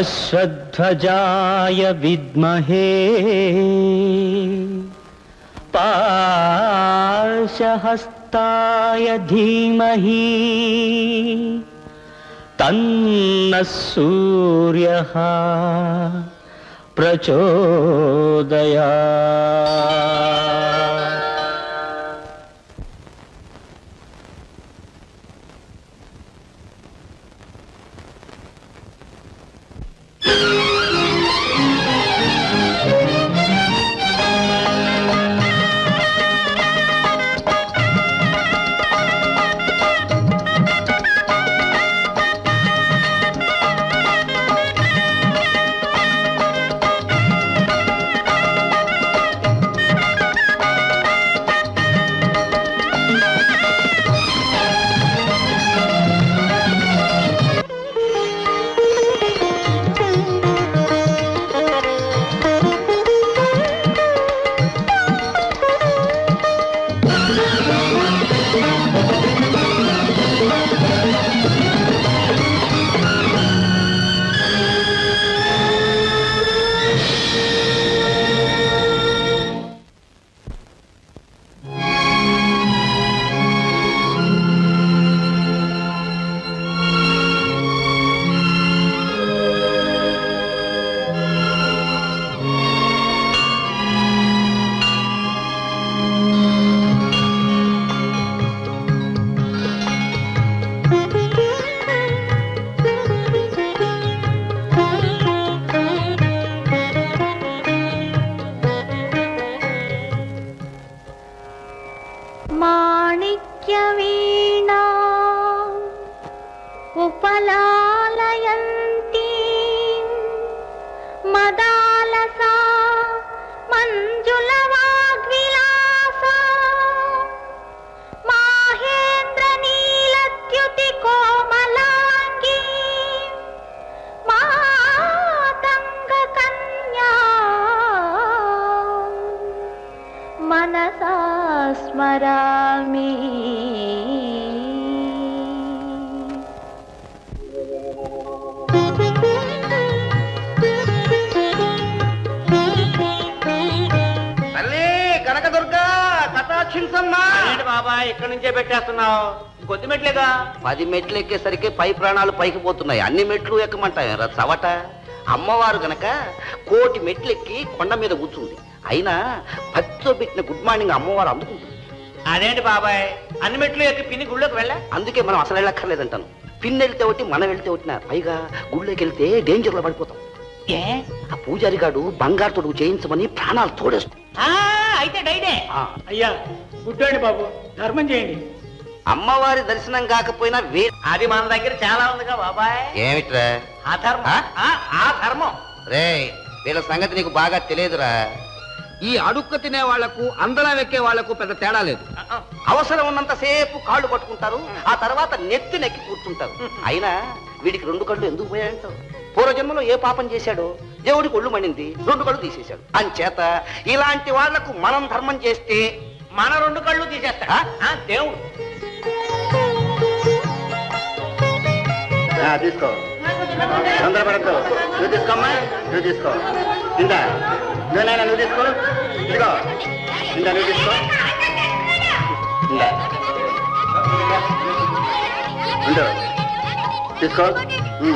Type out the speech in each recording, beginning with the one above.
अश्वध्वजाय विद्महे पाशहस्ताय धीमहि तन्नः सूर्यः प्रचोदयात् మాణిక్యవీణా ఉపలాలయంతి మదాలసా మంజుల వాగ్విలాస మాహేంద్ర నీలద్యుతి కోమలాంగి మాతంగ కన్యా మనసా స్మరామి తల్లి కనకదుర్గ కటాక్షించమ్మా ఏంటి బాబా ఇక్కడి నుంచే పెట్టేస్తున్నావు కొద్ది మెట్లేగా పది మెట్లు ఎక్కేసరికి పై ప్రాణాలు పైకి పోతున్నాయి అన్ని మెట్లు ఎక్కమంటాయి రా చవట అమ్మవారు గనక కోటి మెట్లు ఎక్కి కొండ మీద కూర్చుంది అయినా పచ్చో పెట్టిన గుడ్ మార్నింగ్ అమ్మవారు అందుకుంటుంది అదేంటి బాబాయ్ అన్ని మెట్లు ఎక్కి పిన్ని గుళ్ళోకి వెళ్ళా అందుకే మనం అసలు వెళ్ళక్కర్లేదంటాను పిన్ వెళ్తే ఒకటి మనం వెళ్తే ఒకటిన పైగా గుళ్ళోకి వెళ్తే డేంజర్ లో పడిపోతాం ఏ ఆ పూజారి గాడు బంగారు తొడుగు చేయించమని ప్రాణాలు తోడేస్తాం ఆ, అయితే డైడే ఆ, అయ్యా గుడ్డండి బాబు ధర్మం చేయండి అమ్మవారి దర్శనం కాకపోయినా వే అది మన దగ్గర చాలా ఉందిగా బాబాయ్ ఏమిట్రా ఆ ధర్మం ఆ? ఆ, ఆ ధర్మం రే వీళ్ళ సంగతి నీకు బాగా తెలియదురా ఈ అడుక్క తినే వాళ్లకు అందరం ఎక్కే వాళ్లకు పెద్ద తేడా లేదు ఆ, ఆ. అవసరం ఉన్నంత సేపు కాళ్ళు పట్టుకుంటారు ఆ తర్వాత నెత్తి నెక్కి కూర్చుంటారు అయినా వీడికి రెండు కళ్ళు ఎందుకు పోయాయంటావు పూర్వజన్మలో ఏ పాపం చేశాడో దేవుడికి ఒళ్ళు మండింది రెండు కళ్ళు తీసేశాడు అంచేత ఇలాంటి వాళ్లకు మనం ధర్మం చేస్తే మన రెండు కళ్ళు తీసేస్తా ఆ? దేవుడు తీసుకో తొందరపడద్దు నువ్వు తీసుకోమ్మా నువ్వు తీసుకో ఇందా నువ్వునైనా నువ్వు తీసుకో ఇదిగో ఇందా నువ్వు తీసుకో ఇందా ఉండు తీసుకో ఉమ్.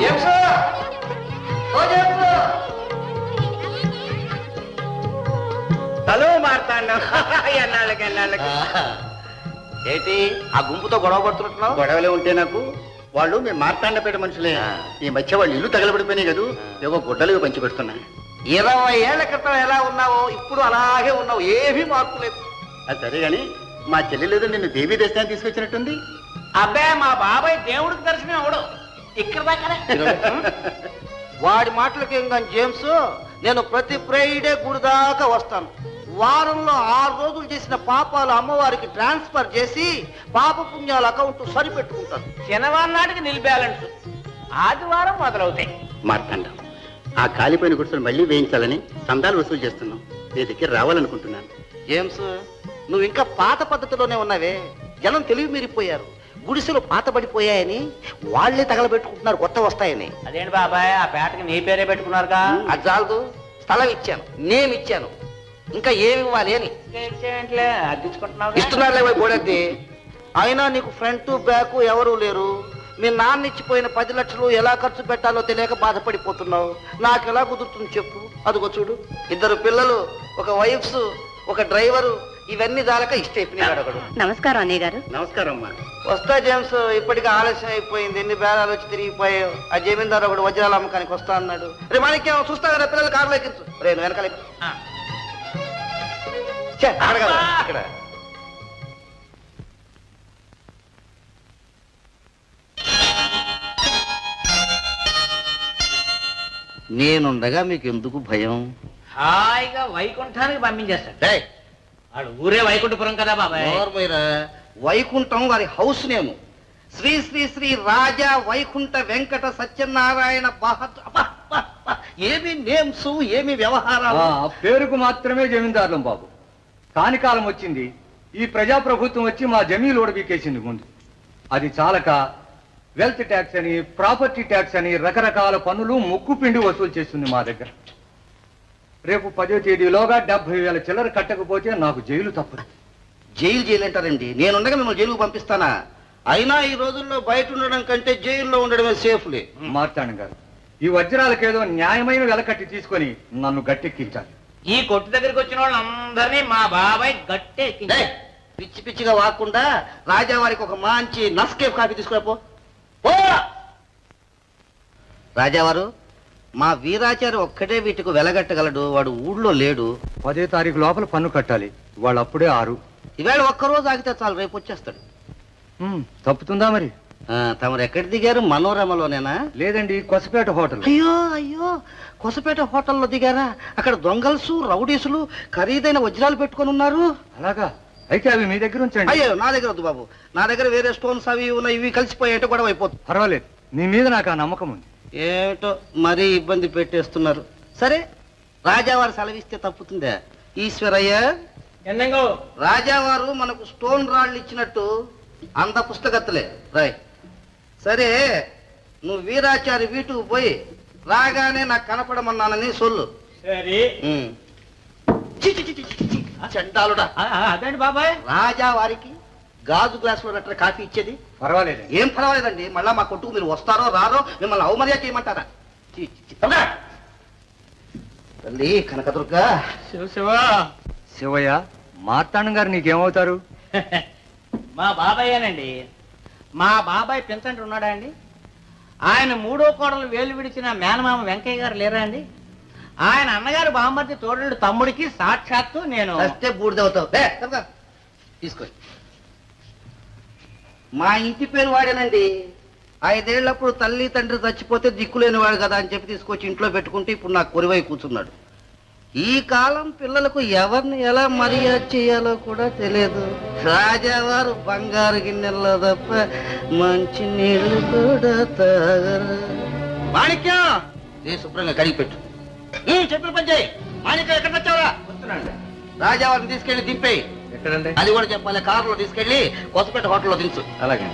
హలో మార్తాండం ఎన్నాళ్ళకి ఎన్నాళ్ళకి ఏంటి ఆ గుంపుతో గొడవ పడుతున్నట్టున్నావు గొడవలే ఉంటే నాకు వాళ్ళు మేము మార్తాండపేట మనుషులే ఆ. ఈ మధ్య వాళ్ళు ఇల్లు తగలబడిపోయినాయి కదూ ఏవో గుడ్డలు పంచి పెడుతున్నాయి ఇరవై ఏళ్ల క్రితం ఎలా ఉన్నావో ఇప్పుడు అలాగే ఉన్నావు ఏమీ మార్పు లేదు అది సరే గాని మా చెల్లెలేదు నిన్ను దేవీ దర్శనాన్ని తీసుకొచ్చినట్టుంది అబ్బే మా బాబాయ్ దేవుడికి దర్శనం అవడు ఇక్కడ దాకానే వాడి మాటలకి ఇంకా జేమ్స్ నేను ప్రతి ఫ్రైడే గుడి దాకా వస్తాను వారంలో ఆరు రోజులు చేసిన పాపాలు అమ్మవారికి ట్రాన్స్ఫర్ చేసి పాప పుణ్యాల అకౌంట్ సరిపెట్టుకుంటాను శనివారం నాటికి నిల్ బ్యాలెన్స్ ఆదివారం మొదలవుతాయి మార్తాండం ఆ కాలిపోయిన గుడిసెలు మళ్ళీ వేయించాలని సందాలు వసూలు చేస్తున్నాం నీ దగ్గర రావాలనుకుంటున్నాను జేమ్స్ నువ్వు ఇంకా పాత పద్ధతిలోనే ఉన్నావే జనం తెలివి మీరిపోయారు గుడిసెలు పాతబడిపోయాయని వాళ్ళే తగలబెట్టుకుంటున్నారు కొత్త వస్తాయని అదేంటి బాబాయ్ ఆ పేటకి నీ పేరే పెట్టుకున్నారుగా అది చాలదు స్థలం ఇచ్చాను నేమ్ ఇచ్చాను ఇంకా ఏమి ఇవ్వాలి అని ఏంట్లే అద్దించుకుంటున్నావు ఇస్తున్నారులే పోయి బోడద్ది అయినా నీకు ఫ్రంట్ బ్యాక్ ఎవరూ లేరు మీ నాన్న ఇచ్చిపోయిన పది లక్షలు ఎలా ఖర్చు పెట్టాలో తెలియక బాధపడిపోతున్నావు నాకు ఎలా కుదురుతుంది చెప్పు అదిగో చూడు ఇద్దరు పిల్లలు ఒక వైఫ్స్ ఒక డ్రైవరు ఇవన్నీ దాలక ఇష్టైపోయినాడు ఒకడు నమస్కారం అన్నయ్య గారు నమస్కారం అమ్మా వస్తా జేమ్స్ ఇప్పటికే ఆలస్యం అయిపోయింది ఎన్ని బేరాలు వచ్చి తిరిగిపోయావు ఆ జమీందారు ఒకడు వజ్రాల అమ్మకానికి వస్తా అన్నాడు రే మాణిక్యం చూస్తా కదా పిల్లలు కారులో ఎక్కించు రే నువ్వు వెనకాల ఎక్కు. ఛే, అక్కడ కాదు, ఇక్కడ నేనుండగా మీకు ఎందుకు భయం హాయిగా వైకుంఠానికి పంపించేస్తాడు డేయ్, వాడు ఊరే వైకుంఠపురం కదా బాబాయ్ నోర్మోయరా, వైకుంఠం వారి హౌస్ నేము శ్రీ శ్రీ శ్రీ రాజా వైకుంఠ వెంకట సత్యనారాయణ బహద్ అబ్బా, అబ్బా, అబ్బా. ఏమి నేమ్స్ ఏమి వ్యవహారాలు ఆ, పేరుకు మాత్రమే జమీందారులం బాబు కాని కాలం వచ్చింది ఈ ప్రజాప్రభుత్వం వచ్చి మా జమీలు ఓడబీకేసింది ముందు అది చాలక వెల్త్ ట్యాక్స్ అని ప్రాపర్టీ ట్యాక్స్ అని రకరకాల పన్నులు ముక్కు పిండి వసూలు చేస్తుంది మా దగ్గర రేపు పదో తేదీలోగా డెబ్బై వేల చిల్లర కట్టకపోతే నాకు జైలు తప్పదు జైలు జైలు అంటారండి నేనుండగా మిమ్మల్ని జైలుకు పంపిస్తానా అయినా ఈ రోజుల్లో బయట ఉండడం కంటే జైల్లో ఉండడమే సేఫ్లే మార్తాండం గారు ఈ వజ్రాలకేదో న్యాయమైన వెల కట్టి తీసుకొని నన్ను గట్టెక్కించాలి ఈ కొట్టు దగ్గరికి వచ్చిన వాళ్ళందరినీ మా బాబాయ్ గట్టే డేయ్, పిచ్చి పిచ్చిగా వాకుండా రాజావారికి ఒక మంచి నస్కేఫ్ కాఫీ తీసుకురాపో పో రాజావారు మా వీరాచారి ఒక్కడే వీటికి వెలగట్టగలడు వాడు ఊళ్ళో లేడు పదే తారీఖు లోపల పన్ను కట్టాలి వాళ్ళు అప్పుడే ఆరు ఈవేళ ఒక్కరోజు ఆగితే చాలు రేపు వచ్చేస్తాడు హ్మ్, తప్పుతుందా మరి ఆ, తమరు ఎక్కడ దిగారు మనోరమలోనేనా లేదండి కొసపేట హోటల్ అయ్యో అయ్యో కొసపేట హోటల్లో దిగారా అక్కడ దొంగల్సు రౌడీసులు ఖరీదైన వజ్రాలు పెట్టుకొని ఉన్నారు అలాగా అయితే అవి మీ దగ్గర ఉంచండి అయ్యో నా దగ్గర వద్దు బాబు నా దగ్గర వేరే స్టోన్స్ అవి ఉన్నాయి ఇవి కలిసిపోయేట గొడవ అయిపోతుంది పర్వాలేదు మీ మీద నాకు ఆ నమ్మకం ఉంది ఏమిటో మరీ ఇబ్బంది పెట్టేస్తున్నారు సరే రాజావారు సెలవిస్తే తప్పుతుందా ఈశ్వరయ్య ఎందంగో రాజావారు మనకు స్టోన్ రాళ్ళు ఇచ్చినట్టు అంత పుస్తకత్తులే రాయ్ సరే నువ్వు వీరాచారి వీటుకు పోయి రాగానే నాకు కనపడమన్నానని సొల్లు సరే ఉమ్. చి, చి, చి, చి, చి, చి. చండాలుడా అదేంటి బాబాయ్ రాజా వారికి గాజు గ్లాసులో నట్టు కాఫీ ఇచ్చేది పర్వాలేదు ఏం పర్వాలేదండి మళ్ళా మా కొట్టుకు మీరు వస్తారో రారో మిమ్మల్ని అవమర్యాద చేయమంటారా చి, చి, చి. తమ్ముడా! తల్లి కనకదుర్గ శివ శివ శివయ్య మార్తాండం గారు నీకేమవుతారు మా బాబాయేనండి మా బాబాయ్ పెంచండి ఉన్నాడా అండి ఆయన మూడో కోడలు వేలు విడిచిన మేనమామ వెంకయ్య గారు లేరా అండి ఆయన అన్నగారు బామ్మర్ది తోడళ్ళు తమ్ముడికి సాక్షాత్తు నేను వస్తే బూడిదవుతావు ఏ, తప్పకా. తీసుకో మా ఇంటి పేరు వాడేనండి ఐదేళ్లప్పుడు తల్లి తండ్రి చచ్చిపోతే దిక్కులేని వాడు కదా అని చెప్పి తీసుకొచ్చి ఇంట్లో పెట్టుకుంటే ఇప్పుడు నాకు కొరివై కూర్చున్నాడు ఈ కాలం పిల్లలకు ఎవరిని ఎలా మర్యాద చేయాలో కూడా తెలియదు రాజావారు బంగారు గిన్నెల్లో తప్ప మంచి నీళ్లు కూడా తాగరు మాణిక్యం ఏ శుభ్రంగా కడిగి పెట్టు ఉమ్, చెప్పిన పని చేయి మాణిక్యం ఎక్కడ వచ్చావరా రాజావారిని తీసుకెళ్లి దింపేయి ఎక్కడండి అది కూడా చెప్పాలి కారులో తీసుకెళ్లి కొత్తపేట హోటల్లో దించు అలాగే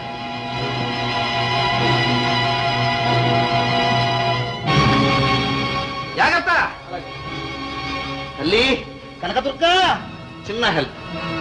జాగ్రత్త తల్లి కనకదుర్గ చిన్న హెల్ప్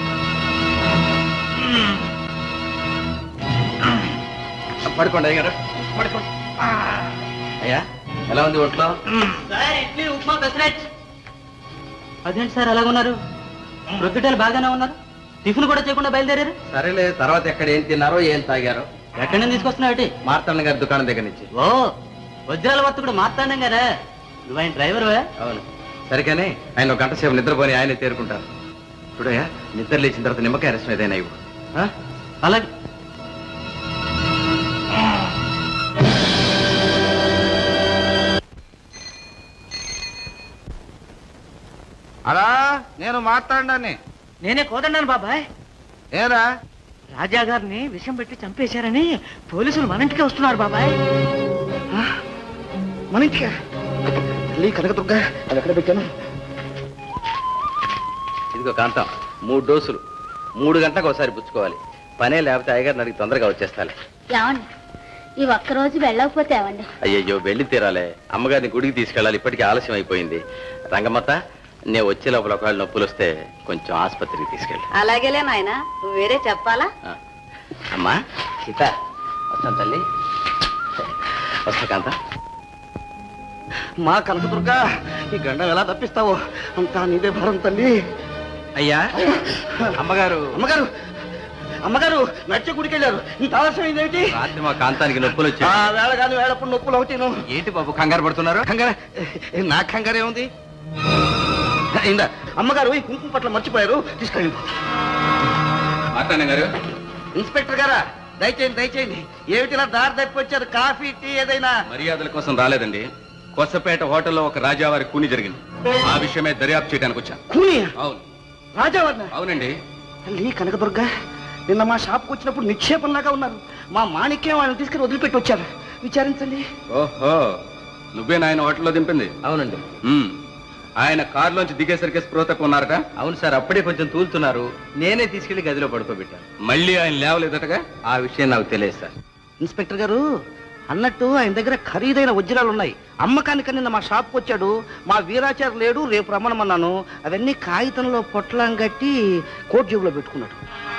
పడుకోండి అయ్యారు పడుకోండి అయ్యా ఎలా ఉంది ఒంట్లో సార్ ఇడ్లీ ఉప్మా పెసరెట్ అదేంటి సార్ అలాగ ఉన్నారు ప్రొద్దుటలు బాగానే ఉన్నారు టిఫిన్ కూడా చేయకుండా బయలుదేరారు సరేలే తర్వాత ఎక్కడ ఏం తిన్నారో ఏం తాగారో ఎక్కడి నుంచి తీసుకొస్తున్నావు మార్తాండ గారి దుకాణం దగ్గర నుంచి ఓ వజ్రాల వర్తకుడు మాట్లాడినాం కదా నువ్వు ఆయన డ్రైవర్ అవును సరే కానీ ఆయన ఒక గంట సేపు నిద్రపోని ఆయనే తేరుకుంటారు చూడయ్యా నిద్ర లేచిన తర్వాత నిమ్మకాయ రసం ఏదైనా ఇవ్వు ఆ? అలాగే అలా నేను మాట్లాడాన్ని నేనే కోదన్నాను బాబాయ్ ఏరా రాజా గారిని విషం పెట్టి చంపేశారని పోలీసులు మన ఇంటికి వస్తున్నారు బాబాయ్ మన ఇంటికా తల్లి కనకదుర్గ అది ఎక్కడ పెట్టాను ఇదిగో కాంతం మూడు డోసులు మూడు గంటలకు ఒకసారి పుచ్చుకోవాలి పనే లేకపోతే అయ్యగారిని అడిగి తొందరగా వచ్చేస్తాలే ఏమండి ఈ ఒక్కరోజు వెళ్ళకపోతే ఏమండి అయ్యయ్యో వెళ్ళి తీరాలే అమ్మగారిని గుడికి తీసుకెళ్ళాలి ఇప్పటికీ ఆలస్యం అయిపోయింది రంగమ్మత నేను వచ్చే లోపల ఒకవేళ నొప్పులు వస్తే కొంచెం ఆసుపత్రికి తీసుకెళ్ళి అలాగేలే నాయన నువ్వు వేరే చెప్పాలా ఆ. అమ్మా సీత వస్తాను తల్లి వస్తా కాంత మా కనకదుర్గా ఈ గండం ఎలా తప్పిస్తావో అంతా నీదే భారం తల్లి అయ్యా అమ్మగారు అమ్మగారు అమ్మగారు నడిచే గుడికి వెళ్ళారు ఇంత ఆలస్యం అయిందేమిటి రాత్రి మా కాంతానికి నొప్పులు ఆ వచ్చాయి వేళ కానీ వేళప్పుడు నొప్పులు అవుతాను ఏంటి బాబు కంగారు పడుతున్నారు కంగార నా కంగారు ఏముంది ఇందా అమ్మగారు ఈ కుంకుమ పట్ల మర్చిపోయారు తీసుకెళ్ళి మాట్లాడిన గారు ఇన్స్పెక్టర్ గారా దయచేయండి దయచేయండి ఏమిటి ఇలా దారి తప్పి వచ్చారు కాఫీ టీ ఏదైనా మర్యాదల కోసం రాలేదండి కొత్తపేట హోటల్లో ఒక రాజావారి కూని జరిగింది ఆ విషయమే దర్యాప్తు చేయడానికి వచ్చాను కూని అవును రాజావర్ణ అవునండి తల్లి కనకదుర్గ నిన్న మా షాప్కి వచ్చినప్పుడు నిక్షేపంలాగా ఉన్నారు మా మాణిక్యం వాళ్ళని తీసుకుని వదిలిపెట్టి వచ్చారు విచారించండి ఓహో నువ్వే నాయన హోటల్లో దింపింది అవునండి ఉమ్. ఆయన కారులోంచి దిగేసరికి స్పృహ తక్కువ ఉన్నారట అవును సార్ అప్పుడే కొంచెం తూలుతున్నారు నేనే తీసుకెళ్లి గదిలో పడుకోబెట్టాను మళ్ళీ ఆయన లేవలేదటగా ఆ విషయం నాకు తెలియదు సార్ ఇన్స్పెక్టర్ గారు అన్నట్టు ఆయన దగ్గర ఖరీదైన వజ్రాలు ఉన్నాయి అమ్మకానికి నిన్న మా షాప్కి వచ్చాడు మా వీరాచారు లేడు రేపు రమ్మనమన్నాను అవన్నీ కాగితంలో పొట్లం కట్టి కోట్ జేబులో పెట్టుకున్నాడు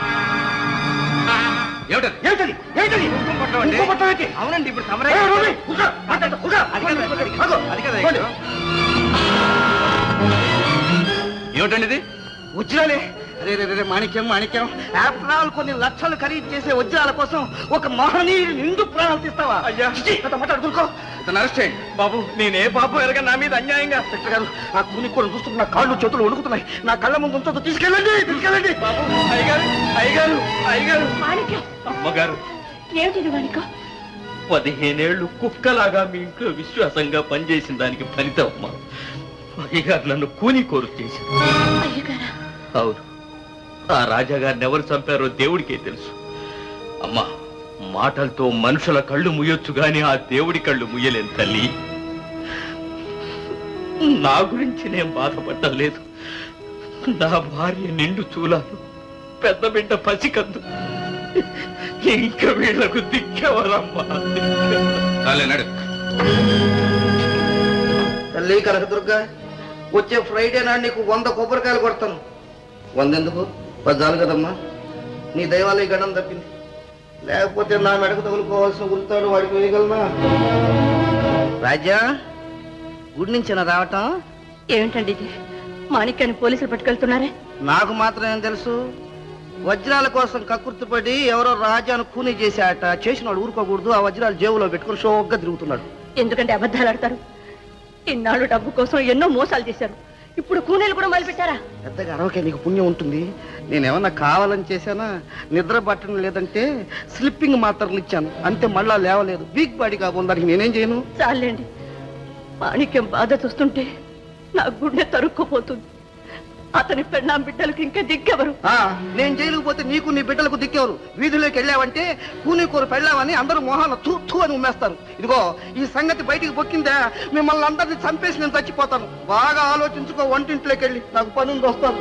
ఏమిటది ఏమిటది? ఏమిటది? ఇంకో పొట్లం ఏంటి? అవునండి ఇప్పుడు ఏ, తమరే రోమి, కూర్చో, మాట్లాడు, కూర్చో. అది కాదు, అది కాదు, ఆగు. అది కదా పోండి. ఏమిటండి ఇది వజ్రాలే రే రే రే, రే మాణిక్యం మాణిక్యం ఆఫ్టర్ ఆల్ కొన్ని లక్షలు ఖరీదు చేసే వజ్రాల కోసం ఒక మహనీయుడు నిండు ప్రాణాలు తీస్తావా అయ్యా. చిచి, నాతో మాట్లాడుకోరుకో ఇతను అరెస్ట్ చేయండి బాబు నేనే పాపం ఎరగా నా మీద అన్యాయంగా ఇన్స్పెక్టర్ గారు ఆ కూని కూడా చూస్తుంటే నా కాళ్ళు చేతులు వణుకుతున్నాయి నా కళ్ళ ముందు ఉంచొద్దు తీసుకెళ్ళండి తీసుకెళ్ళండి బాబు అయ్యగారు అయ్యగారు అయ్యగారు మాణిక్యం అమ్మగారు ఏమిటి మాణిక్యం పదిహేనేళ్లు కుక్కలాగా మీ ఇంట్లో విశ్వాసంగా పనిచేసిన దానికి ఫలితం అమ్మా అయ్యగారు నన్ను కూని కోరు చేశారు అయ్యగారా అవును ఆ రాజాగారిని ఎవరు చంపారో దేవుడికే తెలుసు అమ్మా మాటలతో మనుషుల కళ్ళు ముయ్యొచ్చు గాని ఆ దేవుడి కళ్ళు ముయ్యలేను తల్లి నా గురించి నేను బాధపడటం లేదు నా భార్య నిండు చూలాలు పెద్ద బిడ్డ పసికందు ఇంకా వీళ్లకు దిక్కెవరమ్మా దిక్కెవరు? చాలే నడు తల్లి కనకదుర్గ వచ్చే ఫ్రైడే నాడు నీకు వంద కొబ్బరికాయలు కొడతాను వంద ఎందుకు పద్నాలుగు కదమ్మా నీ దైవాలయ గడం తప్పింది లేకపోతే నా మెడకు తగులుకోవాల్సిన గుర్తాడు వాడికి వేయగలనా రాజా గుడి నుంచి రావటం ఏమిటండి ఇది మాణిక్యాన్ని పోలీసులు పట్టుకెళ్తున్నారే నాకు మాత్రం ఏం తెలుసు వజ్రాల కోసం కక్కుర్తిపడి ఎవరో రాజాను కూనీ చేశాట చేసినాడు ఊరుకోకూడదు ఆ వజ్రాలు జేబులో పెట్టుకుని షోగ్గా తిరుగుతున్నాడు ఎందుకంటే అబద్ధాలు ఆడతారు ఇన్నాళ్ళు డబ్బు కోసం ఎన్నో మోసాలు చేశారు ఇప్పుడు కూనీలు కూడా మొదలుపెట్టారా పెద్దగా అరవకే నీకు పుణ్యం ఉంటుంది నేనేమన్నా కావాలని చేశానా నిద్ర పట్టడం లేదంటే స్లిప్పింగ్ మాత్రలు ఇచ్చాను అంతే మళ్ళా లేవలేదు వీక్ బాడీ కాబోలు దానికి నేనేం చేయను చాలండి మాణిక్యం బాధ చూస్తుంటే నా గుండె తరుక్కుపోతుంది అతని పెళ్ళాం బిడ్డలకు ఇంకా దిగ్గెవరు ఆ, నేను జైలుకు పోతే నీకు నీ బిడ్డలకు దిక్కేవారు వీధిలోకి వెళ్ళావంటే కూని కూర పెళ్ళావని అందరూ మొహాన తూ తూ అని ఉమ్మేస్తారు ఇదిగో ఈ సంగతి బయటికి పొక్కిందే మిమ్మల్ని అందరినీ చంపేసి నేను చచ్చిపోతాను బాగా ఆలోచించుకో వంటింట్లోకి వెళ్ళి నాకు పని ఉంది వస్తాను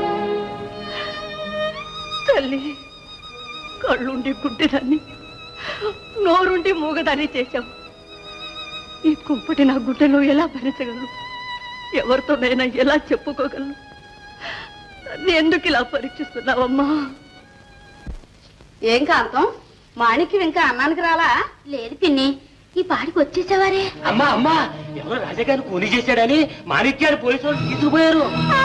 తల్లి కళ్ళుండి గుడ్డిదాన్ని నోరుండి మూగదాన్ని చేశావు ఈ కుంపటి నా గుడ్డలో ఎలా భరించగలను ఎవరితోనైనా ఎలా చెప్పుకోగలను నన్ను ఎందుకు ఇలా పరీక్షిస్తున్నావమ్మా ఏం కాంతం మాణిక్యం ఇంకా అన్నానికి రాలా లేదు పిన్ని ఈ పాడికి వచ్చేసేవారే అమ్మా అమ్మా ఎవరో రాజాగారిని కూని చేశాడని మాణిక్యాన్ని పోలీసు వాళ్ళు తీసుకుపోయారు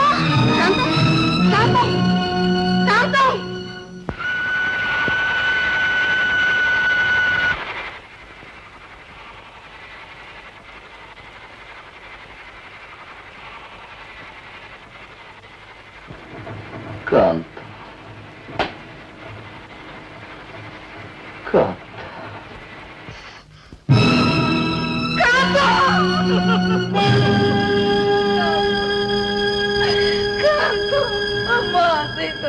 కాంత కాంత అమ్మా సీత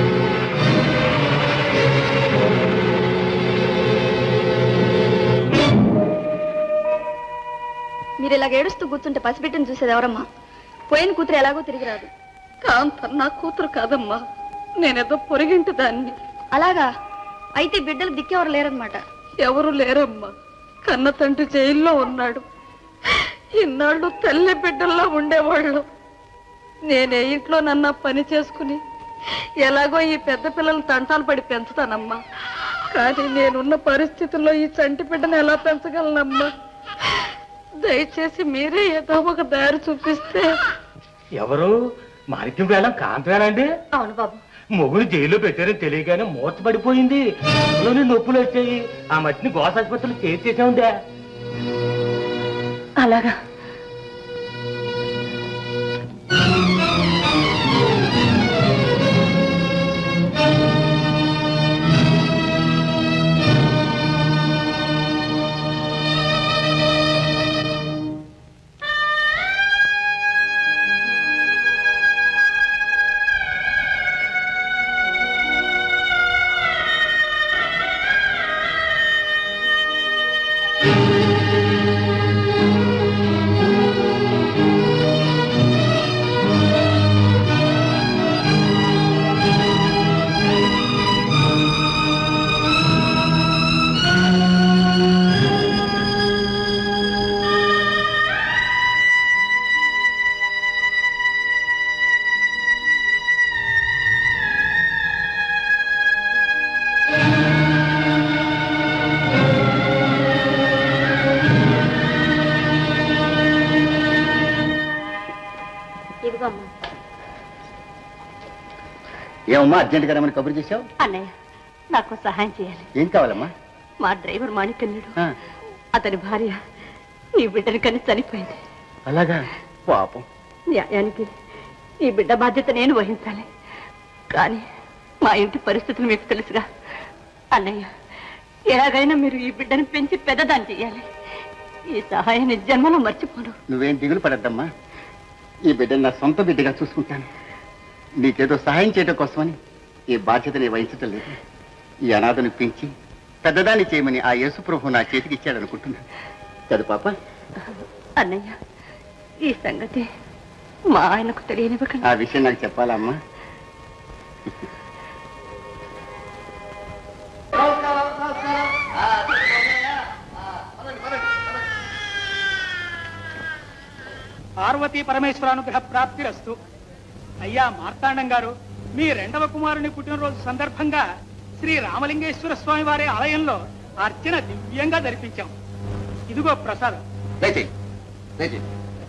ఆ మీరు ఇలాగ ఏడుస్తూ కూర్చుంటే పసిబిడ్డను చూసేది ఎవరమ్మా పోయిన కూతురు ఎలాగో తిరిగి రాదు కాంత నా కూతురు కాదమ్మా నేనేదో పొరిగింటి దాన్ని అలాగా అయితే బిడ్డలు దిక్కెవరు లేరనమాట ఎవరు లేరమ్మా కన్న తండ్రి జైల్లో ఉన్నాడు ఇన్నాళ్ళు తల్లి బిడ్డల్లా ఉండేవాళ్ళు నేనే ఇంట్లో నన్న పని చేసుకుని ఎలాగో ఈ పెద్ద పిల్లలు తంటాలు పడి పెంచుతానమ్మా కానీ నేనున్న పరిస్థితుల్లో ఈ చంటి బిడ్డను ఎలా పెంచగలనమ్మా దయచేసి మీరే ఏదో ఒక దారి చూపిస్తే ఎవరు మాణిక్యం వేళ కాంతవేనండి అవును బాబు మొగుడు జైల్లో పెట్టారని తెలియగానే మూత పడిపోయింది అందులోనే నొప్పులు వచ్చాయి ఆ మట్టిని గోస ఆసుపత్రిలో చేర్చేసా అలాగా ఇదిగో అమ్మా ఏమమ్మా అర్జెంటుగా రమ్మని కబురు చేశావు అన్నయ్య నాకు సహాయం చేయాలి ఏం కావాలమ్మా మా డ్రైవర్ మాణికన్యుడు ఆ, అతని భార్య ఈ బిడ్డని కని చనిపోయింది అలాగా పాపం న్యాయానికి ఈ బిడ్డ బాధ్యత నేను వహించాలి కానీ మా ఇంటి పరిస్థితులు మీకు తెలుసుగా అన్నయ్య ఎలాగైనా మీరు ఈ బిడ్డను పెంచి పెద్దదాన్ని చెయ్యాలి ఈ సహాయాన్ని జన్మలో మర్చిపోను నువ్వేం దిగులు పడద్దమ్మా ఈ బిడ్డను నా సొంత బిడ్డగా చూసుకుంటాను నీకేదో సహాయం చేయడం కోసమని ఈ బాధ్యతని వహించటం లేదు ఈ అనాథను పెంచి పెద్దదాన్ని చేయమని ఆ యేసుప్రభు నా చేతికి ఇచ్చాడనుకుంటున్నాను కదా పాప అన్నయ్య ఈ సంగతి మా ఆయనకు తెలియనివ్వకండి ఆ విషయం నాకు చెప్పాలా అమ్మా పార్వతీ పరమేశ్వరానుగ్రహ ప్రాప్తిరస్తు అయ్యా మార్తాండం గారు మీ రెండవ కుమారుని పుట్టినరోజు సందర్భంగా శ్రీ రామలింగేశ్వర స్వామి వారి ఆలయంలో అర్చన దివ్యంగా జరిపించాం ఇదిగో ప్రసాదం దయచేయి దయచేయి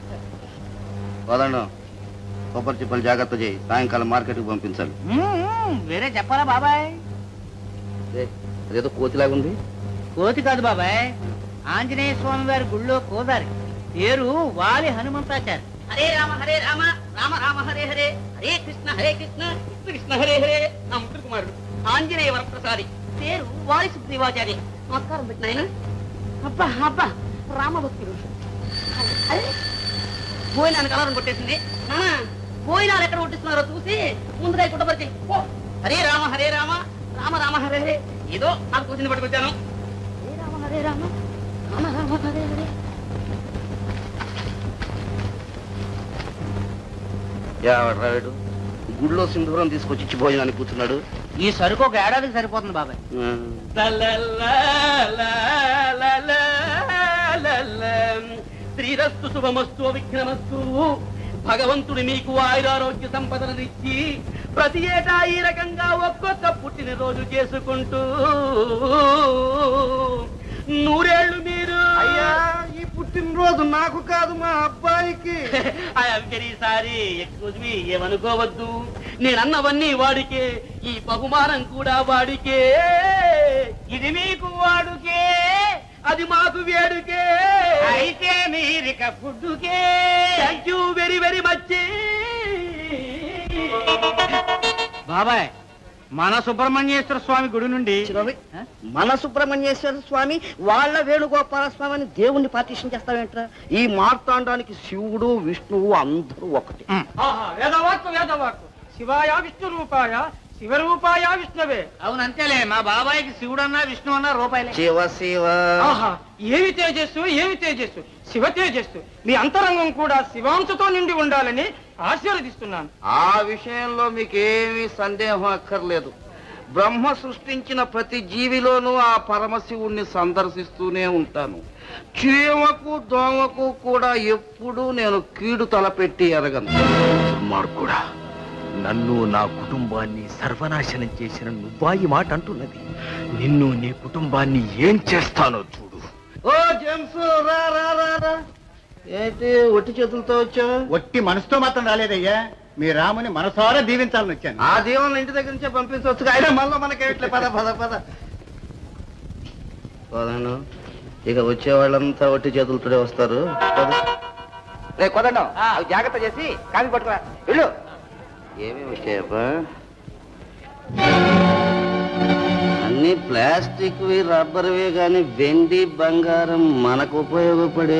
వదండం కొబ్బరి చిప్పలు జాగ్రత్త చేయి సాయంకాలం మార్కెట్కి పంపించాలి మ్మ్, వేరే చెప్పాలా బాబాయ్ ఏ, అదేదో కోతిలాగా ఉంది కోతి కాదు బాబాయ్ ఆంజనేయ స్వామి వారి గుళ్ళో కోదారి పేరు వాలి హనుమంతాచారి హరే రామ హరే రామ రామ రామ హరే హరే హరే కృష్ణ హరే కృష్ణ కృష్ణ కృష్ణ హరే హరే నా ముద్దు కుమారుడు ఆంజనేయ వరప్రసాది పేరు వాలి సుగ్రీవాచారి నమస్కారం పెట్టిన ఆయన అబ్బా అబ్బా రామభక్తుడు అరే భోజనానికి కలవరం కొట్టేసింది నాన్న భోజనాలు ఎక్కడ కొట్టిస్తున్నారో చూసి ముందుగా కుట్టపరిచి హరే రామ హరే రామ రామ రామ హరే హరే ఏదో నాకు కూర్చుని పట్టుకొచ్చాను హరే రామ హరే రామ రామ రామ హరే హరే రాయుడు గుడిలో సింధూరం తీసుకొచ్చి ఇచ్చి భోజనానికి కూర్చున్నాడు ఈ సరుకు ఒక ఏడాదికి సరిపోతుంది బాబాయ్ శ్రీరస్తు శుభమస్తు విఘ్నమస్తు భగవంతుడు మీకు ఆయురారోగ్య సంపదలనిచ్చి ప్రతి ఏటా ఈ రకంగా ఒక్కొక్క పుట్టినరోజు చేసుకుంటూ నూరేళ్లు మీరు అయ్యా ఈ పుట్టినరోజు నాకు కాదు మా అబ్బాయికి I am very sorry excuse me ఏమనుకోవద్దు నేనన్నవన్నీ వాడికే ఈ బహుమానం కూడా వాడికే ఇది మీకు వాడుకే అది మాకు వేడుకే అయితే మీరిక ఫుడ్డుకే thank you very very much బాబాయ్ మన సుబ్రహ్మణ్యేశ్వర స్వామి గుడి నుండి మన సుబ్రహ్మణ్యేశ్వర స్వామి వాళ్ళ వేణుగోపాల స్వామి అని దేవుణ్ణి పార్టీషన్ చేస్తావేంట్రా ఈ మార్తాండానికి శివుడు విష్ణువు అందరూ ఒకటి ఆహా వేదవాక్కు వేదవాక్కు శివాయ విష్ణు రూపాయ శివరూపాయ విష్ణువే అవును అంతేలే మా బాబాయికి శివుడు అన్నా విష్ణు అన్నా రూపాయలే శివ శివ ఆహా ఏమి తేజస్సు ఏమి తేజస్సు శివ తేజస్సు మీ అంతరంగం కూడా శివాంశతో నిండి ఉండాలని ఆశీర్వదిస్తున్నాను ఆ విషయంలో మీకేమీ సందేహం అక్కర్లేదు బ్రహ్మ సృష్టించిన ప్రతి జీవిలోనూ ఆ పరమశివుణ్ణి సందర్శిస్తూనే ఉంటాను చీమకు దోమకు కూడా ఎప్పుడూ నేను కీడు తలపెట్టి ఎరగను దుర్మార్గుడా నన్ను నా కుటుంబాన్ని సర్వనాశనం చేసిన నువ్వా ఈ మాట అంటున్నది నిన్ను నీ కుటుంబాన్ని ఏం చేస్తానో చూడు ఓ జెమ్స్ రా రా రా రా ఏంటి ఒట్టి చేతులతో వచ్చావు ఒట్టి మనసుతో మాత్రం రాలేదయ్యా మీ రాముని మనసారా దీవించాలని వచ్చాను ఆ దీవెనలు ఇంటి దగ్గర నుంచే పంపించవచ్చు ఆయన మళ్ళీ మనకేమిట్లే పద పద పద పదను ఇక వచ్చే వాళ్ళంతా ఒట్టి చేతులతోనే వస్తారు పద. రే కొదండం అవి జాగ్రత్త చేసి కాఫీ పట్టుకురా వెళ్ళు ఏమేమి వచ్చాయబ్బా అన్ని ప్లాస్టిక్వి రబ్బర్వే కానీ వెండి బంగారం మనకు ఉపయోగపడే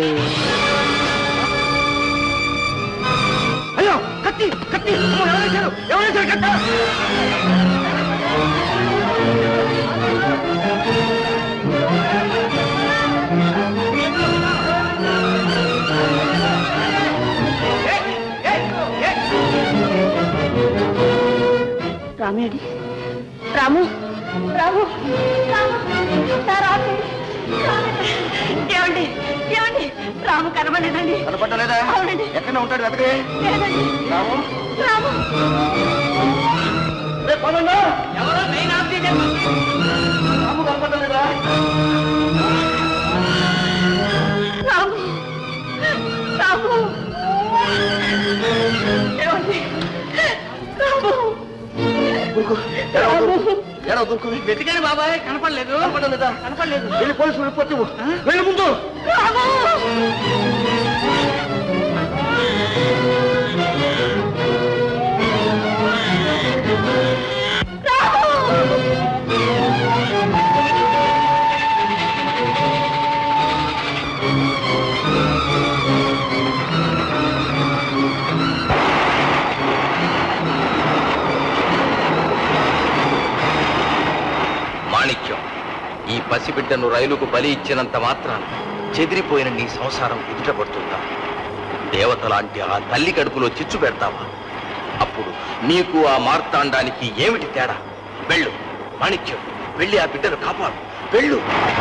అయ్యో కత్తి కత్తి అమ్మో, ఎవరేశారు? ఎవరేశారు కత్తి? రామేడి రాము రాము రాము నా రాము ఏమండి ఏమండి రాము కనబడలేదండి కనపడలేదా అవునండి ఎక్కడ ఉంటాడు వెతకే లేదండి రాము రాము రే పదండి ఎవరో man of the day Ramu కనపడలేదా రాము రాము ఏమండి రాము ఎడవ దొరుకు వెతికాను బాబాయ్ కనపడలేదు కనపడలేదా కనపడలేదు వెళ్ళి పోలీసులు రిపోర్ట్ ఇవ్వు వెళ్ళి ముందు రాము మాణిక్యం ఈ పసిబిడ్డను రైలుకు బలి ఇచ్చినంత మాత్రాన చెదిరిపోయిన నీ సంసారం ఎదుటపడుతుందా దేవత లాంటి ఆ తల్లి కడుపులో చిచ్చు పెడతావా అప్పుడు నీకు ఆ మార్తాండానికి ఏమిటి తేడా వెళ్ళు మాణిక్యం వెళ్ళి ఆ బిడ్డను కాపాడు వెళ్ళు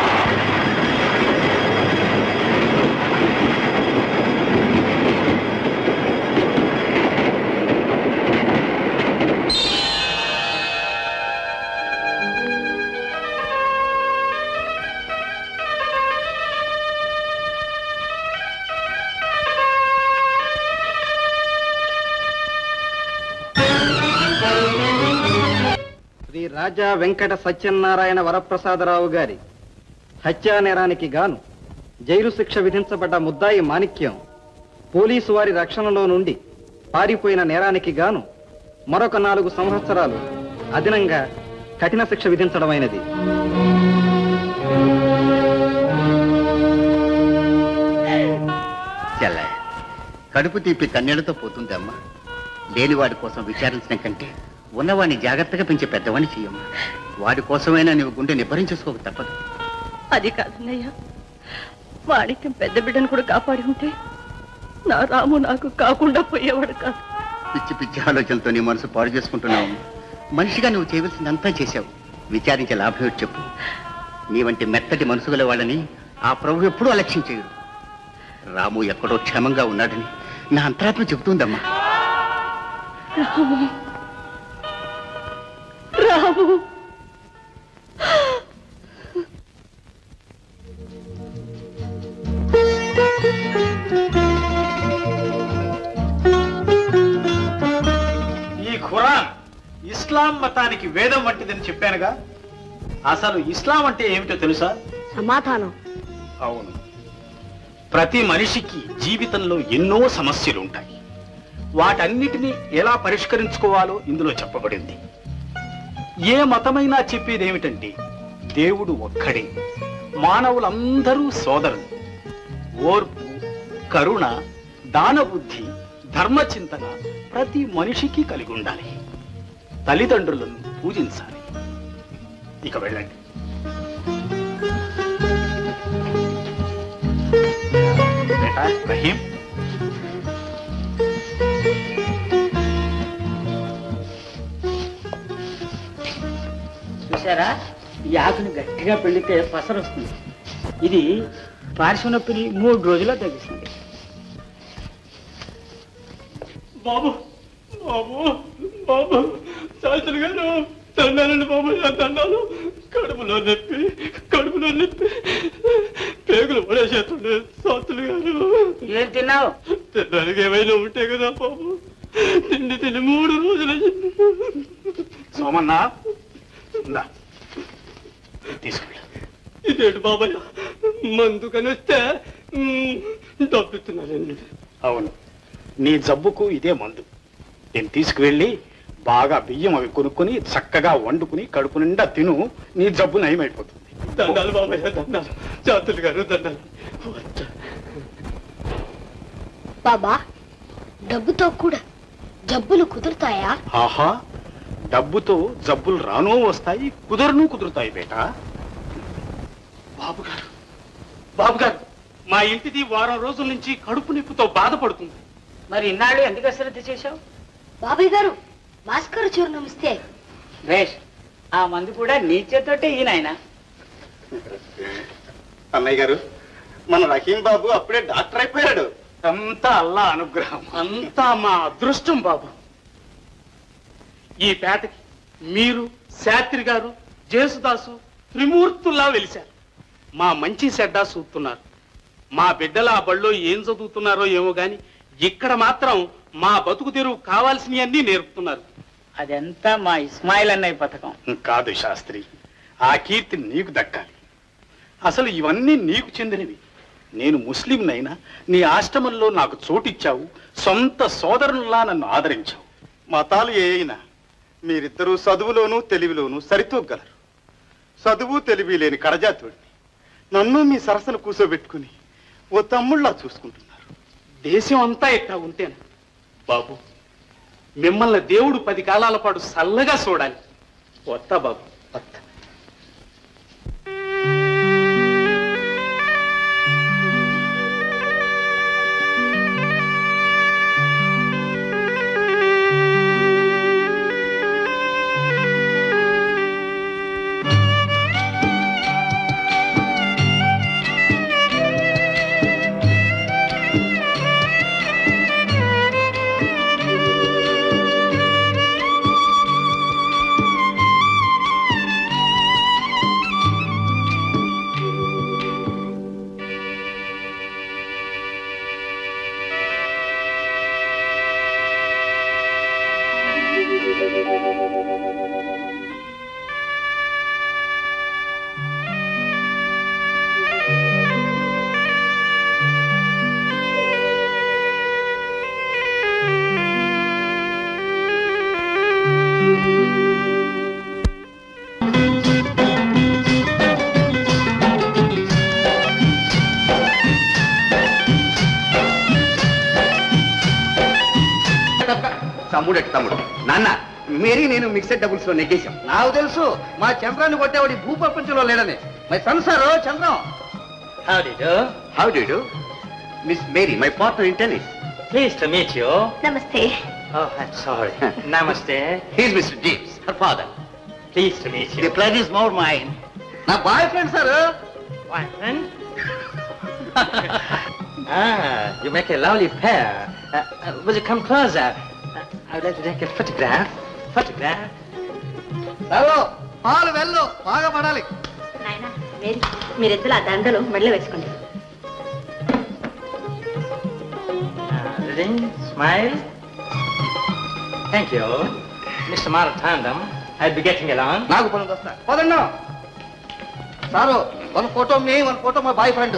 శ్రీ రాజా వెంకట సత్యనారాయణ వరప్రసాదరావు గారి హత్యా నేరానికి గాను జైలు శిక్ష విధించబడ్డ ముద్దాయి మాణిక్యం పోలీసు వారి రక్షణలో నుండి పారిపోయిన నేరానికి గాను మరొక నాలుగు సంవత్సరాలు అదనంగా కఠిన శిక్ష విధించడమైనది చెల్లయ్య కడుపు తీపి కన్నెలతో పోతుంది అమ్మా లేనివాడి కోసం విచారించడం కంటే ఉన్నవాడిని జాగ్రత్తగా పెంచే పెద్దవాడిని చెయ్యమ్మా వాడి కోసమైనా నువ్వు గుండె నిబ్బరించేసుకోక తప్పదు అది కాదన్నయ్య మాణిక్యం పెద్ద బిడ్డను కూడా కాపాడి ఉంటే నా రాము నాకు కాకుండా పోయేవాడు కాదు పిచ్చి పిచ్చి ఆలోచనలతో నీ మనసు పాడు చేసుకుంటున్నావు మనిషిగా నువ్వు చేయవలసిందంతా చేశావు విచారించే లాభం ఏమిటి చెప్పు నీ వంటి మెత్తటి మనసు గల వాళ్ళని ఆ ప్రభు ఎప్పుడూ అలక్ష్యం చేయడు రాము ఎక్కడో క్షేమంగా ఉన్నాడని నా అంతరాత్మ చెబుతుందమ్మా రాము రాము ఈ ఖురాన్ ఇస్లాం మతానికి వేదం వంటిదని చెప్పానుగా అసలు ఇస్లాం అంటే ఏమిటో తెలుసా సమాధానం అవును ప్రతి మనిషికి జీవితంలో ఎన్నో సమస్యలు ఉంటాయి వాటన్నిటినీ ఎలా పరిష్కరించుకోవాలో ఇందులో చెప్పబడింది ఏ మతమైనా చెప్పేది ఏమిటంటే దేవుడు ఒక్కడే మానవులందరూ సోదరులు ఓర్పు కరుణ దానబుద్ధి ధర్మచింతన ప్రతి మనిషికి కలిగి ఉండాలి తల్లిదండ్రులను పూజించాలి ఇక వెళ్ళండి బేటా రహీం చూసారా ఈ ఆకుని గట్టిగా పెళ్లితే పసరు వస్తుంది ఇది పార్శ్వ నొప్పిని మూడు రోజుల్లో తగ్గిస్తుంది బాబు బాబు బాబు శాస్త్రి గారు దండాలండి బాబు నా దండాలు కడుపులో నొప్పి కడుపులో నొప్పి పేగులు పడేసేస్తుండే శాస్త్రి గారు ఏం తిన్నావు తినడానికి ఏమైనా ఉంటే కదా బాబు తిండి తిని మూడు రోజులు సోమన్నా ఇందా. తీసుకెళ్ళు ఇదేంటి బాబాయ్ మందు కని వస్తే మ్, డబ్బిస్తున్నానండి అవును నీ జబ్బుకు ఇదే మందు నేను తీసుకువెళ్ళి బాగా బియ్యం అవి కొనుక్కొని చక్కగా వండుకుని కడుపు నిండా తిను నీ జబ్బు నయమైపోతుంది దండాలు బాబాయ్ దండాలు శాస్త్రి గారు దండాలు బాబా డబ్బుతో కూడా జబ్బులు కుదురుతాయా ఆహా డబ్బుతో జబ్బులు రాను వస్తాయి కుదరను కుదురుతాయి బేటా బాబు గారు బాబు గారు మా ఇంటిది వారం రోజుల నుంచి కడుపు నొప్పితో బాధపడుతుంది మరి ఇన్నాళ్ళు ఎందుకు అశ్రద్ధ చేశావు బాబాయ్ గారు భాస్కర్ చూర్ణం ఇస్తే రేష్ ఆ మందు కూడా నీ చేతోటే ఈ నాయన అన్నయ్య గారు మన రహీం బాబు అప్పుడే డాక్టర్ అయిపోయాడు అంతా అల్లా అనుగ్రహం అంతా మా అదృష్టం బాబు ఈ పేటకి మీరు శాస్త్రి గారు జేసుదాసు త్రిమూర్తుల్లా వెలిశారు మా మంచి చెడ్డ చూస్తున్నారు మా బిడ్డల ఆ బళ్ళో ఏం చదువుతున్నారో ఏమో గాని ఇక్కడ మాత్రం మా బతుకు తెరువు కావాల్సినవన్నీ నేర్పుతున్నారు అదంతా మా ఇస్మాయిల్ అన్నయ్య పథకం కాదు శాస్త్రి ఆ కీర్తి నీకు దక్కాలి అసలు ఇవన్నీ నీకు చెందినవి నేను ముస్లింనైనా నీ ఆశ్రమంలో నాకు చోటిచ్చావు సొంత సోదరునిలా నన్ను ఆదరించావు మతాలు ఏ అయినా మీరిద్దరూ చదువులోనూ తెలివిలోనూ సరితూగలరు చదువు తెలివి లేని కడజాతుడిని నన్ను మీ సరసన కూర్చోబెట్టుకుని ఓ తమ్ముళ్ళ చూసుకుంటున్నారు దేశం అంతా ఇట్లా ఉంటేను బాబు మిమ్మల్ని దేవుడు పది కాలాల పాటు చల్లగా చూడాలి వస్తా బాబు వస్తా తమ్ముడు అటు తమ్ముడు నాన్న మేరీ నేను మిక్సెడ్ డబుల్స్ లో నెగ్గేశాం నాకు తెలుసు మా చంద్రాన్ని కొట్టేవాడి భూప్రపంచంలో లేడని మరి సంసారు Chandram How do you do? How do do miss Mary my partner in tennis Pleased to meet you. నమస్తే Oh, I'm sorry. Namaste. He's mister James her father Pleased to meet you. The pleasure is more mine నా boyfriend sir Boyfriend? ah, you make a lovely pair. Uh, uh, will you come closer? Uh, I would like to take a photograph. Photograph? Hello పాలు వెళ్ళు బాగా పడాలి నాయనా Mary మీరిద్దరు ఆ దండలు మెడలో వేసుకోండి Uh, ring, smile. Thank you. Mr. Maratandam, I'll be getting along. నాకు పని వస్తా పదన్నా సారు వన్ ఫోటో మీ వన్ ఫోటో మా బాయ్ ఫ్రెండ్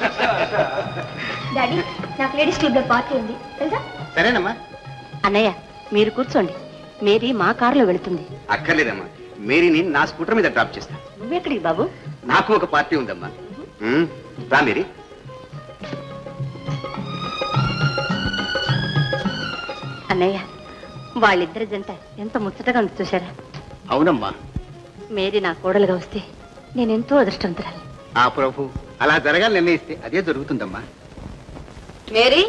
డాడీ నాకు లేడీస్ క్లబ్ లో పార్టీ ఉంది తెలుసా సరేనమ్మా అన్నయ్య మీరు కూర్చోండి మేరీ మా కారులో వెళుతుంది అక్కర్లేదమ్మా మేరీని నా స్కూటర్ మీద డ్రాప్ చేస్తా నువ్వెక్కడికి బాబు నాకు ఒక పార్టీ ఉందమ్మా ఉమ్, రా మేరీ అన్నయ్య వాళ్ళిద్దరి జంట ఎంత ముచ్చటగా ఉంది చూసారా అవునమ్మా మేరీ నా కోడలుగా వస్తే నేనెంతో అదృష్టవంతురాలి ఆ ప్రభు అలా జరగాలి నిర్ణయిస్తే అదే జరుగుతుందమ్మా మేరీ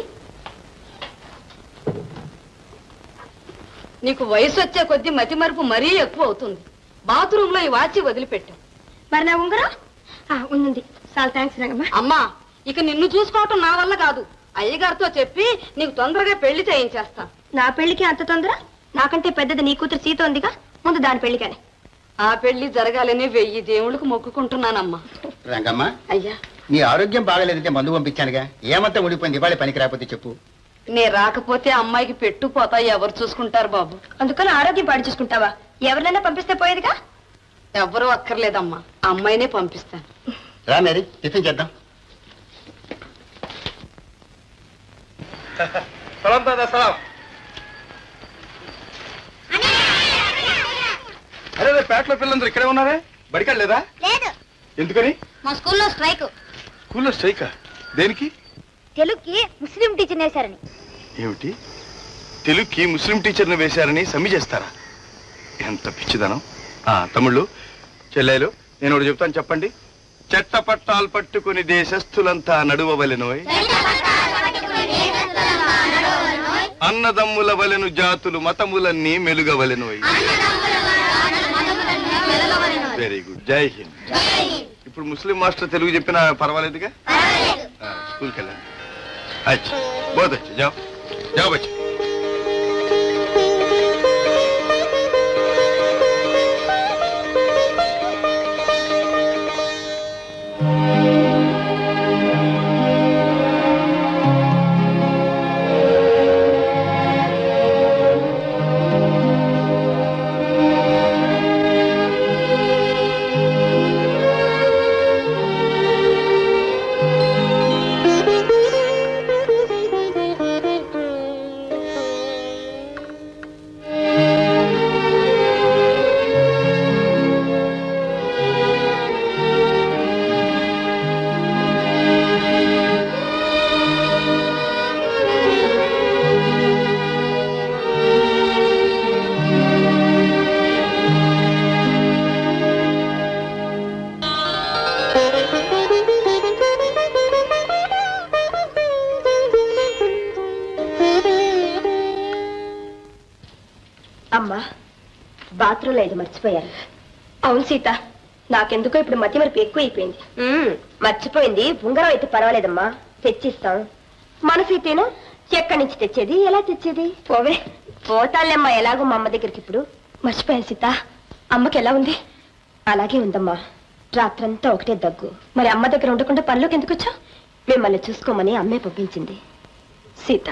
నీకు వయసు వచ్చే కొద్దీ మతి మరుపు మరీ ఎక్కువ అవుతుంది బాత్రూమ్ లో ఈ వాచి వదిలిపెట్టు మరి నా ఉంగరం ఆ, ఉంది చాలా థ్యాంక్స్ రంగమ్మ అమ్మా ఇక నిన్ను చూసుకోవటం నా వల్ల కాదు అయ్యగారితో చెప్పి నీకు తొందరగా పెళ్లి చేయించేస్తా నా పెళ్లికి అంత తొందర నాకంటే పెద్దది నీ కూతురు సీత ఉందిగా ముందు దాని పెళ్లి కానీ ఆ పెళ్లి జరగాలని వెయ్యి దేవుళ్ళకు మొక్కుకుంటున్నానమ్మా రంగమ్మ అయ్యా నీ ఆరోగ్యం బాగలేదంటే మందు పంపించానుగా ఏమంతా ఊడిపోయింది ఇవాళ పనికి రాకపోతే చెప్పు నే రాకపోతే అమ్మాయికి పెట్టుపోతా ఎవరు చూసుకుంటారు బాబు అందుకని ఆరోగ్యం పాడు చూసుకుంటావా ఎవరినైనా పంపిస్తే పోయేదిగా ఎవ్వరూ అక్కర్లేదమ్మా అమ్మాయినే పంపిస్తాను రా మేరీ టిఫిన్ చేద్దాం సలాం దాదా సలాం అరే రే, పేటలో పిల్లలందరూ ఇక్కడే ఉన్నారే బడికెళ్ళలేదా లేదు ఎందుకని మా స్కూల్లో స్ట్రైక్ స్కూల్లో స్ట్రైకా దేనికి తెలుగుకి ముస్లిం టీచర్ వేశారని ఏమిటి తెలుగుకి ముస్లిం టీచర్ని వేశారని సమ్మి చేస్తారా ఎంత పిచ్చిదనం ఆ తమ్ముళ్ళు చెల్లెలు నేను ఒకటి చెప్తాను చెప్పండి చెట్టపట్టాలు పట్టుకుని దేశస్థులంతా నడువవలెనోయ్ అన్నదమ్ముల వలెను జాతులు మతములన్నీ మెలుగవలెనోయ్ వెరీ గుడ్ జై హింద్ ఇప్పుడు ముస్లిం మాస్టర్ తెలుగు చెప్పినా పర్వాలేదుగా ఆ, స్కూల్కి వెళ్ళండి అచ్చా బోధ అచ్చా జాओ जाओ बच्चे అమ్మా బాత్రూంలో ఇది మర్చిపోయాను అవును సీత నాకెందుకో ఇప్పుడు మతి మరపు ఎక్కువ అయిపోయింది మర్చిపోయింది ఉంగరం అయితే పర్వాలేదమ్మా తెచ్చిస్తాం మన సీతేను ఎక్కడి నుంచి తెచ్చేది ఎలా తెచ్చేది పోవే పోతాళ్ళమ్మా ఎలాగో మా అమ్మ దగ్గరికి ఇప్పుడు మర్చిపోయాను సీత అమ్మకి ఎలా ఉంది అలాగే ఉందమ్మా రాత్రంతా ఒకటే దగ్గు మరి అమ్మ దగ్గర ఉండకుండా పనిలోకి ఎందుకు వచ్చా మిమ్మల్ని చూసుకోమని అమ్మే పంపించింది సీత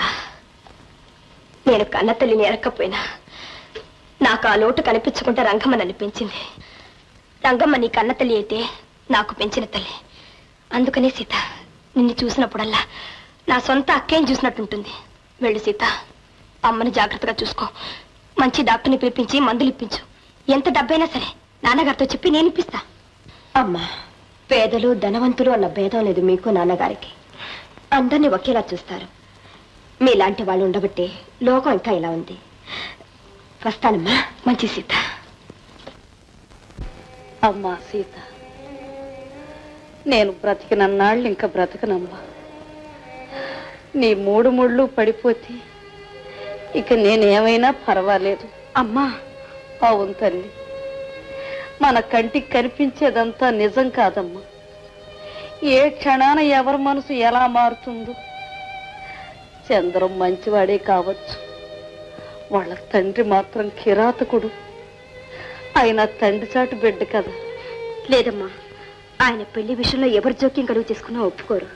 నేను కన్న తల్లిని ఎరక్కపోయినా నాకు ఆ లోటు కనిపించకుండా రంగమ్మని అనిపించింది రంగమ్మ నీ కన్న తల్లి అయితే నాకు పెంచిన తల్లి అందుకనే సీత నిన్ను చూసినప్పుడల్లా నా సొంత అక్కేం చూసినట్టుంటుంది వెళ్ళు సీత అమ్మని జాగ్రత్తగా చూసుకో మంచి డాక్టర్ని పిలిపించి మందులు ఇప్పించు ఎంత డబ్బైనా సరే నాన్నగారితో చెప్పి నేను ఇప్పిస్తా అమ్మా పేదలు ధనవంతులు అన్న భేదం లేదు మీకు నాన్నగారికి అందరినీ ఒకేలా చూస్తారు మీలాంటి వాళ్ళు ఉండబట్టే లోకం ఇంకా ఇలా ఉంది వస్తానమ్మా మంచి సీత అమ్మా సీత నేను బ్రతికినన్నాళ్ళు ఇంకా బ్రతకనమ్మా నీ మూడు ముళ్ళు పడిపోతే ఇక నేనేమైనా పర్వాలేదు అమ్మా అవును తల్లి మన కంటికి కనిపించేదంతా నిజం కాదమ్మా ఏ క్షణాన ఎవరి మనసు ఎలా మారుతుందో చంద్రం మంచివాడే కావచ్చు వాళ్ళ తండ్రి మాత్రం కిరాతకుడు ఆయన తండ్రి చాటు బిడ్డ కదా లేదమ్మా ఆయన పెళ్లి విషయంలో ఎవరు జోక్యం కలుగు చేసుకున్నా ఒప్పుకోరు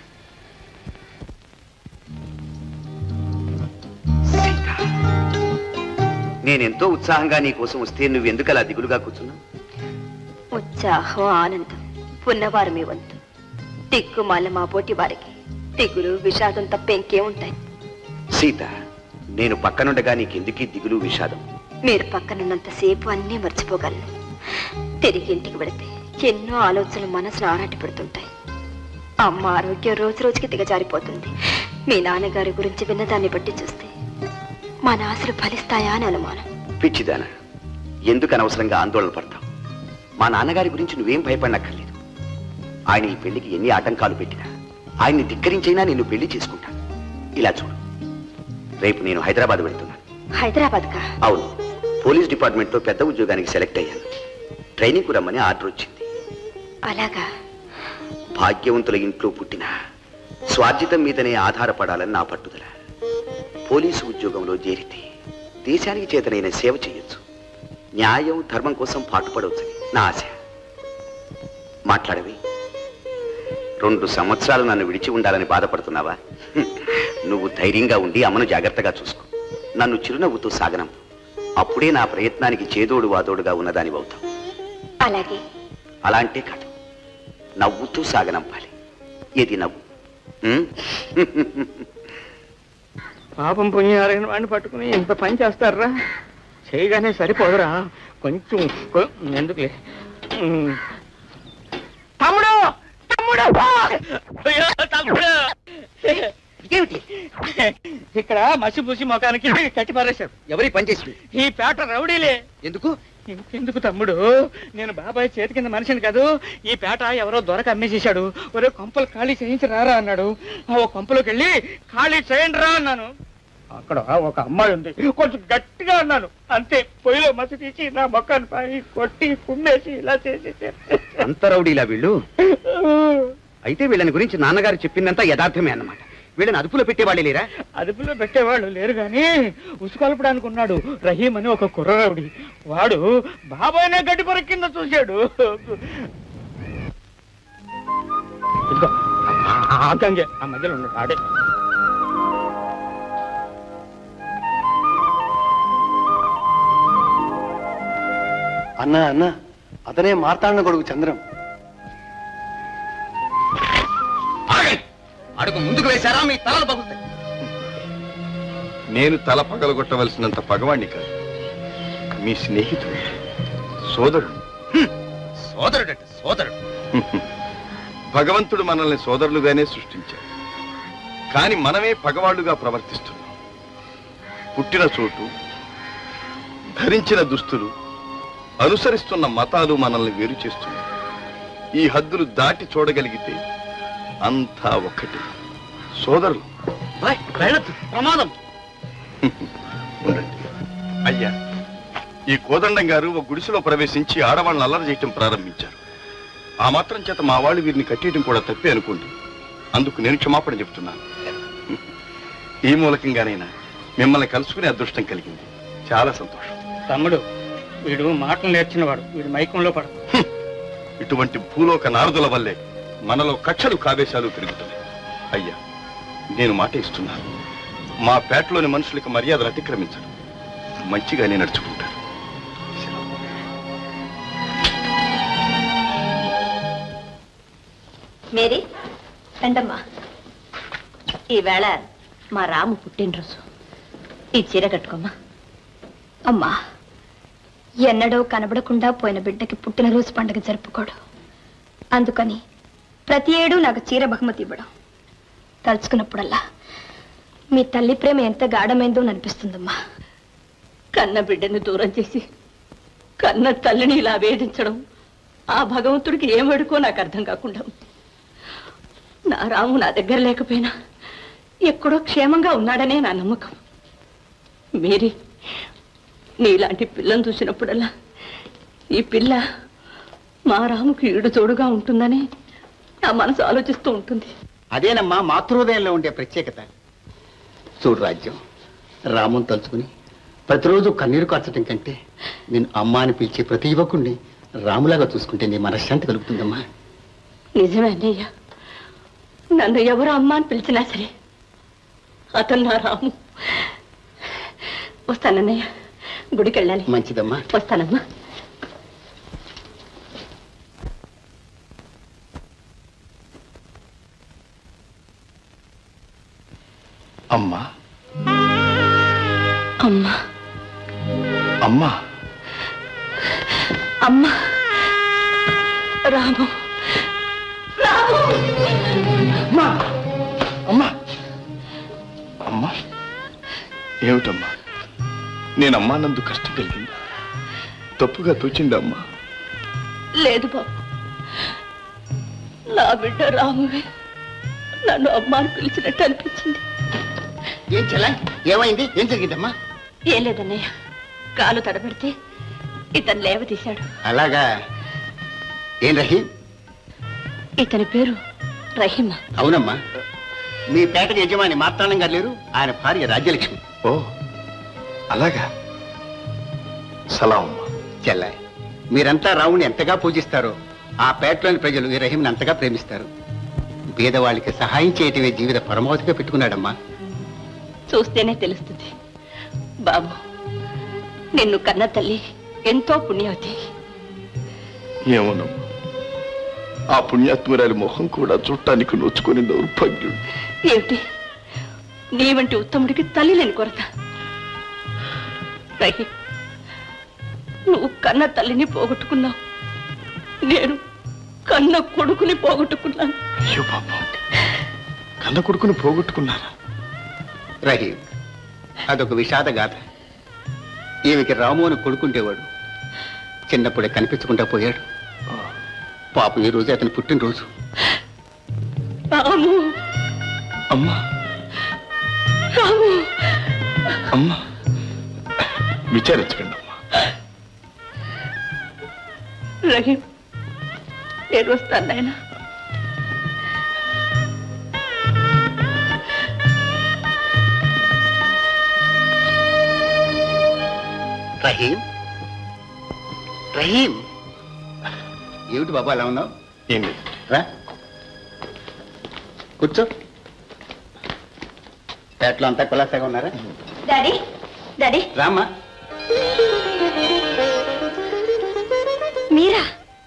నేనెంతో ఉత్సాహంగా నీ కోసం వస్తే నువ్వెందుకు అలా దిగులుగా కూర్చున్నావు ఉత్సాహం ఆనందం ఉన్నవారు మీ వంతు దిక్కుమాల మా పోటీ వారికి దిగులు విషాదం తప్ప ఇంకేం ఉంటాయి సీత నేను పక్కనుండగా నీకెందుకీ దిగులు విషాదం మీరు పక్కనున్నంతసేపు అన్నీ మర్చిపోగలను తిరిగి ఇంటికి వెళితే ఎన్నో ఆలోచనలు మనసును ఆరాటి పెడుతుంటాయి అమ్మ ఆరోగ్యం రోజు రోజుకి దిగజారిపోతుంది మీ నాన్నగారి గురించి విన్నదాన్ని బట్టి చూస్తే మన ఆశలు ఫలిస్తాయా అని అనుమానం పిచ్చిదాన ఎందుకు అనవసరంగా ఆందోళన పడతావు మా నాన్నగారి గురించి నువ్వేం భయపడనక్కర్లేదు ఆయన ఈ పెళ్లికి ఎన్ని ఆటంకాలు పెట్టినా ఆయన్ని ధిక్కరించైనా నిన్ను పెళ్లి చేసుకుంటాను ఇలా చూడు రేపు నేను హైదరాబాద్ వెళ్తున్నాను హైదరాబాద్ కా అవును పోలీస్ డిపార్ట్మెంట్లో పెద్ద ఉద్యోగానికి సెలెక్ట్ అయ్యాను ట్రైనింగ్కు రమ్మని ఆర్డర్ వచ్చింది అలాగా భాగ్యవంతుల ఇంట్లో పుట్టిన స్వార్జితం మీదనే ఆధారపడాలని నా పట్టుదల పోలీసు ఉద్యోగంలో చేరితే దేశానికి చేతనైన సేవ చేయొచ్చు న్యాయం ధర్మం కోసం పాటుపడవచ్చని నా ఆశ మాట్లాడవి రెండు సంవత్సరాలు నన్ను విడిచి ఉండాలని బాధపడుతున్నావా హ్మ్. నువ్వు ధైర్యంగా ఉండి అమ్మను జాగ్రత్తగా చూసుకో నన్ను చిరునవ్వుతూ సాగనం అప్పుడే నా ప్రయత్నానికి చేదోడు వాదోడుగా ఉన్నదాని అవుతావు అలాగే అలా అంటే కాదు నవ్వుతూ సాగనంపాలి ఏది నవ్వు హ్మ్? పాపం పుణ్యారైన వాడిని పట్టుకుని ఇంత పని చేస్తారా చేయగానే సరిపోదురా కొంచెం కొ- ఎందుకులే ఉమ్. తమ్ముడు తమ్ముడు అయ్యో, తమ్ముడు ఏమిటి ఇక్కడ మసి పూసి ముఖానికి కట్టి పారేశారు ఎవరి పని చేసి ఈ పేట రౌడీలే ఎందుకు ఎందుకు తమ్ముడు నేను బాబాయ్ చేతి కింద మనిషిని కాదు ఈ పేట ఎవరో దొరక అమ్మేసేశాడు ఒరే కొంపలు ఖాళీ చేయించి రారా అన్నాడు ఆ ఓ కొంపలోకి వెళ్ళి ఖాళీ చేయండి రా అన్నాను అక్కడ ఒక అమ్మాయి ఉంది కొంచెం గట్టిగా అన్నాను అంతే పొయ్యిలో మసి తీసి నా మొక్కను పై కొట్టి కుమ్మేసి ఇలా చేసేసారు అంత రౌడీలా వీళ్ళు అయితే వీళ్ళని గురించి నాన్నగారు చెప్పిందంతా యథార్థమే అన్నమాట వీళ్ళని అదుపులో పెట్టేవాళ్ళే లేరా అదుపులో పెట్టేవాళ్ళు లేరు గాని ఉసుకొల్పడానికి ఉన్నాడు రహీం అని ఒక కుర్రరావుడి వాడు బాబాయ్నే గడ్డి పొర కింద చూశాడు ఇదిగో ఆ- ఆ- ఆ గంగే ఆ మధ్యలో ఉన్నాడు ఆడే అన్నా అన్నా అతనే మార్తాండ కొడుకు చంద్రం అడుగు ముందుకు వేశారా మీ తలలు పగులుతాయి నేను తల పగలగొట్టవలసినంత పగవాణ్ణి కాదు మీ స్నేహితుడు సోదరుడు సోదరుడట సోదరుడు భగవంతుడు మనల్ని సోదరులుగానే సృష్టించాడు కానీ మనమే పగవాళ్లుగా ప్రవర్తిస్తున్నాం పుట్టిన చోటు ధరించిన దుస్తులు అనుసరిస్తున్న మతాలు మనల్ని వేరు చేస్తున్నాయి ఈ హద్దులు దాటి చూడగలిగితే అంతా ఒక్కటి సోదరులు ప్రమాదం ఉండండి అయ్యా ఈ కోదండం గారు ఒక గుడిసెలో ప్రవేశించి ఆడవాళ్ళని అల్లరి చేయటం ప్రారంభించారు ఆ మాత్రం చేత మా వాళ్ళు వీరిని కట్టేయటం కూడా తప్పే అనుకోండి అందుకు నేను క్షమాపణ చెప్తున్నాను ఈ మూలకంగానైనా మిమ్మల్ని కలుసుకునే అదృష్టం కలిగింది చాలా సంతోషం తమ్ముడు వీడు మాటలు నేర్చినవాడు వీడు మైకంలో పడ ఇటువంటి భూలోక నారదుల వల్లే మనలో కక్షలు కావేశాలు పెరుగుతున్నాయి అయ్యా నేను మాట ఇస్తున్నాను మా పేటలోని మనుషులకి మర్యాదలు అతిక్రమించడం మంచిగానే నడుచుకుంటారు మేరీ రండమ్మా ఈవేళ మా రాము పుట్టినరోజు ఈ చీర కట్టుకోమ్మా అమ్మా ఎన్నడూ కనబడకుండా పోయిన బిడ్డకి పుట్టినరోజు పండుగ జరుపుకోడు అందుకని ప్రతి ఏడు నాకు చీర బహుమతి ఇవ్వడం తలుచుకున్నప్పుడల్లా మీ తల్లి ప్రేమ ఎంత గాఢమైందో అనిపిస్తుందమ్మా కన్న బిడ్డను దూరం చేసి కన్న తల్లిని ఇలా వేధించడం ఆ భగవంతుడికి ఏం వడుకో నాకు అర్థం కాకుండా ఉంది. నా రాము నా దగ్గర లేకపోయినా ఎక్కడో క్షేమంగా ఉన్నాడనే నా నమ్మకం మేరీ నీలాంటి పిల్లని చూసినప్పుడల్లా ఈ పిల్ల మా రాముకి ఈడు తోడుగా ఉంటుందని నా మనసు ఆలోచిస్తూ ఉంటుంది అదేనమ్మా మాతృహృదయంలో ఉండే ప్రత్యేకత చూడు రాజ్యం రామం తలుచుకుని ప్రతిరోజు కన్నీరు కార్చడం కంటే నేను అమ్మ అని పిలిచే ప్రతి యువకుణ్ణి రాములాగా చూసుకుంటే నీ మనశ్శాంతి కలుగుతుందమ్మా నిజమే అన్నయ్య నన్ను ఎవరు అమ్మ అని పిలిచినా సరే అతను నా రాము వస్తానన్నయ్య గుడికి వెళ్ళాలి మంచిదమ్మా వస్తానమ్మా అమ్మా అమ్మా అమ్మా అమ్మా రాము రాము అమ్మా అమ్మా అమ్మా ఏమిటమ్మా నేను అమ్మా నందు కష్టం కలిగింది తప్పుగా తోచిందమ్మా లేదు బాబు నా బిడ్డ రామువే నన్ను అమ్మాను పిలిచినట్టు అనిపించింది ఏం చెల్లా ఏమైంది ఏం జరిగిందమ్మా ఏం లేదన్నయ్య కాలు తడబెడితే ఇతను లేవ తీశాడు అలాగా ఏం రహీం ఇతని పేరు రహీమ అవునమ్మా మీ పేట యజమాని మార్తాండం గారు లేరు ఆయన భార్య రాజ్యలక్ష్మి ఓ అలాగా సలాం చెల్లాయ్ మీరంతా రావుని ఎంతగా పూజిస్తారో ఆ పేటలోని ప్రజలు ఈ రహీంని అంతగా ప్రేమిస్తారు పేదవాళ్ళకి సహాయం చేయటమే జీవిత పరమావధిగా పెట్టుకున్నాడమ్మా చూస్తేనే తెలుస్తుంది బాబు నిన్ను కన్న తల్లి ఎంతో పుణ్యవతి ఏమోనమ్మా ఆ పుణ్యాత్మురాలి మొహం కూడా చూడటానికి నోచుకొని దౌర్భాగ్యుడు ఏమిటి నీ వంటి ఉత్తముడికి తల్లి లేని కొరత రహీ నువ్వు కన్న తల్లిని పోగొట్టుకున్నావు నేను కన్న కొడుకుని పోగొట్టుకున్నాను అయ్యో పాపం కన్న కొడుకుని పోగొట్టుకున్నారా రహీం అదొక విషాద గాథ ఈమెకి రాము అని కొడుకుంటేవాడు చిన్నప్పుడే కనిపించకుండా పోయాడు పాపం ఈ రోజు అతని పుట్టినరోజు రాము అమ్మా రాము అమ్మా విచారించకండి అమ్మా రహీం నేను వస్తాను నాయనా రహీం రహీం ఏమిటి బాబా అలా ఉన్నావు ఏం లేదు రా కూర్చో పేటలో అంతా కులాసాగా ఉన్నారా డాడీ డాడీ రామ్మా మీరా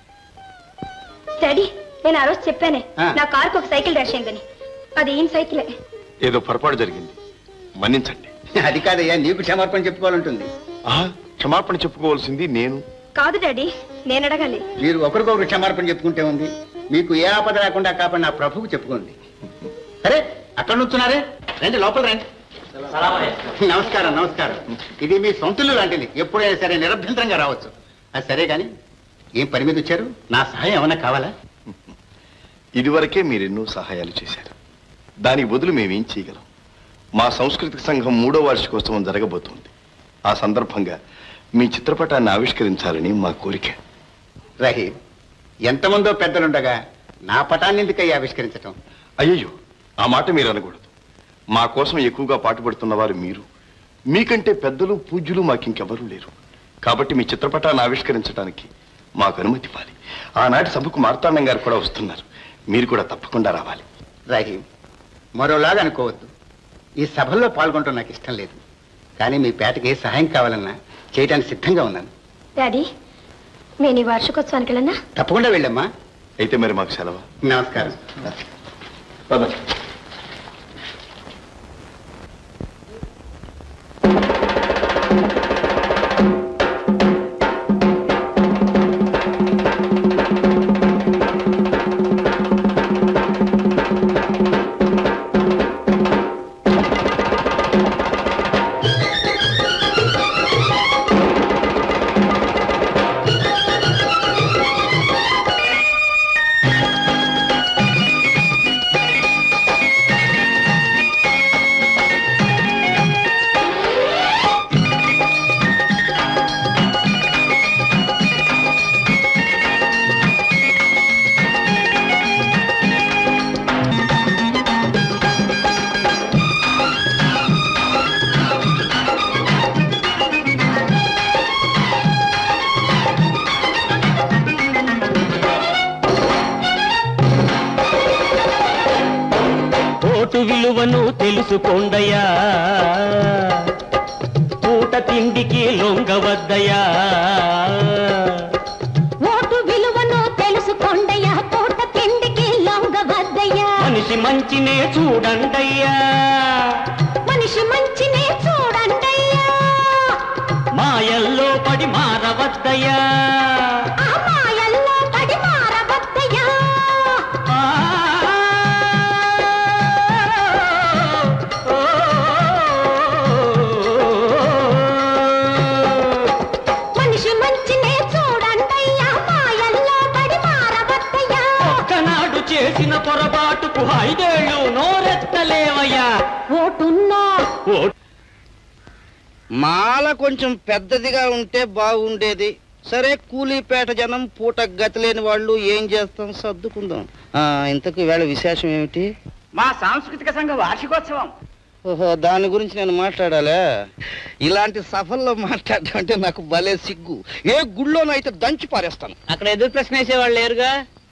డాడీ నేను ఆ రోజు చెప్పానే ఆ. నా కారుకు ఒక సైకిల్ డాష్ అయిందని అది ఏం సైకిలే ఏదో పొరపాటు జరిగింది మన్నించండి అది కాదయ్యా నీకు క్షమార్పణ చెప్పుకోవాలంటుంది ఆ క్షమాపణ చెప్పుకోవాల్సింది నేను కాదు డాడీ నేను అడగాలి మీరు ఒకరికొకరు క్షమార్పణ చెప్పుకుంటే ఉంది మీకు ఏ ఆపద రాకుండా కాపాడిన ఆ ప్రభువు చెప్పుకోండి సరే అక్కడ నుంచున్నారే రండి లోపల రండి నమస్కారం నమస్కారం ఇది మీ సొంతలు లాంటిది ఎప్పుడైనా సరే నిరభ్యంతరంగా రావచ్చు అది సరే కానీ ఏం పని మీద వచ్చారు నా సహాయం ఏమైనా కావాలా ఇదివరకే మీరెన్నో సహాయాలు చేశారు దానికి బదులు మేమేం చేయగలం మా సాంస్కృతిక సంఘం మూడో వార్షికోత్సవం జరగబోతోంది ఆ సందర్భంగా మీ చిత్రపటాన్ని ఆవిష్కరించాలని మా కోరిక రహీం ఎంతమందో పెద్దలుండగా నా పటాన్ని ఎందుకయ్యి ఆవిష్కరించటం అయ్యయ్యో ఆ మాట మీరు అనకూడదు మా కోసం ఎక్కువగా పాటుపడుతున్న వారు మీరు మీకంటే పెద్దలు పూజ్యులు మాకింకెవరూ లేరు కాబట్టి మీ చిత్రపటాన్ని ఆవిష్కరించడానికి మాకు అనుమతి ఇవ్వాలి ఆనాటి సభకు మార్తాండం గారు కూడా వస్తున్నారు మీరు కూడా తప్పకుండా రావాలి రహీం మరోలాగా అనుకోవద్దు ఈ సభల్లో పాల్గొనడం నాకు ఇష్టం లేదు కానీ మీ పేటకి ఏ సహాయం కావాలన్నా చేయడానికి సిద్ధంగా ఉన్నాను డాడీ నేను ఈ వార్షికోత్సవానికి వెళ్ళనా తప్పకుండా వెళ్ళమ్మా అయితే మరి మాకు సెలవు నమస్కారం పద ఓటు విలువను తెలుసుకోండయా పూట తిండికి లొంగవద్దయా ఓటు విలువను తెలుసుకోండయ్యా పూట తిండికి లొంగవద్దయ్యా మనిషి మంచినే చూడండయ్యా మనిషి మంచినే చూడండయ్యా మాయల్లో పడి మారవద్దయ్యా ఆ మాయల్లో పడి మారవద్దయ్యా మనిషి మంచినే చేసిన పొరపాటుకు ఐదేళ్ళు నోరెత్తలేవయ్యా ఓటున్నా ఓటు మాల కొంచెం పెద్దదిగా ఉంటే బాగుండేది సరే కూలీపేట జనం పూట గతి లేని వాళ్ళు ఏం చేస్తాం సర్దుకుందాం ఆ, ఇంతకు వేళ విశేషం ఏమిటి మా సాంస్కృతిక సంఘ వార్షికోత్సవం ఓహో దాని గురించి నేను మాట్లాడాలా ఇలాంటి సభల్లో మాట్లాడడం అంటే నాకు భలే సిగ్గు ఏ గుళ్ళోనైతే దంచి పారేస్తాను అక్కడ ఎదురు ప్రశ్న వేసేవాళ్ళు లేరుగా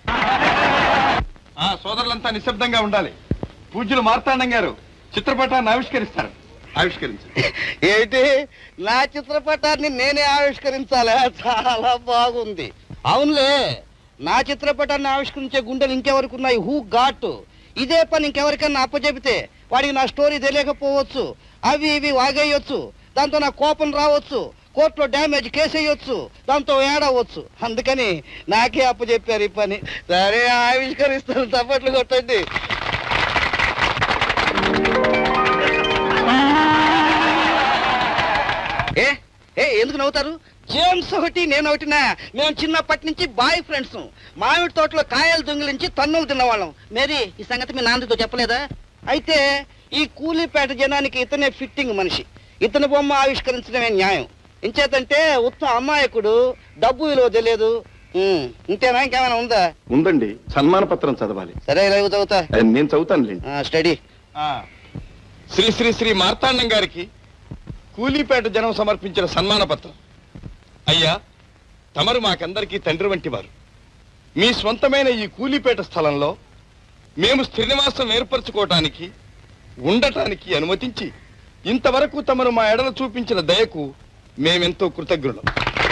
ఆ సోదరులంతా నిశ్శబ్దంగా ఉండాలి పూజ్యులు మార్తాండం గారు చిత్రపటాన్ని ఆవిష్కరిస్తారు ఆవిష్కరించు ఏంటి నా చిత్రపటాన్ని నేనే ఆవిష్కరించాలా చాలా బాగుంది అవునులే నా చిత్రపటాన్ని ఆవిష్కరించే గుండెలు ఇంకెవరికి ఉన్నాయి హూ ఘాట్ ఇదే పని ఇంకెవరికన్నా అప్పచెబితే వాడికి నా స్టోరీ తెలియకపోవచ్చు అవి ఇవి వాగేయొచ్చు దాంతో నా కోపం రావచ్చు కోర్టులో డ్యామేజ్ కేసు వేయొచ్చు దాంతో ఏడవచ్చు అందుకని నాకే అప్పచెప్పారు ఈ పని సరే ఆవిష్కరిస్తాను తప్పట్లు కొట్టండి ఏ ఏ ఎందుకు నవ్వుతారు జేమ్స్ ఒకటి నేను ఒకటినా మేము చిన్నప్పటి నుంచి బాయ్ ఫ్రెండ్స్ మామిడి తోటలో కాయలు దొంగిలించి తన్నులు తిన్నవాళ్ళం మేరీ ఈ సంగతి మీ నాన్నతో చెప్పలేదా అయితే ఈ కూలీపేట జనానికి ఇతనే ఫిట్టింగ్ మనిషి ఇతని బొమ్మ ఆవిష్కరించడమే న్యాయం ఇంచేతంటే ఉత్తమ అమాయకుడు డబ్బు విలువ తెలియదు ఉమ్, ఇంతేనా ఇంకేమైనా ఉందా ఉందండి సన్మాన పత్రం చదవాలి సరే ఇలా చదువుతా ఆ, నేను చదువుతానులేండి స్టడీ శ్రీ శ్రీ శ్రీ మార్తాండం గారికి కూలీపేట జనం సమర్పించిన సన్మాన పత్రం అయ్యా తమరు మాకందరికీ తండ్రి వంటి వారు మీ స్వంతమైన ఈ కూలీపేట స్థలంలో మేము స్థిర నివాసం ఏర్పరచుకోవటానికి ఉండటానికి అనుమతించి ఇంతవరకు తమరు మా ఎడల చూపించిన దయకు మేమెంతో కృతజ్ఞులం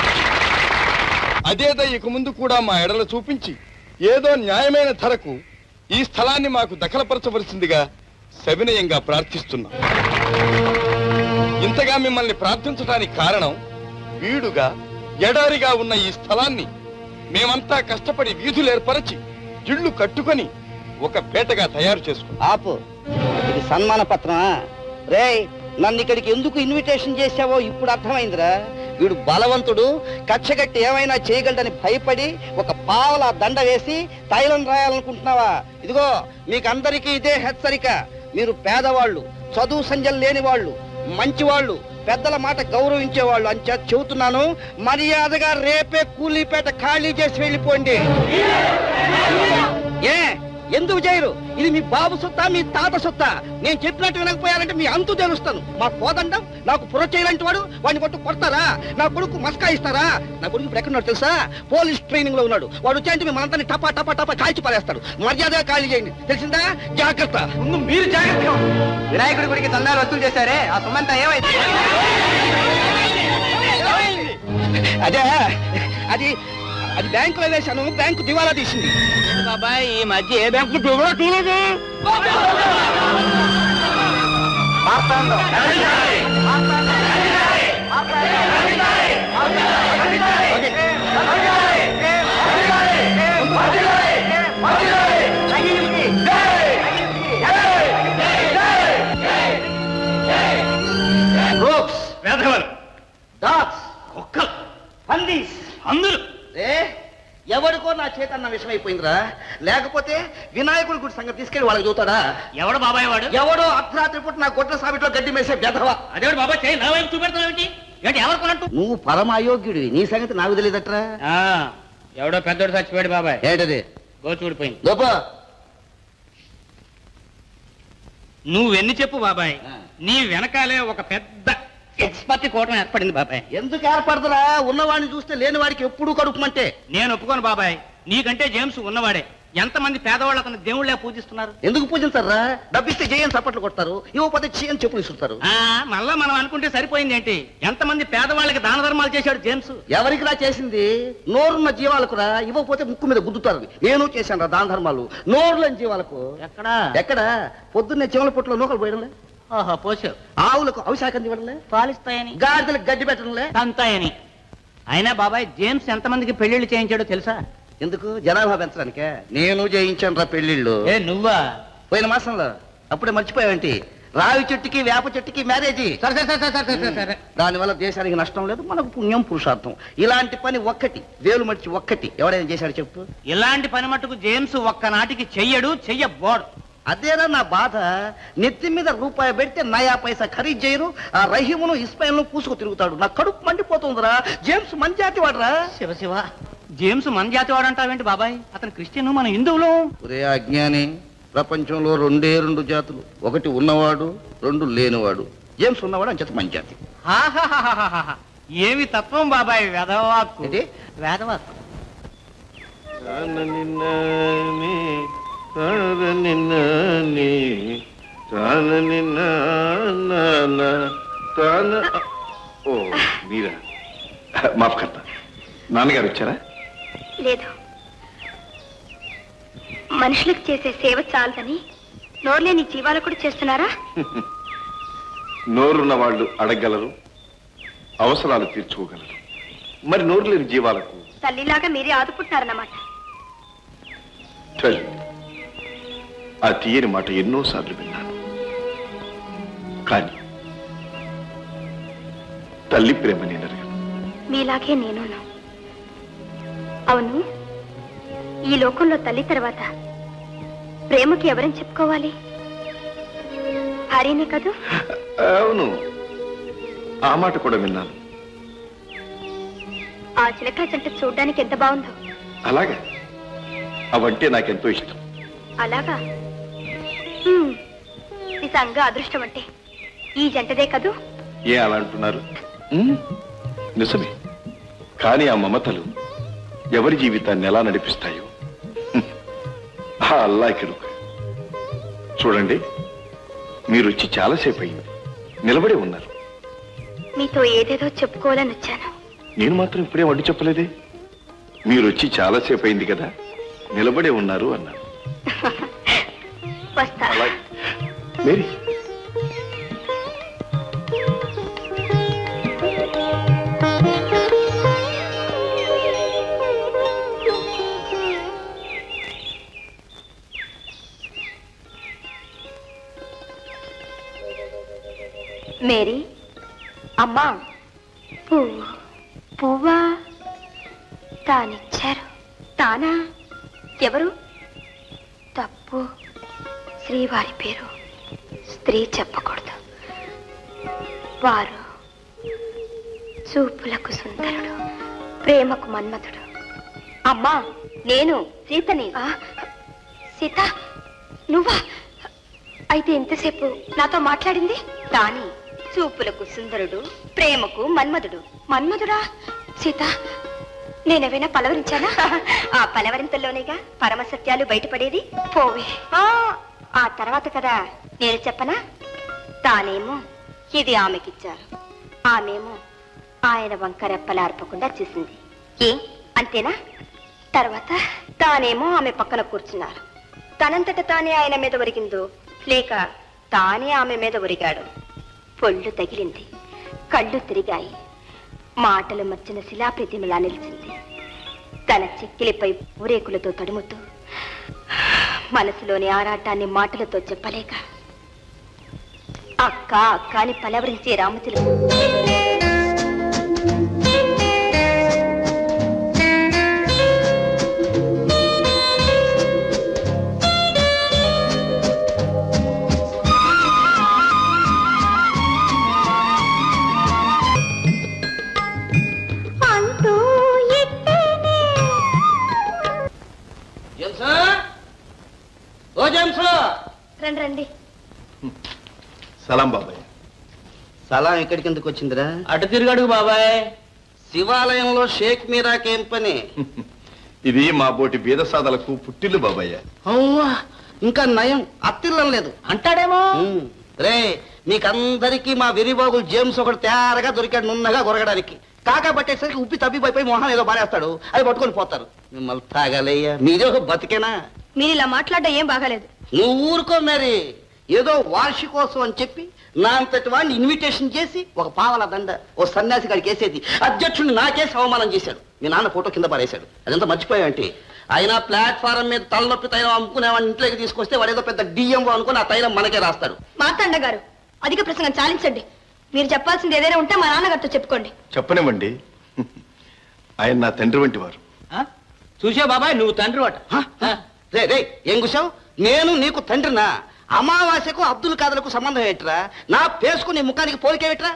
అదే దయకు ముందు కూడా మా ఎడల చూపించి ఏదో న్యాయమైన ధరకు ఈ స్థలాన్ని మాకు దఖలపరచవలసిందిగా సవినయంగా ప్రార్థిస్తున్నాం ఇంతగా మిమ్మల్ని ప్రార్థించడానికి కారణం వీడుగా ఎడారిగా ఉన్న ఈ స్థలాన్ని మేమంతా కష్టపడి వీధులు ఏర్పరచి ఇళ్ళు కట్టుకొని ఒక పేటగా తయారు చేసుకున్నాం ఆపు ఇది సన్మాన పత్రమా రేయ్ నన్ను ఇక్కడికి ఎందుకు ఇన్విటేషన్ చేశావో ఇప్పుడు అర్థమైందిరా వీడు బలవంతుడు కచ్చగట్టి ఏమైనా చేయగలడని భయపడి ఒక పావల దండ వేసి తైలం రాయాలనుకుంటున్నావా ఇదిగో మీకందరికీ ఇదే హెచ్చరిక మీరు పేదవాళ్ళు చదువు సంజలు లేని వాళ్ళు మంచివాళ్ళు పెద్దల మాట గౌరవించే వాళ్ళు అని చేత చెబుతున్నాను మర్యాదగా రేపే కూలీపేట ఖాళీ చేసి వెళ్ళిపోండి ఏ ఎందుకు చేయరు ఇది మీ బాబు సొత్తా మీ తాత సొత్తా నేను చెప్పినట్టు వినకపోయారంటే మీ అంతు తెలుస్తాను మా కోదండం నాకు పుర చేయలాంటి వాడు వాడిని కొట్టు కొడతారా నా కొడుకు మస్కా ఇస్తారా నా కొడుకు ఇప్పుడు ఎక్కడున్నాడు తెలుసా పోలీస్ ట్రైనింగ్ లో ఉన్నాడు వాడు వచ్చేంటే మీ మనంతా టపా టపా టపా కాల్చి పారేస్తాడు మర్యాదగా ఖాళీ చేయండి తెలిసిందా జాగ్రత్త ముందు మీరు జాగ్రత్తగా వినాయకుడి గుడికి దండాలు వసూలు చేశారే ఆ సొమ్మంతా ఏమైంది అదే అది అది బ్యాంకులో వేశాను బ్యాంకు దివాలా తీసింది బాబాయ్ ఈ మధ్య ఏ బ్యాంకు దిగులో తీయలేదు రోక్స్ వేధవలు డాగ్స్ కుక్కలు పందీస్ అందరూ ఏ ఎవరికో నా చేత అన్న విషయం అయిపోయిందిరా లేకపోతే వినాయకుడి గుడి సంగతి తీసుకెళ్లి వాళ్ళకి చూతాడా ఎవడు బాబాయ్ వాడు ఎవడో అర్ధరాత్రి పూట నా గొడ్ల సావిట్లో గడ్డి మేసే బెదవా అదేవాడు బాబాయ్ చేయి నా వైపు చూపెడతావు ఏంటి ఎవరుకున్నట్టు నువ్వు పరమ అయోగ్యుడివి నీ సంగతి నాకు తెలియదట్రా ఎవడో పెద్దోడు చచ్చిపోయాడు బాబాయ్ ఏంటది గోచూడిపోయింది గొప్ప నువ్వెన్ని చెప్పు బాబాయ్ నీ వెనకాలే ఒక పెద్ద ఎక్స్పర్ట్ కూటమి ఏర్పడింది బాబాయ్ ఎందుకు ఏర్పడదురా ఉన్నవాడిని చూస్తే లేని వాడికి ఎప్పుడు కడుపుమంటే నేను ఒప్పుకోను బాబాయ్ నీకంటే జేమ్స్ ఉన్నవాడే ఎంతమంది పేదవాళ్ళు అతను దేవుళ్ళే పూజిస్తున్నారు ఎందుకు పూజించారా డబ్బిస్తే జయని చప్పట్లు కొడతారు ఇవ్వకపోతే చేయని చెప్పులు ఇస్తుంటారు ఆ మళ్ళా మనం అనుకుంటే సరిపోయింది ఏంటి ఎంతమంది పేదవాళ్ళకి దాన ధర్మాలు చేశాడు జేమ్స్ ఎవరికి రా చేసింది నోరున్న జీవాలకు రా ఇవ్వకపోతే ముక్కు మీద గుద్దుతారు నేను చేశాను రా దాన ధర్మాలు నోరులేని జీవాలకు ఎక్కడా ఎక్కడ పొద్దున్నే చెవుల పుట్లో నూకలు పోయడంలే ఓహో పోసావు ఆవులకు అవిశాఖం ఇవ్వడంలే పాలిస్తాయని గాడిదలకు గడ్డి పెట్టడంలే తంతాయని అయినా బాబాయ్ జేమ్స్ ఎంతమందికి పెళ్లిళ్ళు చేయించాడో తెలుసా ఎందుకు జనాభా పెంచడానికే నేను జయించాను రా పెళ్లిళ్ళు ఏ నువ్వా పోయిన మాసంలో అప్పుడే మర్చిపోయావేంటి రావి చెట్టుకి వేప చెట్టుకి మ్యారేజీ సరే సరే సరే సరే సరే సరే దానివల్ల దేశానికి నష్టం లేదు మనకు పుణ్యం పురుషార్థం ఇలాంటి పని ఒక్కటి వేలు మడిచి ఒక్కటి ఎవడైనా చేశాడు చెప్పు ఇలాంటి పని మట్టుకు జేమ్స్ ఒక్కనాటికి చెయ్యడు చెయ్యబోడు అదేనా నా బాధ నెత్తి మీద రూపాయి పెడితే నయా పైసా ఖరీదు చేయరు ఆ రహీమును ఇస్మాయిల్ను పూసుకు తిరుగుతాడు నా కడుపు మండిపోతుందిరా జేమ్స్ మంజాతి వాడరా శివ శివ జేమ్స్ మన జాతి వాడంటావేంటి బాబాయ్ అతను క్రిస్టియన్ మన హిందువులు ఒరే అజ్ఞాని ప్రపంచంలో రెండే రెండు జాతులు ఒకటి ఉన్నవాడు రెండు లేనివాడు జేమ్స్ ఉన్నవాడు అంచేత మంజాతి ఆహాహాహాహాహా. ఏమి తత్వం బాబాయ్ వేదవాక్కు వేదవాక్కు ఓ మీరా మాఫ్ కర్తా నాన్నగారు వచ్చారా లేదు మనుషులకు చేసే సేవ చాలదని నోర్లేని జీవాలు కూడా చేస్తున్నారా నోరున్న వాళ్ళు అడగగలరు అవసరాలు తీర్చుకోగలరు మరి నోరు లేని జీవాలకు తల్లిలాగా మీరే ఆదుకుంటున్నారన్నమాట తల్లి ఆ తీయని మాట ఎన్నోసార్లు విన్నాను కానీ తల్లి ప్రేమ నేను ఎరగను. మీలాగే నేను అవును ఈ లోకంలో తల్లి తర్వాత ప్రేమకి ఎవరని చెప్పుకోవాలి భార్యనే కదూ అవును ఆ మాట కూడా విన్నాను ఆ చిలక జంట చూడ్డానికి ఎంత బాగుందో అలాగే అవంటే నాకెంతో ఇష్టం అలాగా హ్మ్. నిజంగా అదృష్టం అంటే ఈ జంటదే కదూ ఏ అలా అంటున్నారు ఉమ్, నిజమే కానీ ఆ మమతలు ఎవరి జీవితాన్ని ఎలా నడిపిస్తాయో హ్మ్, ఆ అల్లాకిరుకు చూడండి మీరు వచ్చి చాలాసేపు అయింది నిలబడి ఉన్నారు మీతో ఏదేదో చెప్పుకోవాలని వచ్చాను నేను మాత్రం ఇప్పుడే వడ్డు చెప్పలేదే మీరు వచ్చి చాలాసేపు అయింది కదా నిలబడే ఉన్నారు అన్నారు వస్తా అలాగే మేరీ మేరీ అమ్మా పువ్వు పువ్వా తానిచ్చారు తానా ఎవరు తప్పు శ్రీవారి పేరు స్త్రీ చెప్పకూడదు వారు చూపులకు సుందరుడు ప్రేమకు మన్మథుడు అమ్మా నేను సీతని సీత నువ్వా అయితే ఎంతసేపు నాతో మాట్లాడింది తాని చూపులకు సుందరుడు ప్రేమకు మన్మధుడు మన్మధుడా సీత నేనేమైనా పలవరించానా ఆ పలవరింతల్లోనేగా పరమ సత్యాలు బయటపడేది పోవే ఆ తర్వాత కదా నేను చెప్పనా తానేమో ఇది ఆమెకిచ్చారు ఆమెమో ఆయన వంక రెప్పలార్పకుండా చూసింది ఏ అంతేనా తర్వాత తానేమో ఆమె పక్కన కూర్చున్నారు తనంతట తానే ఆయన మీద ఒరిగిందో లేక తానే ఆమె మీద ఒరిగాడు పొళ్ళు తగిలింది కళ్ళు తిరిగాయి మాటలు మర్చిన శిలాప్రతిమలా నిలిచింది తన చెక్కిలిపై ఊరేకులతో తడుముతూ మనసులోని ఆరాటాన్ని మాటలతో చెప్పలేక అక్క అక్క అని పలవరించే రామచిలుకు అంటూ ఇట్టేనే జేమ్సా ఓ జేమ్స్ రండి రండి సలాం బాబాయ్ సలాం ఇక్కడికి ఎందుకు వచ్చిందిరా అటు తిరిగాడు బాబాయ్ శివాలయంలో షేక్ మీరాకేం పని ఇది మా బోటి బీద సాదలకు పుట్టిల్లు బాబాయ్య అవ్వా ఇంకా నయం అత్తిల్లం లేదు అంటాడేమో రే మీకందరికీ మా వెరిబాగులు జేమ్స్ ఒకటి తేరగా దొరికాడు నున్నగా కొరగడానికి కాకా పట్టేసరికి ఉప్పి తప్పి పైపోయి మొహం ఏదో బారేస్తాడు అది పట్టుకొని పోతారు మిమ్మల్ని తాగాలయ్యా మీరే ఒక బతికేనా మీరు ఇలా మాట్లాడడం ఏం బాగాలేదు నువ్వు ఊరుకో మరి ఏదో వార్షికోత్సవం అని చెప్పి నా అంతటి వాడిని ఇన్విటేషన్ చేసి ఒక పావల దండ ఓ సన్యాసి గారికి వేసేది అధ్యక్షుడిని నాకేసి అవమానం చేశాడు మీ నాన్న ఫోటో కింద పారేశాడు అదంతా మర్చిపోయావంటే అయినా ప్లాట్ఫారం మీద తలనొప్పి తైలం అమ్ముకునేవాడిని ఇంట్లోకి తీసుకొస్తే వాడు ఏదో పెద్ద డిఎంఓ అనుకుని ఆ తైలం మనకే రాస్తాడు మార్తాండ గారు అధిక ప్రసంగం చాలించండి మీరు చెప్పాల్సింది ఏదైనా ఉంటే మా నాన్నగారితో చెప్పుకోండి చెప్పనివ్వండి ఆయన నా తండ్రి వంటి వారు చూసా బాబాయ్ నువ్వు తండ్రి వాట రే రే ఏం కూసావు నేను నీకు తండ్రినా అమావాస్యకు అబ్దుల్ కాదలకు సంబంధం ఏంట్రా నా పేసుకు నీ ముఖానికి పోలికేమిట్రా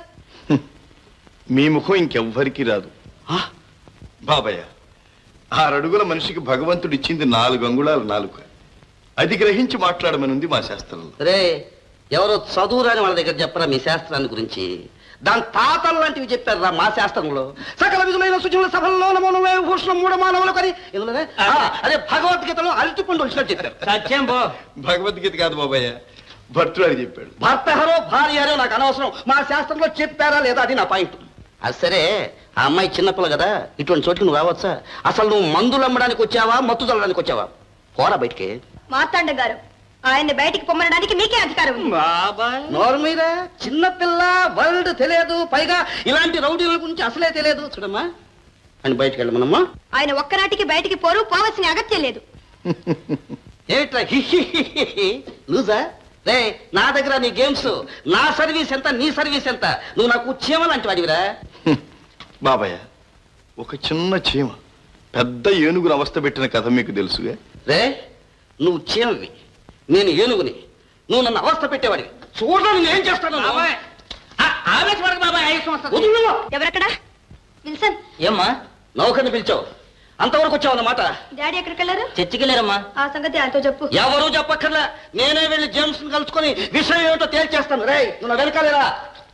మీ ముఖం ఇంకెవ్వరికీ రాదు బాబయ్య ఆరడుగుల మనిషికి భగవంతుడు ఇచ్చింది నాలుగు అంగుళాల నాలుక అది గ్రహించి మాట్లాడమనుంది మా శాస్త్రంలో రే ఎవరో చదువురాని వాళ్ళ దగ్గర చెప్పరా మీ శాస్త్రాన్ని గురించి దాని తాతలు లాంటివి చెప్పారా మా శాస్త్రంలో సకల విధులైన సుజనుల సభల్లో నమో నమే భూషణం మూడ మానవులు కని ఎందులోనే? ఆ, అదే భగవద్గీతలో అరటిపండు వచ్చినట్టు చెప్పారు సత్యం బో భగవద్గీత కాదు బాబయ్య భర్తృడు చెప్పాడు భర్త హరో భార్య హరో నాకు అనవసరం మా శాస్త్రంలో చెప్పారా లేదా అది నా పాయింట్ అది సరే ఆ అమ్మాయి చిన్నపిల్ల కదా ఇటువంటి చోటుకి నువ్వు రావచ్చా అసలు నువ్వు మందులు అమ్మడానికి వచ్చావా మత్తు చల్లడానికి వచ్చావా పోరా బయటికి మార్తాండ గారు ఆయన్ని బయటికి పొమ్మనడానికి మీకే అధికారం ఉంది నోరు మీద చిన్నపిల్ల వరల్డ్ తెలియదు పైగా ఇలాంటి రౌడీల గురించి అసలే తెలియదు చూడమ్మా అని బయటికి వెళ్ళమనమ్మా ఆయన ఒక్కనాటికి బయటికి పోరు పోవలసిన అగత్యం లేదు ఏమిట్రా హి హి హి హి హి. లూజా రే నా దగ్గర నీ గేమ్స్ నా సర్వీస్ ఎంత నీ సర్వీస్ ఎంత నువ్వు నాకు చీమలాంటి వాడివిరా బాబయ్య ఒక చిన్న చీమ పెద్ద ఏనుగును అవస్థ పెట్టిన కథ మీకు తెలుసుగా రే నువ్వు చీమవి నేను ఏనుగుని నువ్వు నన్ను అవస్థ పెట్టేవాడివి చూడడం నేను ఏం చేస్తాను ఆవేశపడక బాబాయ్ ఆయుష్ వస్తుంది ఎవరక్కడ విల్సన్ ఏమ్మా నౌకని పిలిచావు అంతవరకు వచ్చావు అన్నమాట డాడీ ఎక్కడికి వెళ్ళారు చర్చికి వెళ్ళారమ్మా ఆ సంగతి ఆయనతో చెప్పు ఎవరు చెప్పక్కర్లా నేనే వెళ్ళి జేమ్స్ కలుసుకొని విషయం ఏమిటో తేల్చేస్తాను రే నువ్వు నా వెనకాలేరా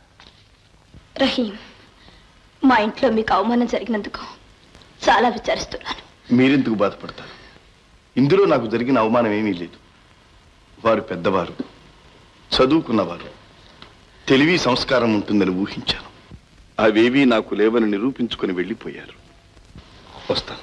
రహీం మా ఇంట్లో మీకు అవమానం జరిగినందుకు చాలా విచారిస్తున్నాను మీరెందుకు బాధపడతారు ఇందులో నాకు జరిగిన అవమానం ఏమీ లేదు వారు పెద్దవారు చదువుకున్నవారు తెలివి సంస్కారం ఉంటుందని ఊహించాను అవేవీ నాకు లేవని నిరూపించుకొని వెళ్ళిపోయారు వస్తాను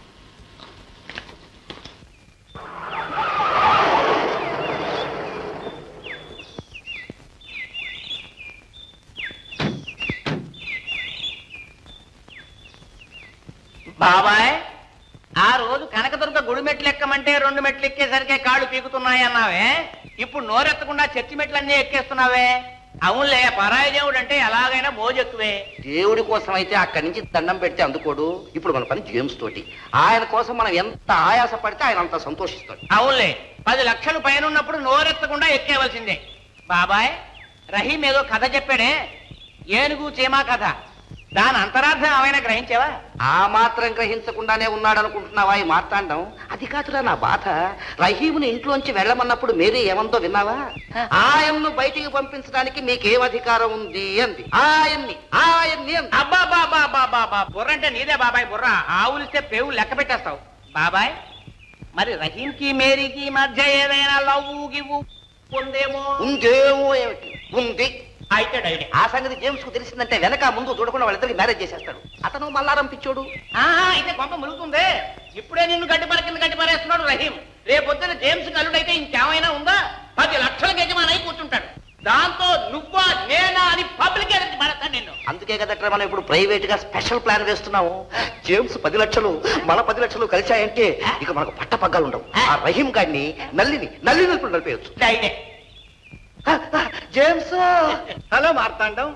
బాబాయ్ ఆ రోజు కనకదుర్గ గుడి మెట్లు ఎక్కమంటే రెండు మెట్లు ఎక్కేసరికి కాళ్ళు పీకుతున్నాయి అన్నావే ఇప్పుడు నోరెత్తకుండా చర్చి మెట్లన్నీ ఎక్కేస్తున్నావే అవునులే పరాయి దేవుడు అంటే ఎలాగైనా మోజెక్కువే దేవుడి కోసం అయితే అక్కడి నుంచి దండం పెడితే అందుకోడు ఇప్పుడు మన పని జేమ్స్ తోటి ఆయన కోసం మనం ఎంత ఆయాస పడితే ఆయన అంత సంతోషిస్తాడు అవునులే పది లక్షలు పైన ఉన్నప్పుడు నోరెత్తకుండా ఎక్కేవలసిందే బాబాయ్ రహీం ఏదో కథ చెప్పాడే ఏనుగు చీమా కథ దాని అంతరార్థం ఏమైనా గ్రహించావా ఆ మాత్రం గ్రహించకుండానే ఉన్నాడు అనుకుంటున్నావా ఈ మాట్లాడడం అది కాదురా నా బాధ రహీముని ఇంట్లోంచి వెళ్ళమన్నప్పుడు మేరీ ఏమందో విన్నావా ఆయన్ను బయటికి పంపించడానికి మీకేం అధికారం ఉంది అంది ఆయన్ని ఆయన్ని అంది అబ్బా బాబా బాబా బా బుర్ర అంటే నీదే బాబాయ్ బుర్ర ఆవులిస్తే పేవు లెక్క పెట్టేస్తావు బాబాయ్ మరి రహీంకి మేరీకి మధ్య ఏదైనా లవ్వు గివ్వు ఉందేమో ఉందేమో ఏమిటి ఉంది అయితే డైడే ఆ సంగతి జేమ్స్ కు తెలిసిందంటే వెనక ముందు చూడకుండా వాళ్ళిద్దరికి మ్యారేజ్ చేసేస్తాడు అతను మల్లారం పిచ్చోడు ఆహా, అయితే కొంప ములుగుతుంది ఇప్పుడే నిన్ను గడ్డి పరకింద గడ్డి పారేస్తున్నాడు రహీం రేపొద్దున జేమ్స్ కల్లుడైతే ఇంకేమైనా ఉందా పది లక్షల యజమాని అయి కూర్చుంటాడు దాంతో నువ్వా నేనా అని పబ్లిక్ పడతాను నిన్ను అందుకే కదట్రా మనం ఇప్పుడు ప్రైవేట్ గా స్పెషల్ ప్లాన్ వేస్తున్నాము జేమ్స్ పది లక్షలు మన పది లక్షలు కలిశాయంటే ఇక మనకు పట్టపగ్గాలు ఉండవు ఆ రహీం గాడిని నల్లిని నల్లిని ఇప్పుడు నడిపేయచ్చు డైడే జేమ్స్ హలో మార్తాండం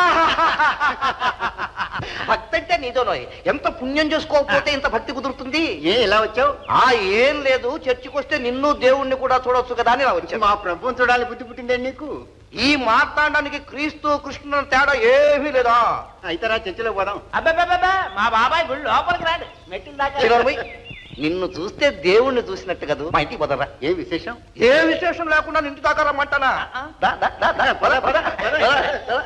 భక్తి అంటే నీదోనోయ్ ఎంత పుణ్యం చేసుకోకపోతే ఇంత భక్తి కుదురుతుంది ఏ ఇలా వచ్చావు ఆ ఏం లేదు చర్చికి వస్తే నిన్ను దేవుణ్ణి కూడా చూడొచ్చు కదా అని ఇలా వచ్చావు మా ప్రభుత్వం చూడాలి బుద్ధి పుట్టిందే నీకు ఈ మార్తాండానికి క్రీస్తు కృష్ణుని తేడా ఏమీ లేదా అయితే రా చర్చిలో పోదాం అబ్బాబాబా మా బాబాయ్ గుళ్ళు లోపలికి రాడు మెట్టిన దాకా చిరవై, నిన్ను చూస్తే దేవుణ్ణి చూసినట్టు కదా మా ఇంటికి పోదరా ఏ విశేషం ఏ విశేషం లేకుండా ఇంటి దాకా రమ్మంటానా దా, దా, దా, దా, పద, పద, పద, పద.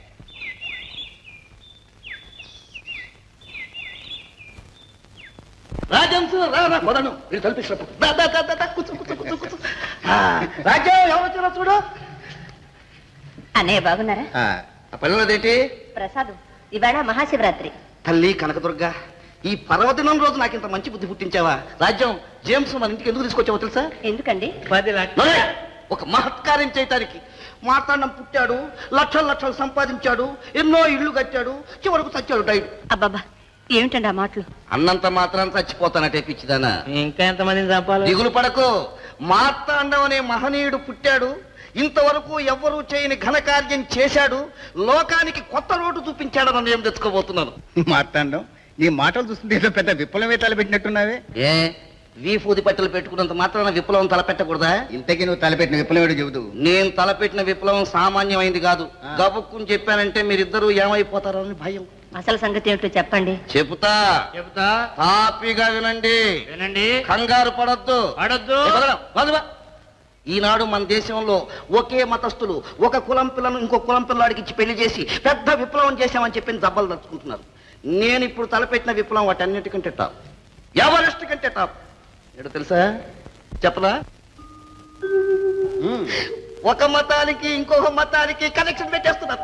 రాజంసు రా రా మొదను వీడు తలుపిస్తున్నప్పుడు దా, దా, దా, దా, దా, కూర్చో కూర్చో కూర్చో కూర్చో ఆ, రాజ్యం ఎవరు వచ్చారో చూడు అన్నయ్య బాగున్నారా ఆ పిల్లలదేంటి ప్రసాద్ ఇవాళ మహాశివరాత్రి తల్లి కనకదుర్గ ఈ పర్వదినం రోజు నాకు ఇంత మంచి బుద్ధి పుట్టించావా రాజ్యం జేమ్స్ మన ఇంటికి ఎందుకు తీసుకొచ్చావో తెలుసా ఎందుకండి పది నోరే! ఒక మహత్కార్యం చేయటానికి మార్తాండం పుట్టాడు లక్షలు లక్షలు సంపాదించాడు ఎన్నో ఇళ్ళు కట్టాడు చివరకు చచ్చాడు డైడ్ అబ్బబ్బా ఏమిటండి ఆ మాటలు అన్నంత మాత్రం చచ్చిపోతానటే పిచ్చిదానా ఇంకా ఎంతమందిని చంపాలి దిగులు పడకు మార్తాండం అనే మహనీయుడు పుట్టాడు ఇంతవరకు ఎవ్వరూ చేయని ఘనకార్యం చేశాడు లోకానికి కొత్త రోడ్డు చూపించాడని నేను తెచ్చుకోబోతున్నాను మాట్లాడడం నీ మాటలు చూస్తుంటే ఏదో పెద్ద విప్లవమే తలపెట్టినట్టున్నావే ఏ వీఫూది పట్టెలు పెట్టుకున్నంత మాత్రాన విప్లవం తలపెట్టకూడదా ఇంతకీ నువ్వు తలపెట్టిన విప్లవం చెబుతూ నేను తలపెట్టిన విప్లవం సామాన్యమైంది కాదు గబుక్కుని చెప్పానంటే మీరిద్దరూ ఏమైపోతారో అని భయం అసలు సంగతి ఏమిటో చెప్పండి చెబుతా చెబుతా హాపీగా వినండి వినండి కంగారు పడద్దు పడొద్దు. ఈనాడు మన దేశంలో ఒకే మతస్థులు ఒక కులం పిల్లను ఇంకో కులం పిల్లాడికి ఇచ్చి పెళ్లి చేసి పెద్ద విప్లవం చేశామని చెప్పి దెబ్బలు దచ్చుకుంటున్నారు నేను ఇప్పుడు తలపెట్టిన విప్లవం వాటన్నిటికంటే టాప్ ఎవరెస్ట్ కంటే టాప్ ఏంటో తెలుసా చెప్పనా మ్మ్. ఒక మతానికి ఇంకొక మతానికి కనెక్షన్ పెట్టేస్తున్నారు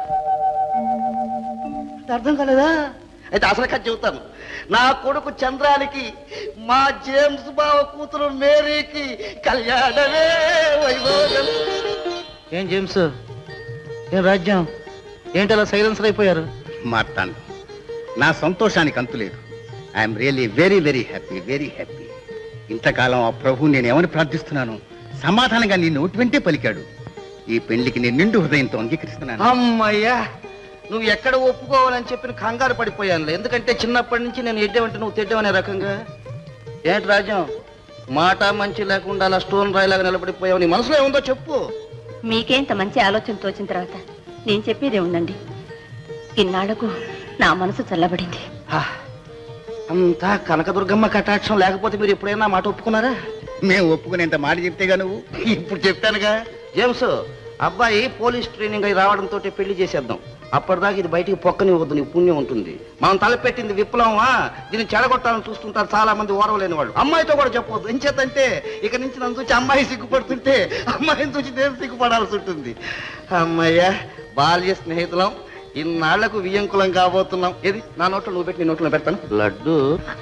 అంటే అర్థం కాలేదా అయితే అసలు కథ చెబుతాను నా కొడుకు చంద్రానికి మా జేమ్స్ బావ కూతురు మేరీకి కళ్యాణమే వైభోగం ఏం జేమ్స్ ఏం రాజ్యం ఏంటి అలా సైలెన్సర్ అయిపోయారు మాట్లాడు నా సంతోషానికి అంతులేదు I am really very very happy very happy ఇంతకాలం ఆ ప్రభు నేను ఏమని ప్రార్థిస్తున్నాను సమాధానంగా నీ నోటి వెంటే పలికాడు ఈ పెళ్లికి నేను నిండు హృదయంతో అంగీకరిస్తున్నాను అమ్మయ్యా నువ్వు ఎక్కడ ఒప్పుకోవాలని చెప్పిన కంగారు పడిపోయాను ఎందుకంటే చిన్నప్పటి నుంచి నేను ఎడ్డేమంటే నువ్వు తెడ్డమనే రకంగా ఏంటి రాజ్యం మాట మంచి లేకుండా అలా స్టోన్ రాయిలాగా నిలబడిపోయావు నీ మనసులో ఏముందో చెప్పు మీకేంత మంచి ఆలోచన తోచిన తర్వాత నేను చెప్పేదే ఉందండి ఇన్నాళ్లకు నా మనసు చల్లబడింది హా, అంతా కనకదుర్గమ్మ కటాక్షం లేకపోతే మీరు ఎప్పుడైనా మాట ఒప్పుకున్నారా మేము ఒప్పుకునేంత మాట చెప్తేగా నువ్వు ఇప్పుడు చెప్పానుగా జేమ్స్ అబ్బాయి పోలీస్ ట్రైనింగ్ అయి రావడంతో పెళ్లి చేసేద్దాం అప్పటిదాకా ఇది బయటికి పొక్కనివ్వద్దు నీకు పుణ్యం ఉంటుంది మనం తలపెట్టింది విప్లవమా దీన్ని చెడగొట్టాలని చూస్తుంటారు చాలా మంది ఓరవలేని వాళ్ళు అమ్మాయితో కూడా చెప్పవద్దు ఎంచేతంటే ఇక నుంచి నన్ను చూసి అమ్మాయి సిగ్గుపడుతుంటే అమ్మాయిని చూసి నేను సిగ్గుపడాల్సి ఉంటుంది అమ్మయ్య బాల్య స్నేహితులం ఇన్నాళ్లకు వియ్యంకులం కాబోతున్నాం ఏది నా నోట్లో నువ్వు పెట్టి నీ నోట్లో పెడతాను లడ్డు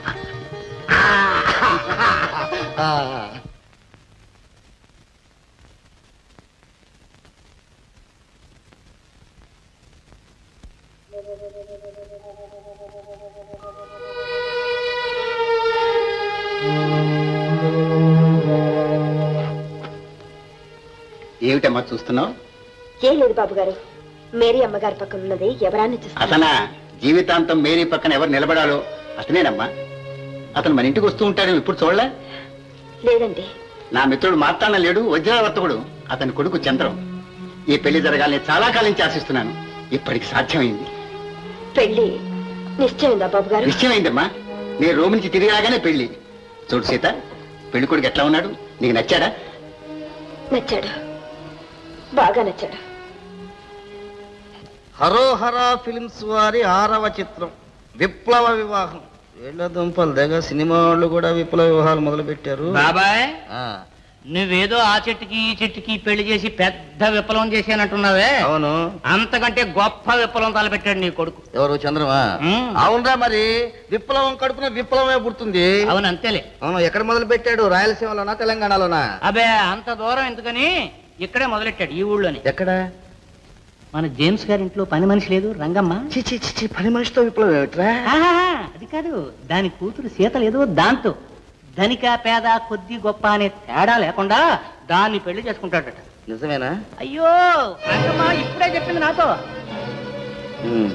ఏమిటమ్మా చూస్తున్నావు ఏం లేదు బాబు గారు మేరీ అమ్మగారి పక్కన ఉన్నది ఎవరాన్ని చూస్తా అతనా జీవితాంతం మేరీ పక్కన ఎవరు నిలబడాలో అతనేనమ్మా అతను మన ఇంటికి వస్తూ ఉంటాడు ఇప్పుడు చూడలే లేదండి నా మిత్రుడు మార్తాన్న లేడు వజ్రవర్తకుడు అతని కొడుకు చంద్రం ఈ పెళ్లి జరగాలని చాలా కాలం నుంచి ఆశిస్తున్నాను ఇప్పటికి సాధ్యమైంది పెళ్లి నిశ్చయిందా బాబు గారు నిశ్చయమైందమ్మా నేను రోమ్ నుంచి తిరిగి రాగానే పెళ్లి చూడు సీత పెళ్లి కొడుకు ఎట్లా ఉన్నాడు నీకు నచ్చాడా నచ్చాడు బాగా నచ్చాడు హరోహర ఫిలిమ్స్ వారి ఆరవ చిత్రం విప్లవ వివాహం వీళ్ళ దుంపలు దగ్గర సినిమా వాళ్ళు కూడా విప్లవ వివాహాలు మొదలు పెట్టారు బాబాయ్ నువ్వేదో ఆ చెట్టుకి ఈ చెట్టుకి పెళ్లి చేసి పెద్ద విప్లవం చేశానంటున్నావే అవును అంతకంటే గొప్ప విప్లవం తలపెట్టాడు నీ కొడుకు ఎవరు చంద్రమా అవునరా మరి విప్లవం కడుపున విప్లవమే పుడుతుంది అవును అంతేలే అవును ఎక్కడ మొదలు పెట్టాడు రాయలసీమలోనా తెలంగాణలోనా అబే అంత దూరం ఎందుకని ఇక్కడే మొదలెట్టాడు ఈ ఊళ్ళోని ఎక్కడ మన జేమ్స్ గారి ఇంట్లో పని మనిషి లేదు రంగమ్మ పని మనిషితో విప్లవం ఏమిట్రా ఆహాహా, అది కాదు దాని కూతురు సీత లేదు దాంతో ధనిక పేద కొద్ది గొప్ప అనే తేడా లేకుండా దాన్ని పెళ్లి చేసుకుంటాడట నిజమేనా అయ్యో రంగమ్మ ఇప్పుడే చెప్పింది నాతో ఉమ్.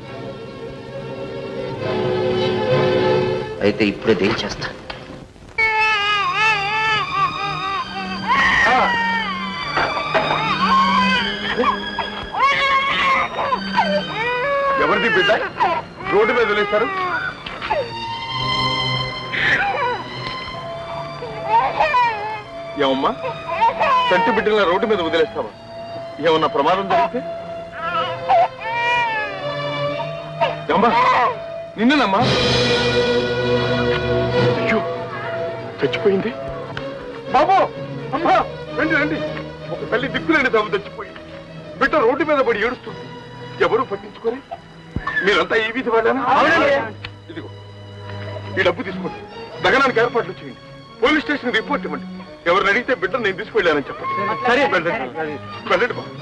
అయితే ఇప్పుడే దేని చేస్తా ఎవరిది బిడ్డ రోడ్డు మీద వదిలేశారు ఏమమ్మా చంటి బిడ్డల రోడ్డు మీద వదిలేస్తావా ఏమన్నా ప్రమాదం జరిగితే అమ్మా నిన్ననమ్మా అయ్యో చచ్చిపోయింది బాబు అమ్మా రండి రండి ఒక తల్లి దిక్కులేని దవ్వు చచ్చిపోయింది బిడ్డ రోడ్డు మీద పడి ఏడుస్తుంది ఎవరు పట్టించుకోరే మీరంతా ఈ వీధి వాళ్ళేనా ఇదిగో ఈ డబ్బు తీసుకోండి దగనానికి ఏర్పాట్లు చేయండి పోలీస్ స్టేషన్ రిపోర్ట్ ఇవ్వండి ఎవరిని అడిగితే బిడ్డను నేను తీసుకెళ్ళానని చెప్పండి సరే వెళ్ళండి వెళ్ళండి బాబు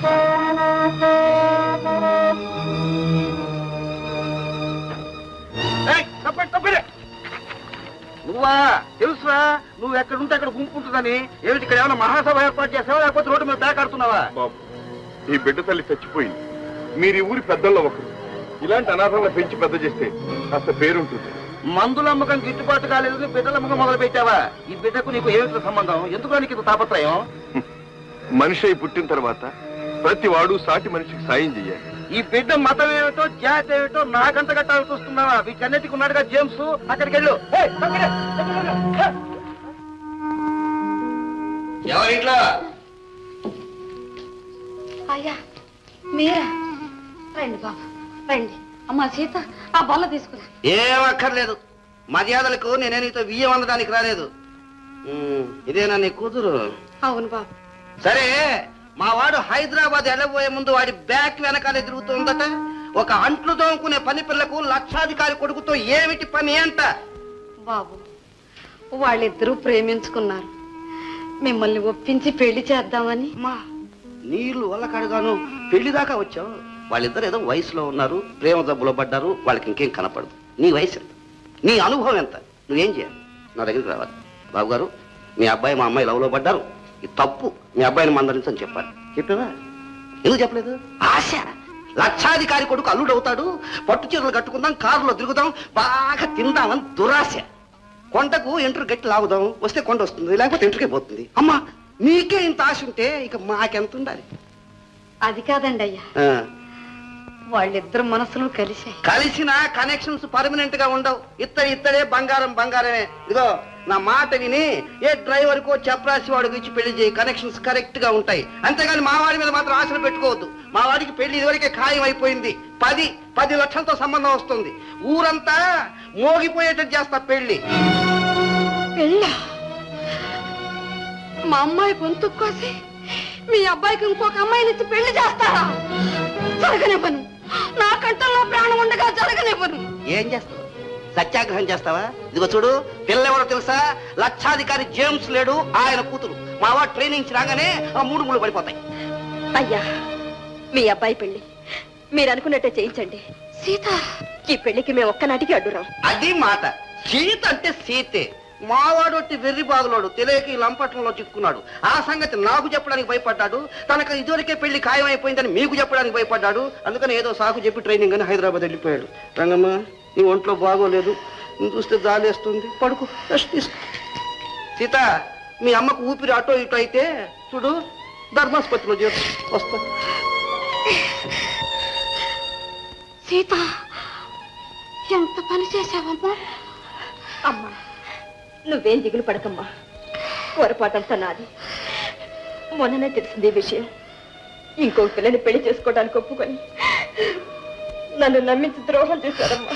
ఏయ్, తప్పండి తప్పండి నువ్వా తెలుసురా నువ్వు ఎక్కడుంటే అక్కడ గుంపు ఉంటుందని ఏమిటి ఇక్కడ ఏమైనా మహాసభ ఏర్పాటు చేసావా లేకపోతే రోడ్డు మీద పేకాడుతున్నావా బాబు ఈ బిడ్డ తల్లి చచ్చిపోయింది మీరు ఈ ఊరి పెద్దల్లో ఒకరు ఇలాంటి అనాథాలను పెంచి పెద్ద చేస్తే కాస్త పేరుంటుంది మందుల అమ్మకం గిట్టుబాటు కాలేదు బిడ్డల అమ్మకం మొదలు పెట్టావా ఈ బిడ్డకు నీకు ఏమిటి సంబంధం ఎందుకు నీకు ఇంత తాపత్రయం మనిషి అయి పుట్టిన తర్వాత ప్రతి వాడు సాటి మనిషికి సాయం చెయ్యాలి ఈ బిడ్డ మతం ఏమిటో జాతి ఏమిటో నాకంత కట్టాల్సి వస్తున్నావా వీటన్నిటికి ఉన్నాడుగా జేమ్స్ అక్కడికి వెళ్ళు ఏయ్, తొందరగా, తొందరగా. ఎవరింట్లో అయ్యా మీరా రండి బాబు రండి అమ్మా సీత ఆ బల్ల తీసుకురా ఏం అక్కర్లేదు మర్యాదలకు నేనే నీతో బియ్యం అందడానికి రాలేదు ఉమ్, ఇదేనా నీ కూతురు అవును బాబు సరే మా వాడు హైదరాబాద్ వెళ్ళబోయే ముందు వాడి బ్యాక్ వెనకాలే తిరుగుతుందట ఒక అంట్లు తోముకునే పని పిల్లకు లక్షాధికారి కొడుకుతో ఏమిటి పని అంట బాబు వాళ్ళిద్దరూ ప్రేమించుకున్నారు మిమ్మల్ని ఒప్పించి పెళ్లి చేద్దామని మా నీళ్లు వల్ల కడగాను పెళ్లి దాకా వచ్చావు వాళ్ళిద్దరు ఏదో వయసులో ఉన్నారు ప్రేమ జబ్బులో పడ్డారు వాళ్ళకి ఇంకేం కనపడదు నీ వయసు ఎంత నీ అనుభవం ఎంత నువ్వేం చేయాలి నా దగ్గరికి రావాలి బాబు గారు మీ అబ్బాయి మా అమ్మాయి లవ్లో పడ్డారు ఇది తప్పు మీ అబ్బాయిని మందరించని చెప్పాలి చెప్పావా ఎందుకు చెప్పలేదు ఆశ లక్షాధికారి కొడుకు అల్లుడు అవుతాడు పట్టు చీరలు కట్టుకుందాం కారులో తిరుగుదాం బాగా తిందామని దురాశ కొండకు ఎంట్రు గట్టి లాగుదాం వస్తే కొండ వస్తుంది లేకపోతే ఎంట్రుకే పోతుంది అమ్మా మీకే ఇంత ఆశ ఉంటే ఇక మాకెంత ఉండాలి అది కాదండి అయ్యా ఆ, వాళ్ళిద్దరు మనసులు కలిశాయి కలిసిన కనెక్షన్స్ పర్మనెంట్ గా ఉండవు ఇత్తడి ఇత్తడే బంగారం బంగారమే ఇదిగో నా మాట విని ఏ డ్రైవర్ కో చప్రాసి వాడికి ఇచ్చి పెళ్లి చేయి కనెక్షన్స్ కరెక్ట్ గా ఉంటాయి అంతేగాని మా వాడి మీద మాత్రం ఆశలు పెట్టుకోవద్దు మా వాడికి పెళ్లి ఇదివరకే ఖాయం అయిపోయింది పది పది లక్షలతో సంబంధం వస్తుంది ఊరంతా మోగిపోయేటట్టు చేస్తా పెళ్లి పెళ్ళా మా అమ్మాయి గొంతు కోసి మీ అబ్బాయికి ఇంకొక అమ్మాయిని ఇచ్చి పెళ్లి చేస్తారా జరగనివ్వను నా కంటల్లో ప్రాణం ఉండగా జరగనివ్వను ఏం చేస్తావు సత్యాగ్రహం చేస్తావా ఇదిగో చూడు పిల్లెవరో తెలుసా లక్షాధికారి జేమ్స్ లేడు ఆయన కూతురు మా వాడు ట్రైనింగ్ రాగానే ఆ మూడు మూడు పడిపోతాయి అయ్యా మీ అబ్బాయి పెళ్లి మీరు అనుకున్నట్టే చేయించండి సీత ఈ పెళ్లికి మేము ఒక్కనాటికి అడ్డురాం అది మాట సీత అంటే సీతే మావాడు ఒట్టి వెర్రి బాగులోడు తెలియక ఈ లంపట్నంలో చిక్కున్నాడు ఆ సంగతి నాకు చెప్పడానికి భయపడ్డాడు తనకు ఇదివరకే పెళ్లి ఖాయమైపోయిందని మీకు చెప్పడానికి భయపడ్డాడు అందుకని ఏదో సాకు చెప్పి ట్రైనింగ్ అని హైదరాబాద్ వెళ్ళిపోయాడు రంగమ్మ నీ ఒంట్లో బాగోలేదు నువ్వు చూస్తే జాలేస్తుంది పడుకో రెస్ట్ తీసుకో సీత మీ అమ్మకు ఊపిరి అటో ఇటో అయితే చూడు ధర్మాసుపత్రిలో చేరు వస్తా సీత ఎంత పని చేశావమ్మా అమ్మా నువ్వేం దిగులు పడకమ్మా పొరపాటంతా నాది మొన్ననే తెలిసింది ఈ విషయం ఇంకో పిల్లని పెళ్లి చేసుకోవడానికి ఒప్పుకొని నన్ను నమ్మించి ద్రోహం చేశారమ్మా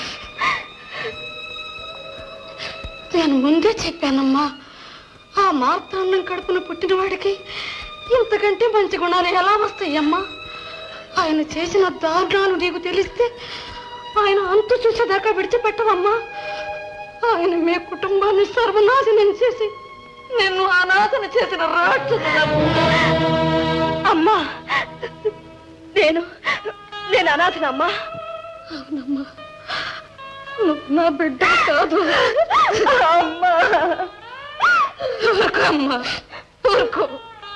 నేను ముందే చెప్పానమ్మా ఆ మార్తాండం కడుపున పుట్టిన వాడికి ఇంతకంటే మంచి గుణాలు ఎలా వస్తాయమ్మా ఆయన చేసిన దారుణాలు నీకు తెలిస్తే ఆయన అంతు చూసేదాకా విడిచిపెట్టవమ్మా ఆయన మీ కుటుంబాన్ని సర్వనాశనం చేసి నిన్ను అనాథన చేసిన రాక్షసుడమ్మా అమ్మా నేను నేను అనాథనమ్మా అవునమ్మా నువ్వు నా బిడ్డ కాదు అమ్మా ఊరుకోమ్మా ఊరుకో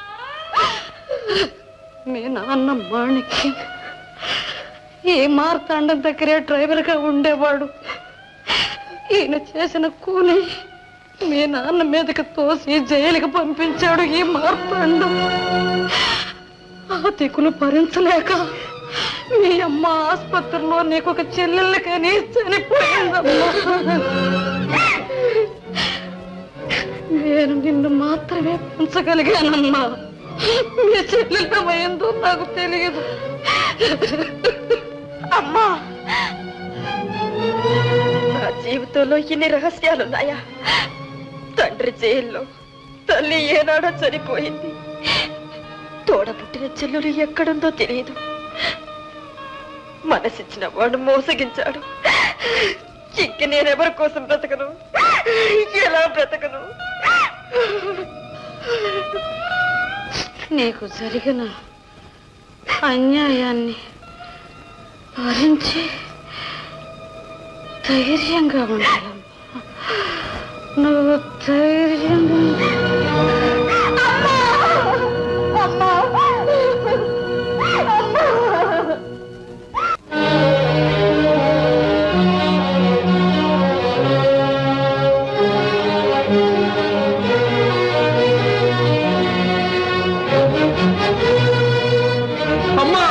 మీ నాన్న మాణిక్యం ఈ మార్తాండం దగ్గరే డ్రైవర్గా ఉండేవాడు ఈయన చేసిన కూలి మీ నాన్న మీదకి తోసి జైలుకి పంపించాడు ఈ మార్తాండం ఆ దిక్కులు భరించలేక మీ అమ్మ ఆసుపత్రిలో నీకు ఒక చెల్లెళ్ళు కానీ చనిపోయిందమ్మా నేను నిన్ను మాత్రమే పెంచగలిగానమ్మా మీ చెల్లెలమైందో నాకు తెలియదు అమ్మా నా జీవితంలో ఇన్ని రహస్యాలున్నాయా తండ్రి జైల్లో తల్లి ఏనాడో చనిపోయింది తోడ పుట్టిన చెల్లెలు ఎక్కడుందో తెలియదు మనసిచ్చిన వాడు మోసగించాడు ఇంక నేనెవరి కోసం బ్రతకను ఎలా బ్రతకను నీకు జరిగిన అన్యాయాన్ని భరించి ధైర్యంగా ఉండాలమ్మా నువ్వు ధైర్యంగా అమ్మా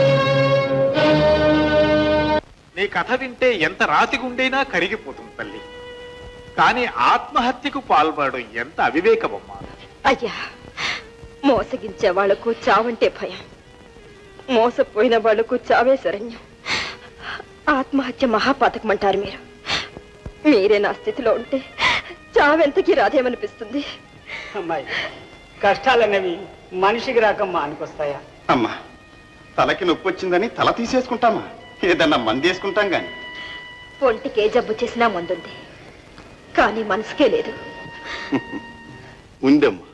నీ కథ వింటే ఎంత రాతి గుండైనా కరిగిపోతుంది తల్లి కానీ ఆత్మహత్యకు పాల్పడడం ఎంత అవివేకమమ్మా అయ్యా మోసగించే వాళ్లకు చావంటే భయం మోసపోయిన వాళ్లకు చావే శరణ్యం ఆత్మహత్య మహాపాతకం అంటారు మీరు మీరే నా స్థితిలో ఉంటే చావెంతకీ రాదేమనిపిస్తుంది అమ్మాయి కష్టాలన్నవి మనిషికి రాకమ్మా అనికొస్తాయా అమ్మా తలకి నొప్పి వచ్చిందని తల తీసేసుకుంటామా ఏదన్నా మందేసుకుంటాం గాని ఒంటికే జబ్బు చేసినా మందుంది కానీ మనసుకే లేదు ఉందమ్మా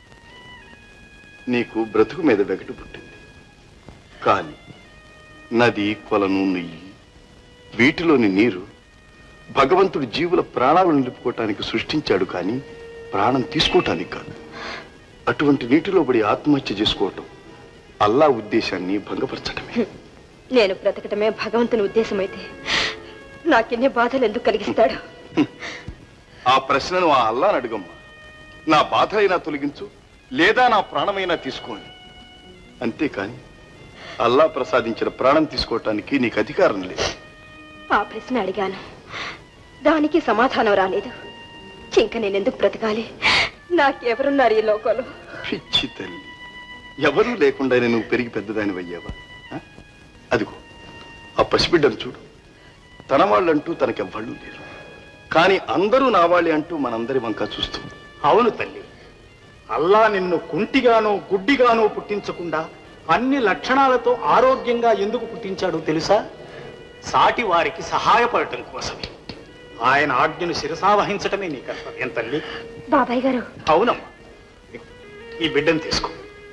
నీకు బ్రతుకు మీద వెగటు పుట్టింది కానీ నది కొలను నెయ్యి వీటిలోని నీరు భగవంతుడు జీవుల ప్రాణాలు నిలుపుకోవటానికి సృష్టించాడు కానీ ప్రాణం తీసుకోవటానికి కాదు అటువంటి నీటిలో పడి ఆత్మహత్య చేసుకోవటం అల్లా ఉద్దేశాన్ని భంగపరచడమే నేను బ్రతకటమే భగవంతుని ఉద్దేశమైతే నాకెన్ని బాధలు ఎందుకు కలిగిస్తాడు ఆ ప్రశ్నను ఆ అల్లాని అడుగమ్మా నా బాధలైనా తొలగించు లేదా నా ప్రాణమైనా తీసుకోండి అంతేకాని అల్లా ప్రసాదించిన ప్రాణం తీసుకోవటానికి నీకు అధికారం లేదు ఆ ప్రశ్న అడిగాను దానికి సమాధానం రాలేదు ఇంక నేనెందుకు బ్రతకాలి నాకెవరున్నారు ఈ లోకంలో పిచ్చి తల్లి ఎవరూ లేకుండానే నువ్వు పెరిగి పెద్దదాని అయ్యావా ఆ? అదిగో ఆ పసిబిడ్డను చూడు తన వాళ్ళంటూ తనకెవ్వళ్ళు లేరు కానీ అందరూ నా వాళ్ళే అంటూ మనందరి వంక చూస్తూ అవును తల్లి అల్లా నిన్ను కుంటిగానో గుడ్డిగానో పుట్టించకుండా అన్ని లక్షణాలతో ఆరోగ్యంగా ఎందుకు పుట్టించాడో తెలుసా సాటి వారికి సహాయపడటం కోసమే ఆయన ఆజ్ఞను శిరసావహించటమే నీ కర్తవ్యం తల్లి బాబాయ్ గారు అవునమ్మా ఈ బిడ్డను తీసుకో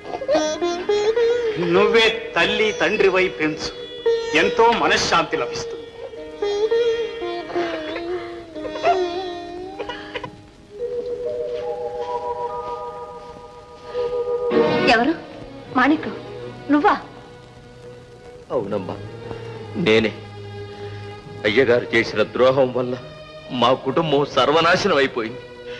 నువ్వే తల్లి తండ్రివై పెంచు ఎంతో మనశ్శాంతి లభిస్తుంది ఎవరు మాణిక్ నువ్వా అవునమ్మా నేనే అయ్యగారు చేసిన ద్రోహం వల్ల మా కుటుంబం సర్వనాశనం అయిపోయింది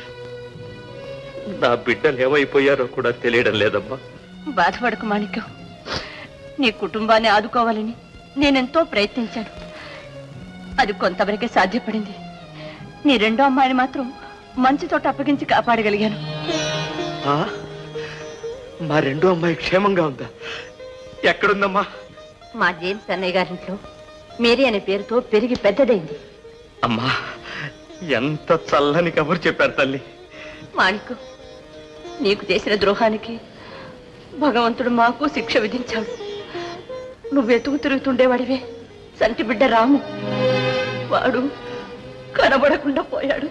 నా బిడ్డలు ఏమైపోయారో కూడా తెలియడం లేదమ్మా బాధపడకు మాణిక్యం నీ కుటుంబాన్ని ఆదుకోవాలని నేనెంతో ప్రయత్నించాను అది కొంతవరకే సాధ్యపడింది నీ రెండో అమ్మాయిని మాత్రం మంచి చోట అప్పగించి కాపాడగలిగాను ఆ? మా రెండో అమ్మాయి క్షేమంగా ఉందా ఎక్కడుందమ్మా మా జేమ్స్ అన్నయ్య గారింట్లో మేరీ అనే పేరుతో పెరిగి పెద్దదైంది అమ్మా ఎంత చల్లని కబురు చెప్పారు తల్లి మాణిక్కు నీకు చేసిన ద్రోహానికి భగవంతుడు మాకు శిక్ష విధించాడు నువ్వెతుకు తిరుగుతుండేవాడివే సంటి బిడ్డ రాము వాడు కనబడకుండా పోయాడు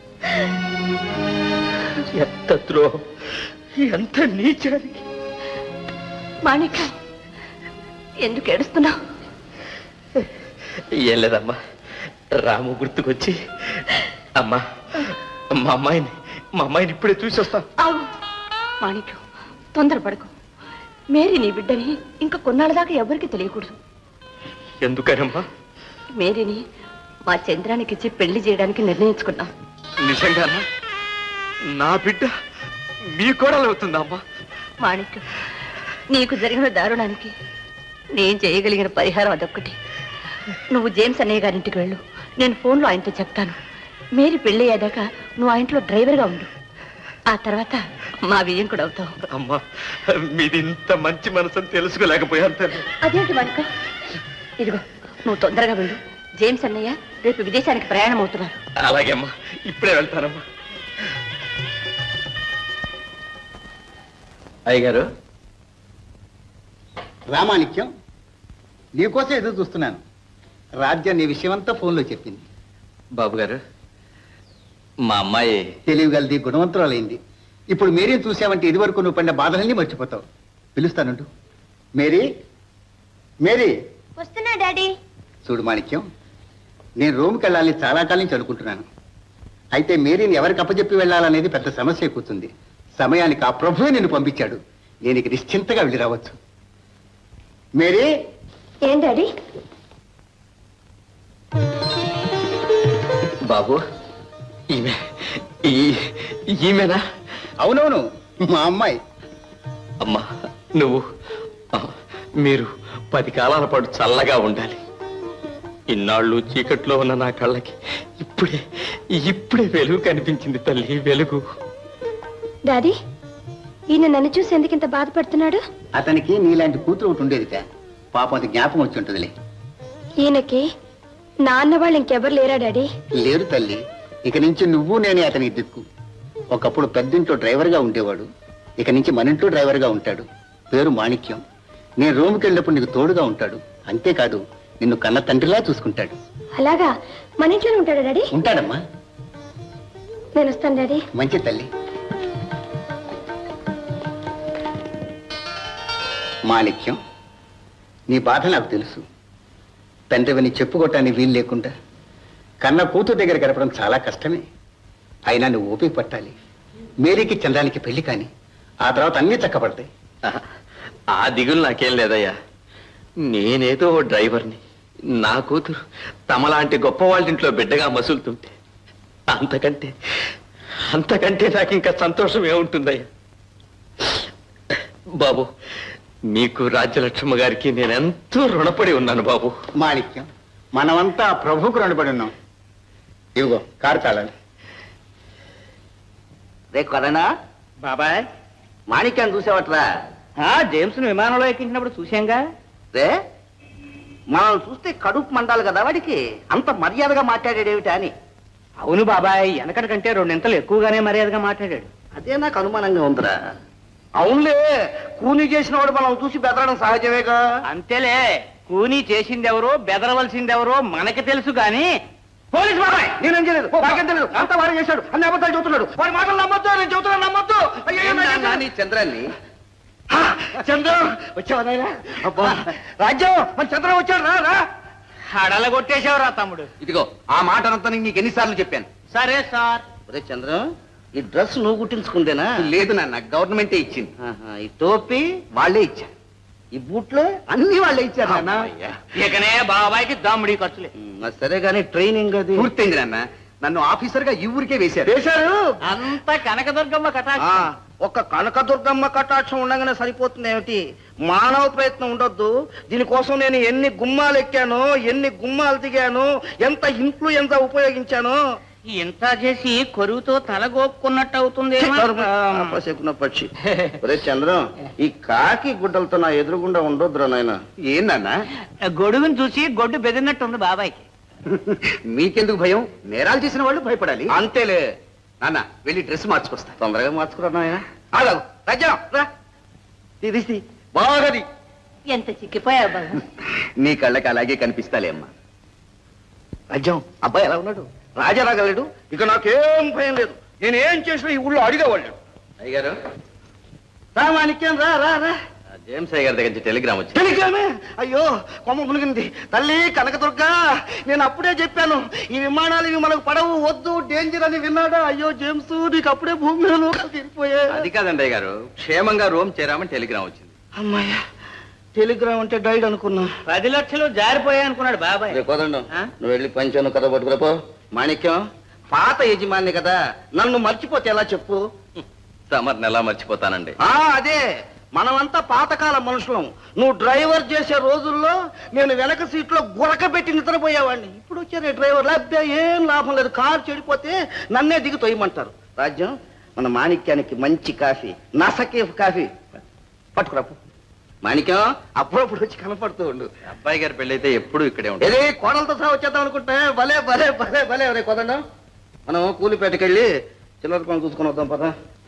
ఎంత ద్రోహం ఎంత నీచానికి మాణిక ఎందుకు ఏడుస్తున్నావు ఏం లేదమ్మా రాము గుర్తుకొచ్చి అమ్మా మా అమ్మాయిని మా అమ్మాయిని ఇప్పుడే చూసి వస్తా ఆగు మాణిక్యం తొందరపడకు మేరీ నీ బిడ్డని ఇంకా కొన్నాళ్ళ దాకా ఎవరికి తెలియకూడదు ఎందుకనమ్మా మేరీని మా చంద్రానికిచ్చి పెళ్లి చేయడానికి నిర్ణయించుకున్నాం నిజంగానా నా బిడ్డ మీ కోడలు అవుతుందా అమ్మా మాణిక్యం నీకు జరిగిన దారుణానికి నేను చేయగలిగిన పరిహారం అదొక్కటి నువ్వు జేమ్స్ అన్నయ్య గారింటికి వెళ్ళు నేను ఫోన్లో ఆయనతో చెప్తాను మేరీ పెళ్ళయ్యేదాకా నువ్వు ఆ ఇంట్లో డ్రైవర్గా ఉండు ఆ తర్వాత మా బియ్యం కూడా అవుతావు అమ్మా మీది ఇంత మంచి మనసుని తెలుసుకోలేకపోయాను తల్లి అదేంటి మనక ఇదిగో నువ్వు తొందరగా వెళ్ళు జేమ్స్ అన్నయ్య రేపు విదేశానికి ప్రయాణం అవుతున్నారు అలాగే అమ్మా ఇప్పుడే వెళ్తానమ్మా అయ్యగారు రామాణిక్యం నీకోసం ఎదురు చూస్తున్నాను రాజ్య నీ విషయమంతా ఫోన్లో చెప్పింది బాబు గారు మా అమ్మాయి తెలియగలది గుణవంతురాలైంది ఇప్పుడు మేరీని చూసావంటే ఇది వరకు నువ్వు పడిన బాధలన్నీ మర్చిపోతావు పిలుస్తానుండు మేరీ మేరీ వస్తున్నా డాడీ చూడు మాణిక్యం నేను రూమ్కి వెళ్ళాలని చాలా కాలం నుంచి అనుకుంటున్నాను అయితే మేరీని ఎవరికి అప్పచెప్పి వెళ్ళాలనేది పెద్ద సమస్య కూర్చుంది సమయానికి ఆ ప్రభువే నిన్ను పంపించాడు నేను ఇక నిశ్చింతగా వెళ్ళి రావచ్చు మేరీ ఏం డాడీ బాబు ఈమె ఈ- ఈమెనా అవునవును మా అమ్మాయి అమ్మా నువ్వు ఆ, మీరు పది కాలాల పాటు చల్లగా ఉండాలి ఇన్నాళ్ళు చీకట్లో ఉన్న నా కళ్ళకి ఇప్పుడే ఇప్పుడే వెలుగు కనిపించింది తల్లి వెలుగు డాడీ ఈయన నన్ను చూసి ఎందుకు ఇంత బాధపడుతున్నాడు అతనికి నీలాంటి కూతురు ఒకటి ఉండేదిట పాపం అది జ్ఞాపకం వచ్చి ఉంటుందిలే ఈయనకి నాన్న వాళ్ళు ఇంకెవరు లేరా డాడీ లేరు తల్లి ఇక నుంచి నువ్వు నేనే అతనికి దిక్కు ఒకప్పుడు పెద్దింట్లో డ్రైవర్గా ఉండేవాడు ఇక నుంచి మన ఇంట్లో డ్రైవర్గా ఉంటాడు పేరు మాణిక్యం నేను రూమ్కి వెళ్ళినప్పుడు నీకు తోడుగా ఉంటాడు అంతేకాదు నిన్ను కన్న తండ్రిలా చూసుకుంటాడు అలాగా మన ఇంట్లోనే ఉంటాడా డాడీ ఉంటాడమ్మా నేను వస్తాను డాడీ మంచి తల్లి మాణిక్యం నీ బాధ నాకు తెలుసు తండ్రివని చెప్పుకోవటానికి వీలు లేకుండా కన్న కూతురు దగ్గర గడపడం చాలా కష్టమే అయినా నువ్వు ఓపిక పట్టాలి మేరీకి చంద్రానికి పెళ్లి కాని ఆ తర్వాత అన్నీ చక్కబడతాయి ఆ దిగులు నాకేం లేదయ్యా నేనేదో ఓ డ్రైవర్ని నా కూతురు తమలాంటి గొప్ప వాళ్ళ ఇంట్లో బిడ్డగా మసులుతుంటే అంతకంటే అంతకంటే నాకు ఇంకా సంతోషం ఏముంటుందయ్యా బాబు మీకు రాజ్యలక్ష్మ గారికి నేను ఎంతో రుణపడి ఉన్నాను బాబు మాణిక్యం మనమంతా ఆ ప్రభువుకు రుణపడి ఉన్నాం ఇదిగో కారు తాళాలి రే కదనా బాబాయ్ మాణిక్యాన్ని చూసావట్రా జేమ్స్ విమానంలో ఎక్కించినప్పుడు చూశాంగా రే మనం చూస్తే కడుపు మండాలి కదా వాడికి అంత మర్యాదగా మాట్లాడాడేమిటా అని అవును బాబాయ్ వెనకటి కంటే రెండింతలు ఎక్కువగానే మర్యాదగా మాట్లాడాడు అదే నాకు అనుమానంగా ఉందిరా అవునులే కూని చేసిన వాడు మనం చూసి బెదరడం సహజమేగా అంతేలే కూనీ చేసిందెవరో బెదరవలసిందెవరో మనకి తెలుసు గాని పోలీస్ బాబాయ్ నేనేం చేయలేదు నాకేం తెలియదు అంత వాడు చేశాడు అన్ని అబద్ధాలు చెబుతున్నాడు వాడి మాటలు నమ్మొద్దు నేను చెబుతున్నాను నమ్మొద్దు అయ్యయ్యో, నాకేం తెలియదు. చంద్రాన్ని చంద్రం వచ్చావా నాయనా? అబ్బా రాజ్యం మన చంద్రం వచ్చాడు రా రా హడల కొట్టేశావురా తమ్ముడు ఇదిగో ఆ మాట అంతా నీకు ఎన్నిసార్లు చెప్పాను సరే సార్ ఒరే చంద్రం ఈ డ్రెస్ నువ్వు కుట్టించుకుందేనా లేదు నాన్న గవర్నమెంటే ఇచ్చింది ఆహా, ఈ టోపీ వాళ్ళే ఇచ్చారు ఈ బూట్లు అన్ని వాళ్ళే ఇచ్చారు నాన్న ఇకనే బాబాయ్కి దమ్ముడి ఖర్చులే మరి సరే కానీ ట్రైనింగ్ అది పూర్తయింది నాన్న నన్ను ఆఫీసర్ గా ఈ ఊరికే వేశారు వేశారు అంత కనకదుర్గమ్మ కథ ఆ, ఒక్క కనకదుర్గమ్మ కటాక్షం ఉండగానే సరిపోతుంది ఏమిటి మానవ ప్రయత్నం ఉండొద్దు దీనికోసం నేను ఎన్ని గుమ్మాలు ఎక్కానో ఎన్ని గుమ్మాలు దిగాను ఎంత ఇన్ఫ్లుయెన్సా ఉపయోగించానో ఇంత చేసి కొరువుతో తలగోక్కున్నట్టు అవుతుంది అపశకున పక్షి ఒరే చంద్రం ఈ కాకి గుడ్డలతో నా ఎదురుగుండా ఉండొద్దురా నాయన ఏందన్నా గొడుగుని చూసి గొడ్డు బెదిరినట్టుంది బాబాయ్కి మీకెందుకు భయం నేరాలు చేసిన వాళ్ళు భయపడాలి అంతేలే నాన్న వెళ్ళి డ్రెస్ మార్చుకొస్తా తొందరగా మార్చుకురా నాయన ఆగాగు రాజ్యం రా తీసి బాగది ఎంత చిక్కిపోయావు బాబు నీ కళ్ళకి అలాగే కనిపిస్తాలే అమ్మా రాజ్యం అబ్బాయి ఎలా ఉన్నాడు రాజా రాగలడు ఇక నాకేం భయం లేదు నేను ఏం చేసినా ఈ ఊళ్ళో అడిగేవాళ్ళు అయ్యగారు రా మాణిక్యం రా రా రా జేమ్స్ అయ్య గారి దగ్గర నుంచి టెలిగ్రామ్ వచ్చింది టెలిగ్రామే అయ్యో కొమ్మ మునిగింది తల్లి కనకదుర్గ నేను అప్పుడే చెప్పాను ఈ విమానాలు ఇవి మనకు పడవు వద్దు డేంజర్ అని విన్నాడా అయ్యో జేమ్స్ నీకు అప్పుడే భూమి మీద లోకాలు తీరిపోయా అది కాదండి అయ్య గారు క్షేమంగా రోమ్ చేరామని టెలిగ్రామ్ వచ్చింది అమ్మాయ్యా టెలిగ్రామ్ అంటే డైడ్ అనుకున్నా పది లక్షలు జారిపోయాయి అనుకున్నాడు బాబాయ్ రేపు కోదండం నువ్వు వెళ్ళి పంచాను కథ పట్టుకురాపో మాణిక్యం పాత యజమాని కదా నన్ను మర్చిపోతే ఎలా చెప్పు తమరిని ఎలా మర్చిపోతానండి ఆ అదే మనమంతా పాతకాల మనుషులం నువ్వు డ్రైవర్ చేసే రోజుల్లో నేను వెనక సీట్లో గురక పెట్టి నిద్రపోయేవాడిని ఇప్పుడు వచ్చారే డ్రైవర్ లేకపోతే ఏం లాభం లేదు కారు చెడిపోతే నన్నే దిగి తొయ్యమంటారు రాజ్యం మన మాణిక్యానికి మంచి కాఫీ నసకే కాఫీ పట్టుకురాపు మాణిక్యం అప్పుడప్పుడు వచ్చి కనపడుతూ ఉండు అబ్బాయి గారి పెళ్లి అయితే ఎప్పుడు ఇక్కడే ఉంటుంది ఏది కోడలతో సహా వచ్చేద్దాం అనుకుంటే భలే భలే భలే భలే రే కొదండం మనం కూలిపేటకి వెళ్ళి చిల్లర పని చూసుకొని వద్దాం పదా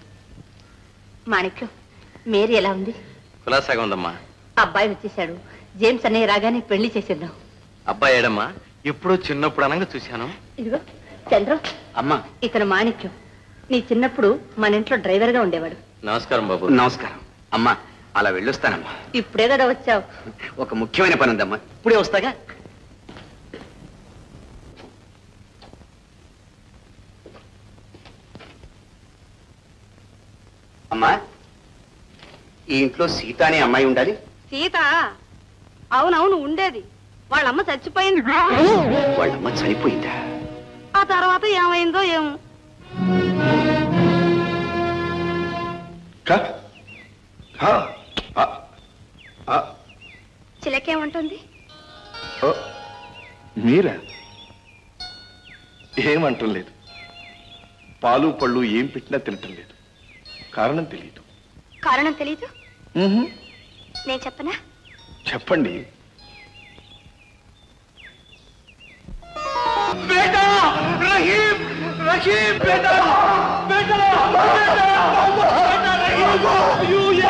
మాణిక్యం మేరీ ఎలా ఉంది కులాసాగా ఉందమ్మా అబ్బాయి వచ్చేసాడు జేమ్స్ అన్నయ్య రాగానే పెళ్లి చేసేద్దాం అబ్బాయి ఏడమ్మా ఎప్పుడూ చిన్నప్పుడు అనగా చూశాను ఇదిగో చంద్రం అమ్మా ఇతను మాణిక్యం నీ చిన్నప్పుడు మన ఇంట్లో డ్రైవర్ గా ఉండేవాడు నమస్కారం బాబు నమస్కారం అమ్మా అలా వెళ్ళొస్తానమ్మా ఇప్పుడే కదా వచ్చావు ఒక ముఖ్యమైన పని ఉందమ్మా ఇప్పుడే వస్తాగా అమ్మా ఈ ఇంట్లో సీత అనే అమ్మాయి ఉండాలి సీత అవునవును ఉండేది వాళ్ళమ్మ చచ్చిపోయింది వాళ్ళమ్మ చనిపోయిందా ఆ తర్వాత ఏమైందో ఏమో చిలకేమంటుంది మీరా ఏమంటం లేదు పాలు పళ్ళు ఏం పెట్టినా తినటం లేదు కారణం తెలియదు కారణం తెలీదు నేను చెప్పనా చెప్పండి बेटा रहीम रहीम बेटा बेटा बेटा बेटा रहीम यू ये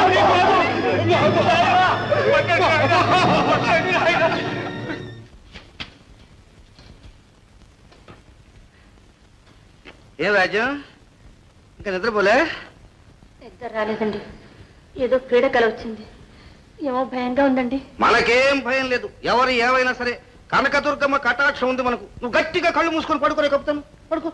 ఏం రాజ్యం ఇంకా నిద్రపోలే నిద్ర రాలేదండి ఏదో పీడకల వచ్చింది ఏమో భయంగా ఉందండి మనకేం భయం లేదు ఎవరు ఏమైనా సరే కనకదుర్గమ్మ కటాక్షం ఉంది మనకు నువ్వు గట్టిగా కళ్ళు మూసుకొని పడుకోరే కప్పుతాను పడుకో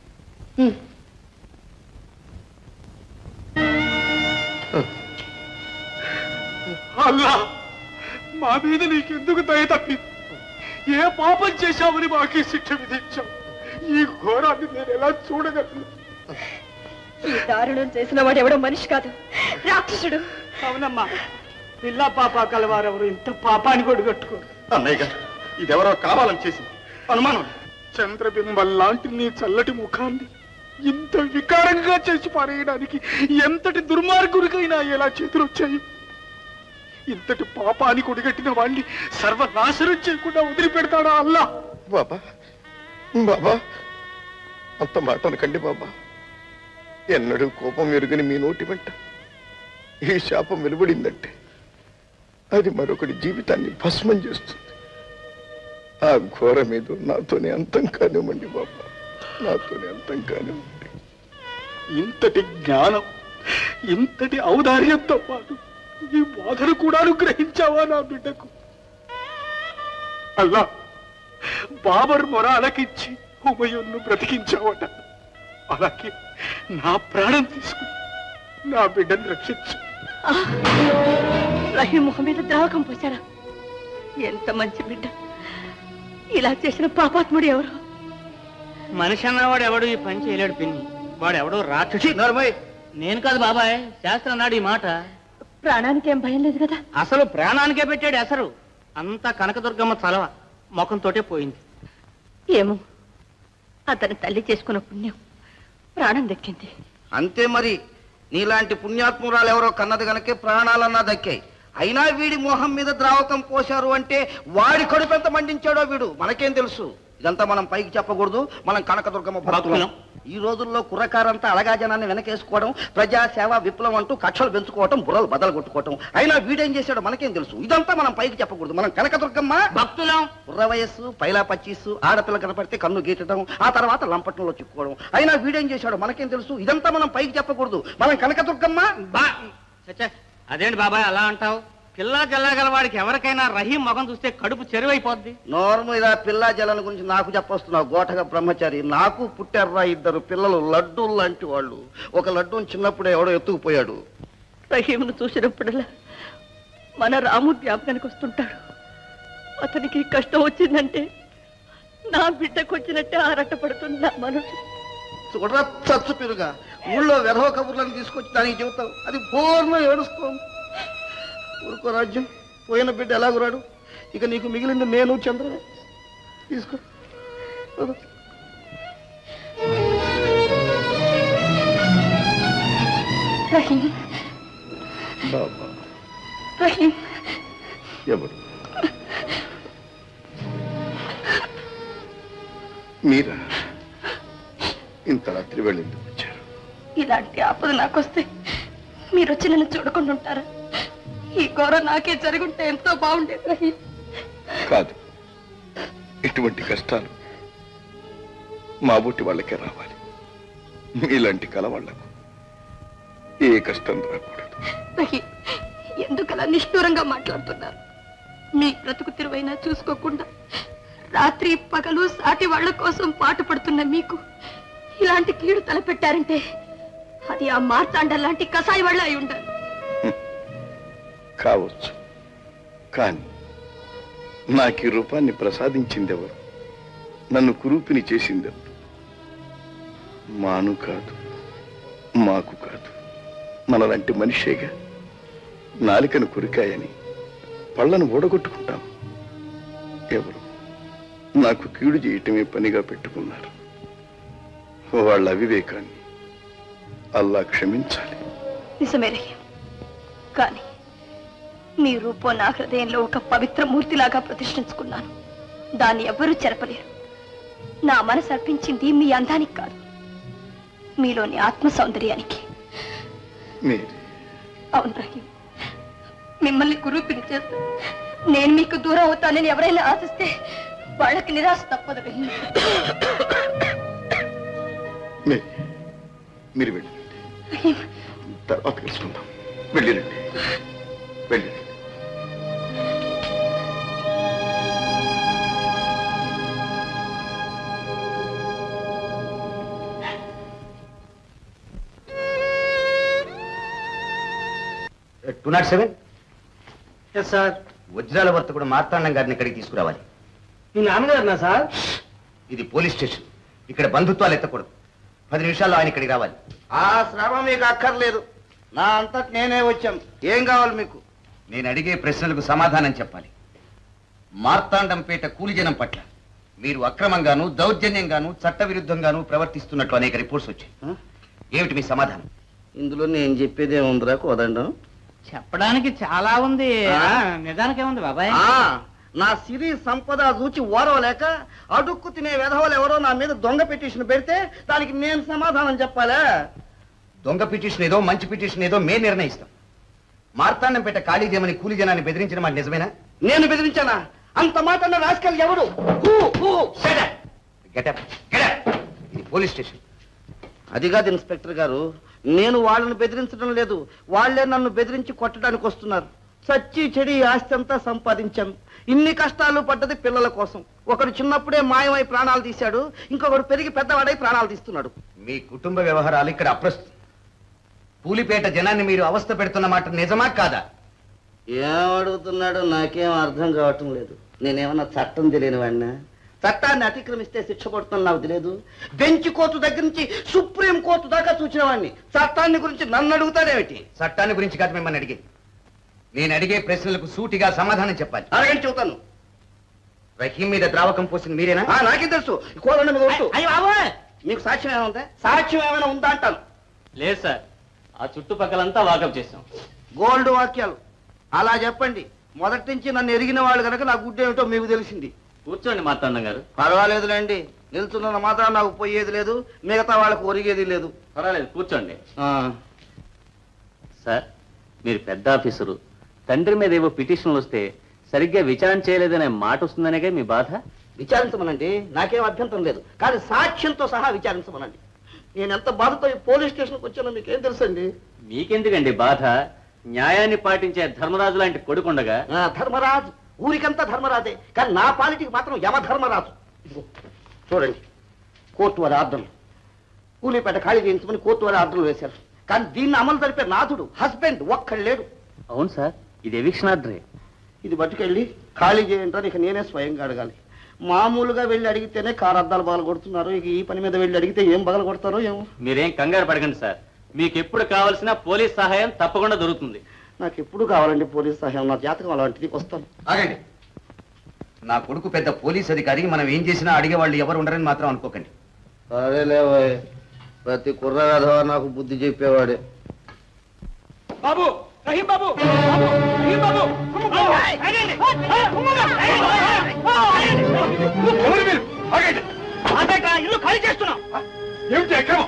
అల్లా మా మీద నీకెందుకు దయ తప్పి ఏ పాపం చేశావని మాకు శిక్ష విధించావు ఈ ఘోరాన్ని నేను ఎలా చూడగలను ఈ దారుణం చేసిన వాడు ఎవడో మనిషి కాదు రాక్షసుడు అవునమ్మా పిల్ల పాప కలవారెవరు ఇంత పాపాన్ని కొడుగట్టుకోరు అన్నయ్య గారు ఇదెవరో కావాలని చేసింది అనుమానం చంద్రబింబం లాంటి నీ చల్లటి ముఖాన్ని ఇంత వికారంగా చేసి పారేయడానికి ఎంతటి దుర్మార్గుడికైనా ఎలా చేతులొచ్చాయి ఇంతటి పాపాన్ని కొడిగట్టిన వాణ్ణి సర్వనాశనం చేయకుండా వదిలిపెడతాడా అల్లా బాబా బాబా అంత మాట అనకండి బాబా ఎన్నడూ కోపం ఎరుగని మీ నోటి వెంట ఈ శాపం వెలువడిందంటే అది మరొకటి జీవితాన్ని భస్మం చేస్తుంది ఆ ఘోరమేదో నాతోనే అంతం కానివ్వండి బాబా నాతోనే అంతం కానివ్వండి ఇంతటి జ్ఞానం ఇంతటి ఔదార్యంతో పాటు ఈ బాధను కూడా అనుగ్రహించావా నా బిడ్డకు అల్లా బాబర్ మొర అలకిచ్చి హుమయూన్ను బ్రతికించావట అలాగే నా ప్రాణం తీసుకుని నా బిడ్డను రక్షించు రహీం ముఖం మీద ద్రావకం పోశారా ఎంత మంచి బిడ్డ ఇలా చేసిన పాపాత్ముడు ఎవరు మనిషి అన్నవాడు ఎవడు ఈ పని చేయలేడు పిన్ని వాడు ఎవడో రాక్షసి నేను కాదు బాబాయ్ శాస్త్రం అన్నాడు ఈ మాట ప్రాణానికి ఏం భయం లేదు కదా అసలు ప్రాణానికే పెట్టాడు ఎసరు అంతా కనకదుర్గమ్మ చలవ ముఖంతోటే పోయింది ఏమో అతని తల్లి చేసుకున్న పుణ్యం ప్రాణం దక్కింది అంతే మరి నీలాంటి పుణ్యాత్మురాలు ఎవరో కన్నది గనకే ప్రాణాలన్నా దక్కాయి అయినా వీడి మోహం మీద ద్రావకం పోశారు అంటే వాడి కడుపు ఎంత మండించాడో వీడు మనకేం తెలుసు ఇదంతా మనం పైకి చెప్పకూడదు మనం కనకదుర్గమ్మ భక్తులం ఈ రోజుల్లో కుర్రకారంతా అలగా జనాన్ని వెనకేసుకోవడం ప్రజా సేవ విప్లవం అంటూ కక్షలు పెంచుకోవటం బుర్రలు బదలు కొట్టుకోవటం అయినా వీడేం చేశాడో మనకేం తెలుసు ఇదంతా మనం పైకి చెప్పకూడదు మనం కనకదుర్గమ్మ భక్తులం కుర్ర వయస్సు పైలా పచ్చీసు ఆడపిల్ల కనపడితే కన్ను గీటడం ఆ తర్వాత లంపటంలో చిక్కుకోవడం అయినా వీడేం చేశాడో మనకేం తెలుసు ఇదంతా మనం పైకి చెప్పకూడదు మనం కనకదుర్గమ్మ బా చచ్చా అదేంటి బాబాయ్ అలా అంటావు పిల్ల జల్లగల వాడికి ఎవరికైనా రహీం ముఖం చూస్తే కడుపు చెరువైపోద్ది నోరు మీద పిల్లా జలన గురించి నాకు చెప్పొస్తున్నావు గోటగా బ్రహ్మచారి నాకు పుట్టారా ఇద్దరు పిల్లలు లడ్డూ లాంటి వాళ్ళు ఒక లడ్డూని చిన్నప్పుడే ఎవడో ఎత్తుకుపోయాడు రహీంను చూసినప్పుడల్లా మన రాము జ్ఞాపకానికి వస్తుంటాడు అతనికి కష్టం వచ్చిందంటే నా బిడ్డకు వచ్చినట్టే ఆరాట పడుతుంది నా మనసు చూడరా చచ్చు పిరుగా ఊళ్ళో వెధవ కబుర్లను తీసుకొచ్చి దానికి చెబుతావు అది పూర్ణ ఏడుస్తాం ఊరుకో రాజ్యం పోయిన బిడ్డ ఎలాగూ రాడు ఇక నీకు మిగిలింది నేను చంద్ర తీసుకో వదలు. రహీం బాబా రహీం ఎవరు మీరా ఇంత రాత్రి వెళ్ళింది ఇలాంటి ఆపద నాకొస్తే మీరు వచ్చి నన్ను చూడకుండా ఉంటారా ఈ ఘోర నాకే జరుగుంటే ఎంతో బాగుండేది రహీం కాదు ఇటువంటి కష్టాలు మా బుట్టి వాళ్ళకే రావాలి మీలాంటి కలవాళ్లకు ఏ కష్టం రాకూడదు రహీం ఎందుకలా నిష్ఠూరంగా మాట్లాడుతున్నారు మీ బ్రతుకు తిరువైనా చూసుకోకుండా రాత్రి పగలు సాటి వాళ్ళ కోసం పాటు పడుతున్న మీకు ఇలాంటి కీడు తలపెట్టారంటే అది ఆ మార్తాండ లాంటి కసాయి వాళ్ళ అయి ఉండాలి కావచ్చు కానీ నాకు ఈ రూపాన్ని ప్రసాదించిందెవరు నన్ను కురూపిని చేసిందెవరు మాను కాదు మాకు కాదు మనలాంటి మనిషేగా నాలికను కురికాయని పళ్ళను ఓడగొట్టుకుంటాం ఎవరు నాకు కీడు చేయటమే పనిగా పెట్టుకున్నారు వాళ్ళ అవివేకాన్ని అల్లా క్షమించాలి నిజమేరయ్య కానీ మీ రూపం నా హృదయంలో ఒక పవిత్ర మూర్తిలాగా ప్రతిష్ఠించుకున్నాను దాన్ని ఎవ్వరూ చెరపలేరు నా మనసు అర్పించింది మీ అందానికి కాదు మీలోని ఆత్మ సౌందర్యానికి మీరు అవును రహీం మిమ్మల్ని కురూపిని చేస్తే నేను మీకు దూరం అవుతానని ఎవరైనా ఆశిస్తే వాళ్ళకి నిరాశ తప్పదు రహీం మే- మీరు వెళ్ళండి తర్వాత కలుసుకుందాం వెళ్ళిరండి వెళ్ళండి టూ నాట్ సెవెన్ సార్ వజ్రాల వర్తకుడు మార్తాండం గారిని ఇక్కడికి తీసుకురావాలి మీ నాన్నగారునా సార్ ఇది పోలీస్ స్టేషన్ ఇక్కడ బంధుత్వాలు ఎత్తకూడదు పది నిమిషాల్లో ఆయన ఇక్కడికి రావాలి ఆ శ్రమ మీకు అక్కర్లేదు నా అంతటి నేనే వచ్చాం ఏం కావాలి మీకు నేను అడిగే ప్రశ్నలకు సమాధానం చెప్పాలి మార్తాండంపేట కూలిజనం పట్ల మీరు అక్రమంగాను దౌర్జన్యంగాను చట్టవిరుద్ధంగాను ప్రవర్తిస్తున్నట్లు అనేక రిపోర్ట్స్ వచ్చాయి ఏమిటి మీ సమాధానం ఇందులో నేను చెప్పేది ఏముందిరా కోదండం చెప్పడానికి చాలా ఉంది ఆ? నిజానికి ఏముంది బాబాయ్ ఆ, నా సిరి సంపద చూచి ఓరవలేక అడుక్కు తినే విధవలు ఎవరో నా మీద దొంగ పిటిషన్ పెడితే దానికి నేను సమాధానం చెప్పాలా దొంగ పిటిషన్ ఏదో మంచి పిటిషన్ ఏదో మే నిర్ణయిస్తాం మార్తాండంపేట ఖాళీ చేయమని కూలి జనాన్ని బెదిరించిన మాట నిజమేనా నేను బెదిరించానా అంత మాట అన్న రాజకీయాలు ఎవడు who, who, shut up. Get up get up ఇది పోలీస్ స్టేషన్ అది కాదు ఇన్స్పెక్టర్ గారు నేను వాళ్ళని బెదిరించడం లేదు వాళ్ళే నన్ను బెదిరించి కొట్టడానికి వస్తున్నారు చచ్చి చెడి ఈ ఆస్తి అంతా సంపాదించాను ఇన్ని కష్టాలు పడ్డది పిల్లల కోసం ఒకడు చిన్నప్పుడే మాయమై ప్రాణాలు తీశాడు ఇంకొకడు పెరిగి పెద్దవాడై ప్రాణాలు తీస్తున్నాడు మీ కుటుంబ వ్యవహారాలు ఇక్కడ అప్రస్తుతం పూలిపేట జనాన్ని మీరు అవస్థ పెడుతున్న మాట నిజమా కాదా ఏమడుగుతున్నాడో నాకేం అర్థం కావటం లేదు నేనేమన్నా చట్టం తెలియని వాడినా చట్టాన్ని అతిక్రమిస్తే శిక్ష పడుతున్నా నాకు తెలియదు బెంచ్ కోర్టు దగ్గర నుంచి సుప్రీం కోర్టు దాకా చూసిన వాడిని చట్టాన్ని గురించి నన్ను అడుగుతాడేమిటి చట్టాన్ని గురించి కాదు మిమ్మల్ని అడిగేది నేను అడిగే ప్రశ్నలకు సూటిగా సమాధానం చెప్పాలి అడగండి చెబుతాను రహీం మీద ద్రావకం పోసింది మీరేనా ఆ, నాకేం తెలుసు ఈ కోదండ మీద ఒట్టు. అయ్య బాబోయ్ మీకు సాక్ష్యం ఏమైనా ఉందా సాక్ష్యం ఏమైనా ఉందా అంటాను లేదు సార్ ఆ చుట్టుపక్కలంతా వాకప్ చేసాం గోల్డ్ వాక్యాలు అలా చెప్పండి మొదటి నుంచి నన్ను ఎరిగిన వాళ్ళు కనుక నా గుడ్డు ఏమిటో మీకు తెలిసింది కూర్చోండి మాతాండం గారు పర్వాలేదులేండి నిల్చున్న మాత్రం నాకు పోయేది లేదు మిగతా వాళ్ళకు ఒరిగేది లేదు పర్వాలేదు కూర్చోండి సార్ మీరు పెద్ద ఆఫీసరు తండ్రి మీద ఏవో పిటిషన్లు వస్తే సరిగ్గా విచారణ చేయలేదనే మాట వస్తుందనేగా మీ బాధ విచారించమనండి నాకేం అభ్యంతరం లేదు కానీ సాక్ష్యంతో సహా విచారించమనండి నేను ఎంత బాధతో ఈ పోలీస్ స్టేషన్కి వచ్చానో మీకేం తెలుసండి మీకెందుకండి బాధ న్యాయాన్ని పాటించే ధర్మరాజు లాంటి కొడుకుండగా ఆ, ధర్మరాజు ఊరికంతా ధర్మరాజే కానీ నా పాలిటికి మాత్రం యమధర్మరాజు ఇదిగో, చూడండి కోర్టు వారి ఆర్డర్లు కూలీపేట ఖాళీ చేయించమని కోర్టు వారి ఆర్డర్లు వేశారు కానీ దీన్ని అమలు జరిపే నాథుడు హస్బెండ్ ఒక్కడు లేడు అవును సార్ ఇది ఎవిక్షన్ ఆర్డరే ఇది పట్టుకెళ్ళి ఖాళీ చేయంటారు ఇక నేనే స్వయంగా అడగాలి మామూలుగా వెళ్ళి అడిగితేనే కారు అద్దాలు బగలు కొడుతున్నారు ఇక ఈ పని మీద వెళ్ళి అడిగితే ఏం బగలు కొడతారో ఏమో మీరేం కంగారు పడకండి సార్ మీకు ఎప్పుడు కావాల్సిన పోలీస్ సహాయం తప్పకుండా దొరుకుతుంది నాకు ఎప్పుడు కావాలండి పోలీస్ సహాయం నా జాతకం అలాంటిది వస్తాను ఆగండి నా కొడుకు పెద్ద పోలీస్ అధికారి మనం ఏం చేసినా అడిగే వాళ్ళు ఎవరు ఉండరని మాత్రం అనుకోకండి సరేలేవోయ్ ప్రతి కుర్రగాధవ నాకు బుద్ధి చెప్పేవాడే బాబు రహీం బాబు బాబు రహీం బాబు ఆగండి. ఆగండి. ఇల్లు ఖాళీ చేస్తున్నాం ఏమిటి అక్రమం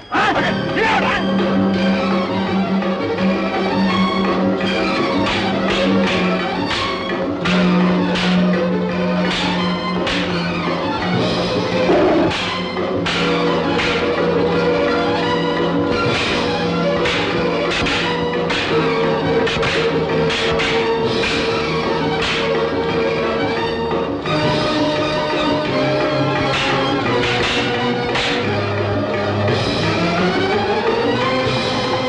ఆ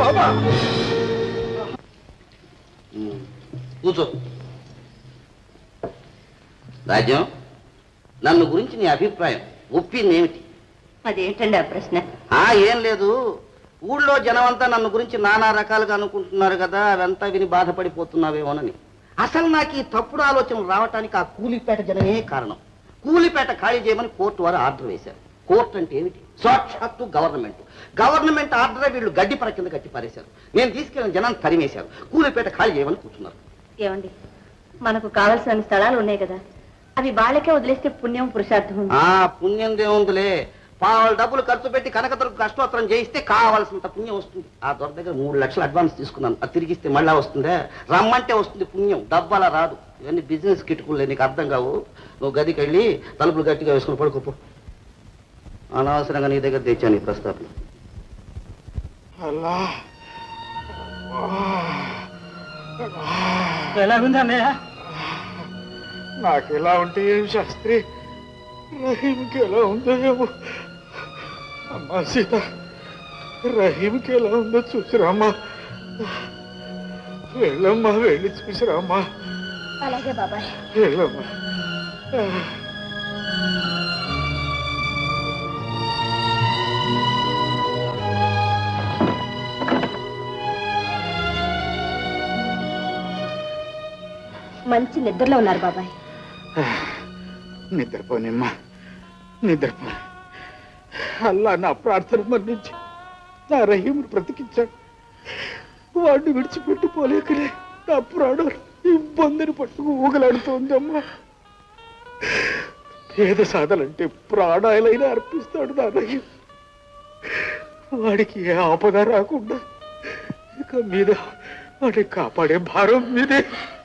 బాబా కూర్చో రాజ్యం నన్ను గురించి నీ అభిప్రాయం ఒప్పింది ఏమిటి అదేంటండి ఆ ప్రశ్న ఆ ఏం లేదు ఊళ్ళో జనమంతా నన్ను గురించి నానా రకాలుగా అనుకుంటున్నారు కదా అవంతా విని బాధపడిపోతున్నావేమోనని అసలు నాకు ఈ తప్పుడు ఆలోచనలు రావటానికి ఆ కూలిపేట జనమే కారణం కూలిపేట ఖాళీ చేయమని కోర్టు వారు ఆర్డర్ వేశారు కోర్టు అంటే ఏమిటి సాక్షాత్తు గవర్నమెంట్ గవర్నమెంట్ ఆర్డర్ వీళ్ళు గడ్డి పర కింద కట్టి పారేశారు నేను తీసుకెళ్ళిన జనాన్ని తరిమేశారు కూలిపేట ఖాళీ చేయమని కూర్చున్నారు ఏమండి మనకు కావలసిన స్థలాలు ఉన్నాయి కదా అవి వాళ్ళకే వదిలేస్తే పుణ్యం పురుషార్థం ఉంది. ఆ పుణ్యం దేవుందిలే పావుల డబ్బులు ఖర్చు పెట్టి కనకతలకు కష్టోత్తరం చేయిస్తే కావాల్సినంత పుణ్యం వస్తుంది ఆ దొర దగ్గర మూడు లక్షలు అడ్వాన్స్ తీసుకున్నాను అది తిరిగిస్తే మళ్ళా వస్తుందే రమ్మంటే వస్తుంది పుణ్యం డబ్బు అలా రాదు ఇవన్నీ బిజినెస్ కిటుకులే నీకు అర్థం కావు నువ్వు గదికి వెళ్ళి తలుపులు గట్టిగా వేసుకుని పడుకోపో అనవసరంగా నీ దగ్గర తెచ్చాను ఈ ప్రస్తాపన అలా ఎలాగుంది అన్నయ్య నాకు ఎలా ఉంటే ఏం శాస్త్రి రహీంకి ఎలా ఉందో ఏమో అమ్మా సీత రహీంకి ఎలా ఉందో చూసిరామ్మా వెళ్ళమ్మా వెళ్ళి చూసిరామ్మా అలాగే బాబాయ్ వెళ్ళమ్మా మంచి నిద్రలో ఉన్నారు బాబాయ్ నిద్రపోనిమ్మా నిద్రపో అల్లా నా ప్రార్థన మన్నించి నా రహీమును బ్రతికించాడు వాడిని విడిచిపెట్టి పోలేకనే నా ప్రాణం ఇబ్బందిని పట్టుకు ఊగలాడుతోందమ్మా పేద సాధలంటే ప్రాణాలైనా అర్పిస్తాడు నా రహీం వాడికి ఏ ఆపద రాకుండా ఇక మీద వాడిని కాపాడే భారం మీదే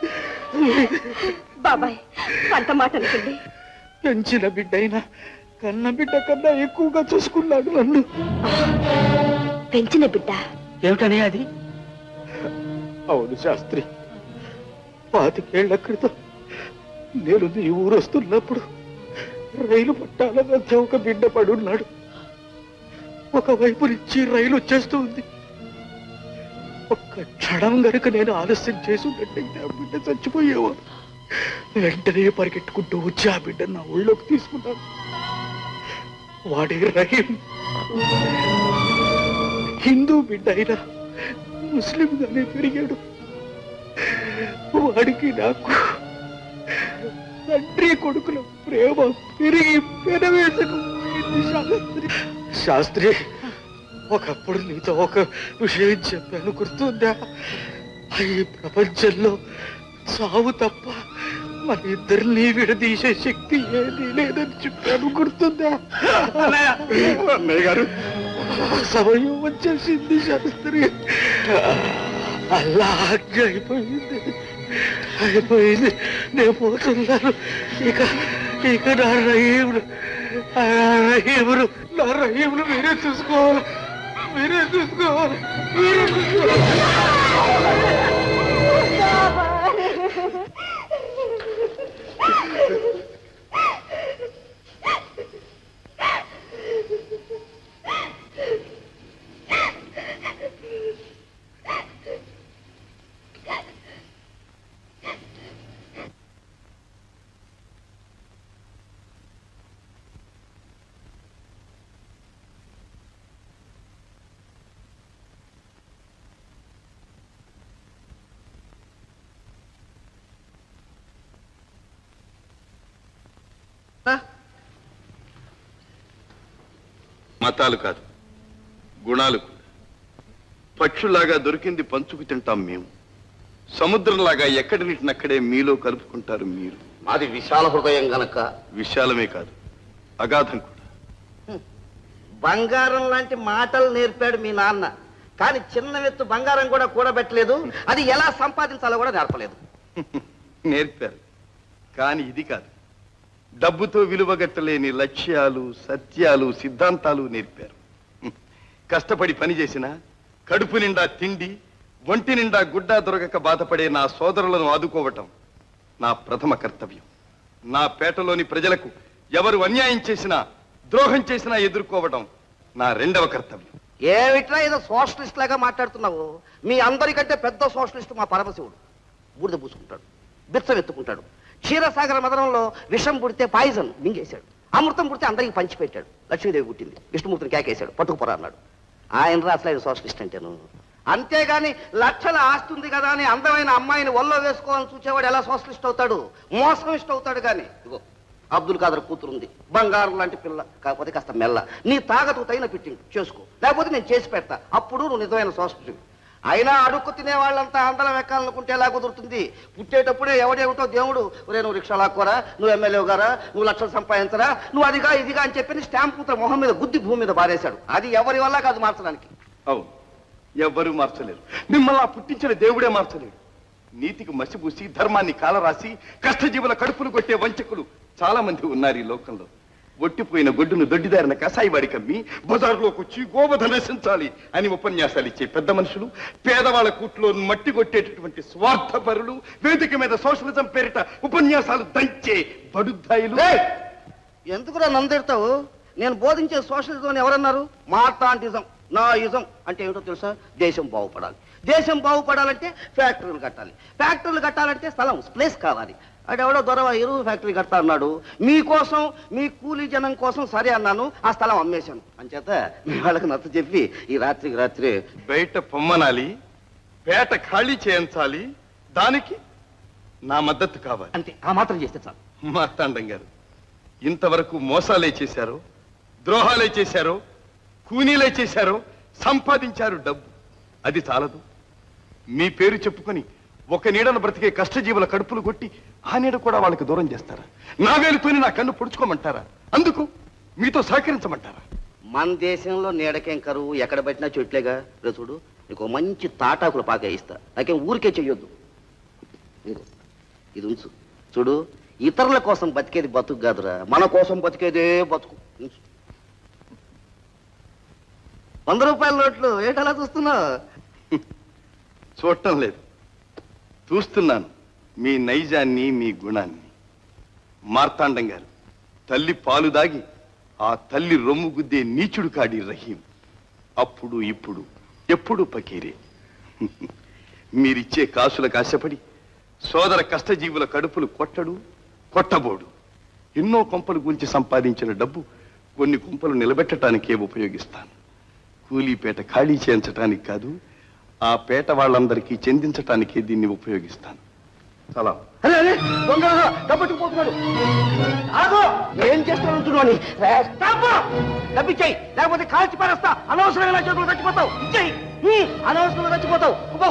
బాబాయ్ అంత మాట అనుకుంది పెంచిన బిడ్డైనా కన్న బిడ్డ కన్నా ఎక్కువగా చూసుకున్నాడు నన్ను పెంచిన బిడ్డ ఏమిటనే అది అవును శాస్త్రి పాతికేళ్ల క్రితం నేను నీ ఊరు వస్తున్నప్పుడు రైలు పట్టాల మధ్య ఒక బిడ్డ పడున్నాడు ఒకవైపు నుంచి రైలు వచ్చేస్తూ ఉంది ఒక్క క్షణం గనుక నేను ఆలస్యం చేసి ఉన్నట్టయితే ఆ బిడ్డ చచ్చిపోయేవాడు వెంటనే పరిగెట్టుకుంటూ వచ్చి ఆ బిడ్డ నా ఒళ్ళోకి తీసుకున్నాను వాడే రహీం హిందూ బిడ్డ అయినా ముస్లింగానే పెరిగాడు వాడికి నాకు తండ్రి కొడుకుల ప్రేమ పెరిగి పెనవేసకు పోయింది శాస్త్రి శాస్త్రి ఒకప్పుడు నీతో ఒక విషయం చెప్పాను గుర్తుందా ఈ ప్రపంచంలో చావు తప్ప మన ఇద్దరిని విడదీసే శక్తి ఏదీ లేదని చెప్పాను గుర్తుందా అన్నయ్య గారు సమయం వచ్చేసింది శాస్త్రి అల్లా ఆజ్ఞ అయిపోయింది అయిపోయింది నేను పోతున్నాను ఇక ఇక నా రహీములు నా రహీములు నా రహీములు మీరే చూసుకోవాలి మీరే చూసుకోవాలి మీరే మతాలు కాదు గుణాలు కూడా. పక్షుల్లాగా దొరికింది పంచుకు తింటాం మేము సముద్రంలాగా ఎక్కడి నీటినక్కడే మీలో కలుపుకుంటారు మీరు మాది విశాల హృదయం గనక విశాలమే కాదు అగాధం కూడా బంగారం లాంటి మాటలు నేర్పాడు మీ నాన్న కానీ చిన్న వెత్తు బంగారం కూడా కూడబెట్టలేదు అది ఎలా సంపాదించాలో కూడా నేర్పలేదు నేర్పారు కానీ ఇది కాదు డబ్బుతో విలువగట్టలేని లక్ష్యాలు సత్యాలు సిద్ధాంతాలు నేర్పారు హ్మ్. కష్టపడి పని చేసిన కడుపు నిండా తిండి ఒంటి నిండా గుడ్డ దొరకక బాధపడే నా సోదరులను ఆదుకోవటం నా ప్రథమ కర్తవ్యం నా పేటలోని ప్రజలకు ఎవరు అన్యాయం చేసినా ద్రోహం చేసినా ఎదుర్కోవటం నా రెండవ కర్తవ్యం ఏమిట్రా ఏదో సోషలిస్ట్ లాగా మాట్లాడుతున్నావు మీ అందరికంటే పెద్ద సోషలిస్ట్ మా పరమశివుడు బూడిద పూసుకుంటాడు బిచ్చం ఎత్తుకుంటాడు క్షీరసాగర మదనంలో విషం పుడితే పాయిజన్ మింగేశాడు అమృతం పుడితే అందరికి పంచిపెట్టాడు లక్ష్మీదేవి పుట్టింది విష్ణుమూర్తిని కేకేశాడు పట్టుకుపోరా అన్నాడు ఆయన రా అసలు ఆయన సోషలిస్ట్ అంటేను అంతేగాని లక్షల ఆస్తి ఉంది కదా అని అందమైన అమ్మాయిని ఒళ్ళో వేసుకోవాలని చూసేవాడు ఎలా సోషలిస్ట్ అవుతాడు మోసమిస్ట్ అవుతాడు కానీ ఇగో అబ్దుల్ ఖాదర్ కూతురుంది బంగారం లాంటి పిల్ల కాకపోతే కాస్త మెల్ల నీ తాగతు తగిన ఫిట్టింగ్ చేసుకో లేకపోతే నేను చేసి పెడతా అప్పుడు నువ్వు నిజమైన సోషలిస్ట్ అయినా అడుక్కు తినే వాళ్ళంతా అందరం ఎక్కాలనుకుంటే ఎలా కుదురుతుంది పుట్టేటప్పుడే ఎవడేమిటో దేవుడు ఒరే నువ్వు రిక్షా లాక్కోరా నువ్వు ఎమ్మెల్యే గారా నువ్వు లక్షలు సంపాదించరా నువ్వు అదిగా ఇదిగా అని చెప్పి స్టాంప్ పుత్ర మొహం మీద గుద్ది భూమి మీద బారేశాడు అది ఎవరి వల్ల కాదు మార్చడానికి అవును ఎవ్వరూ మార్చలేరు మిమ్మల్ని ఆ పుట్టించిన దేవుడే మార్చలేడు నీతికి మసిపూసి ధర్మాన్ని కాలరాసి కష్టజీవుల కడుపులు కొట్టే వంచకులు చాలా మంది ఉన్నారు ఈ లోకంలో ఒట్టిపోయిన గొడ్డును దొడ్డిదారిన కసాయివాడి కమ్మి బజార్లోకి వచ్చి గోవధ నశించాలి అని ఉపన్యాసాలు ఇచ్చే పెద్ద మనుషులు పేదవాళ్ళ కూట్లో మట్టి కొట్టేటటువంటి స్వార్థపరులు వేదిక మీద సోషలిజం పేరిట ఉపన్యాసాలు దంచే బడుద్దాయిలు ఎందుకురా నందెడతావు నేను బోధించే సోషలిజం అని ఎవరన్నారు మార్తాంటిజం నా ఇజం అంటే ఏమిటో తెలుసా దేశం బాగుపడాలి దేశం బాగుపడాలంటే ఫ్యాక్టరీలు కట్టాలి ఫ్యాక్టరీలు కట్టాలంటే స్థలం ప్లేస్ కావాలి అడెవడో దొరవ ఎరువు ఫ్యాక్టరీ కడతా అన్నాడు మీకోసం మీ కూలీ జనం కోసం సరే అన్నాను ఆ స్థలం అమ్మేశాను అంచేత మీ వాళ్ళకి నచ్చ చెప్పి ఈ రాత్రికి రాత్రి బయట పొమ్మనాలి పేట ఖాళీ చేయించాలి దానికి నా మద్దతు కావాలి అంతే ఆ మాత్రం చేస్తే చాలు మార్తాండం గారు ఇంతవరకు మోసాలే చేశారు ద్రోహాలే చేశారు కూనీలే చేశారు సంపాదించారు డబ్బు అది చాలదు మీ పేరు చెప్పుకొని ఒక నీడను బ్రతికే కష్టజీవుల కడుపులు కొట్టి ఆ నీడ కూడా వాళ్ళకి దూరం చేస్తారా నా వేలుతోని నా కన్ను పొడుచుకోమంటారా అందుకు మీతో సహకరించమంటారా మన దేశంలో నీడకేం కరువు ఎక్కడ పెట్టినా చెట్లేగా రే చూడు నీకు ఓ మంచి తాటాకులు పాక ఇస్తా నాకేం ఊరికే చెయ్యొద్దు ఇదిగో, ఇది ఉంచు చూడు ఇతరుల కోసం బతికేది బతుకు కాదురా మన కోసం బతికేదే బతుకు ఉంచు. వంద రూపాయల నోట్లు ఏటలా చూస్తున్నావు చూడటం లేదు చూస్తున్నాను మీ నైజాన్ని మీ గుణాన్ని మార్తాండం గారు తల్లి పాలు దాగి ఆ తల్లి రొమ్ము గుద్దే నీచుడు కాడి రహీం అప్పుడు ఇప్పుడు ఎప్పుడు పకీరే మీరిచ్చే కాసులకు ఆశపడి సోదర కష్టజీవుల కడుపులు కొట్టడు కొట్టబోడు ఎన్నో కొంపలు గురించి సంపాదించిన డబ్బు కొన్ని కొంపలు నిలబెట్టడానికే ఉపయోగిస్తాను కూలీపేట ఖాళీ చేయించటానికి కాదు ఆ పేట వాళ్ళందరికీ చెందించటానికే దీన్ని ఉపయోగిస్తాను సలాం అరే అరే దొంగ డబ్బట్టుకుపోతున్నాడు ఆగో ఏం చేస్తాను చూడని డబ్బిచ్చాయి లేకపోతే కాల్చి పారేస్తా అనవసరమైన చేతులు చచ్చిపోతావు ఇచ్చేయి హ్మ్, అనవసరంగా చచ్చిపోతావు అబ్బో.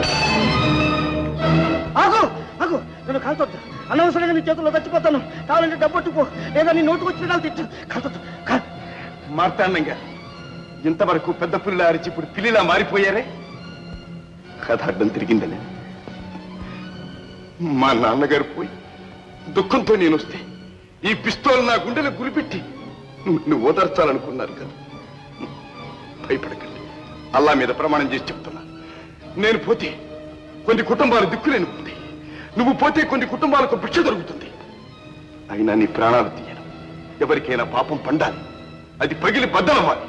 ఆగు ఆగు నన్ను కాల్చొద్దు అనవసరంగా నీ చేతుల్లో చచ్చిపోతాను కావాలంటే డబ్బట్టుకో లేదా నీ నోటుకు వచ్చిన తిట్టు కాల్చొద్దు కాల్ మార్తాండంగా ఇంతవరకు పెద్ద పులిలా అరిచి ఇప్పుడు పిల్లిలా మారిపోయారే కథ అడ్డం తిరిగిందలే మా నాన్నగారు పోయి దుఃఖంతో నేను వస్తే ఈ పిస్తోల్ నా గుండెలో గురిపెట్టి నువ్వు ఓదార్చాలనుకున్నారు కదా భయపడకండి అల్లా మీద ప్రమాణం చేసి చెప్తున్నాను నేను పోతే కొన్ని కుటుంబాలు దిక్కులేని పోతాయి నువ్వు పోతే కొన్ని కుటుంబాలకు భిక్ష దొరుకుతుంది అయినా నీ ప్రాణాలు తీయను ఎవరికైనా పాపం పండాలి అది పగిలి బద్దలవ్వాలి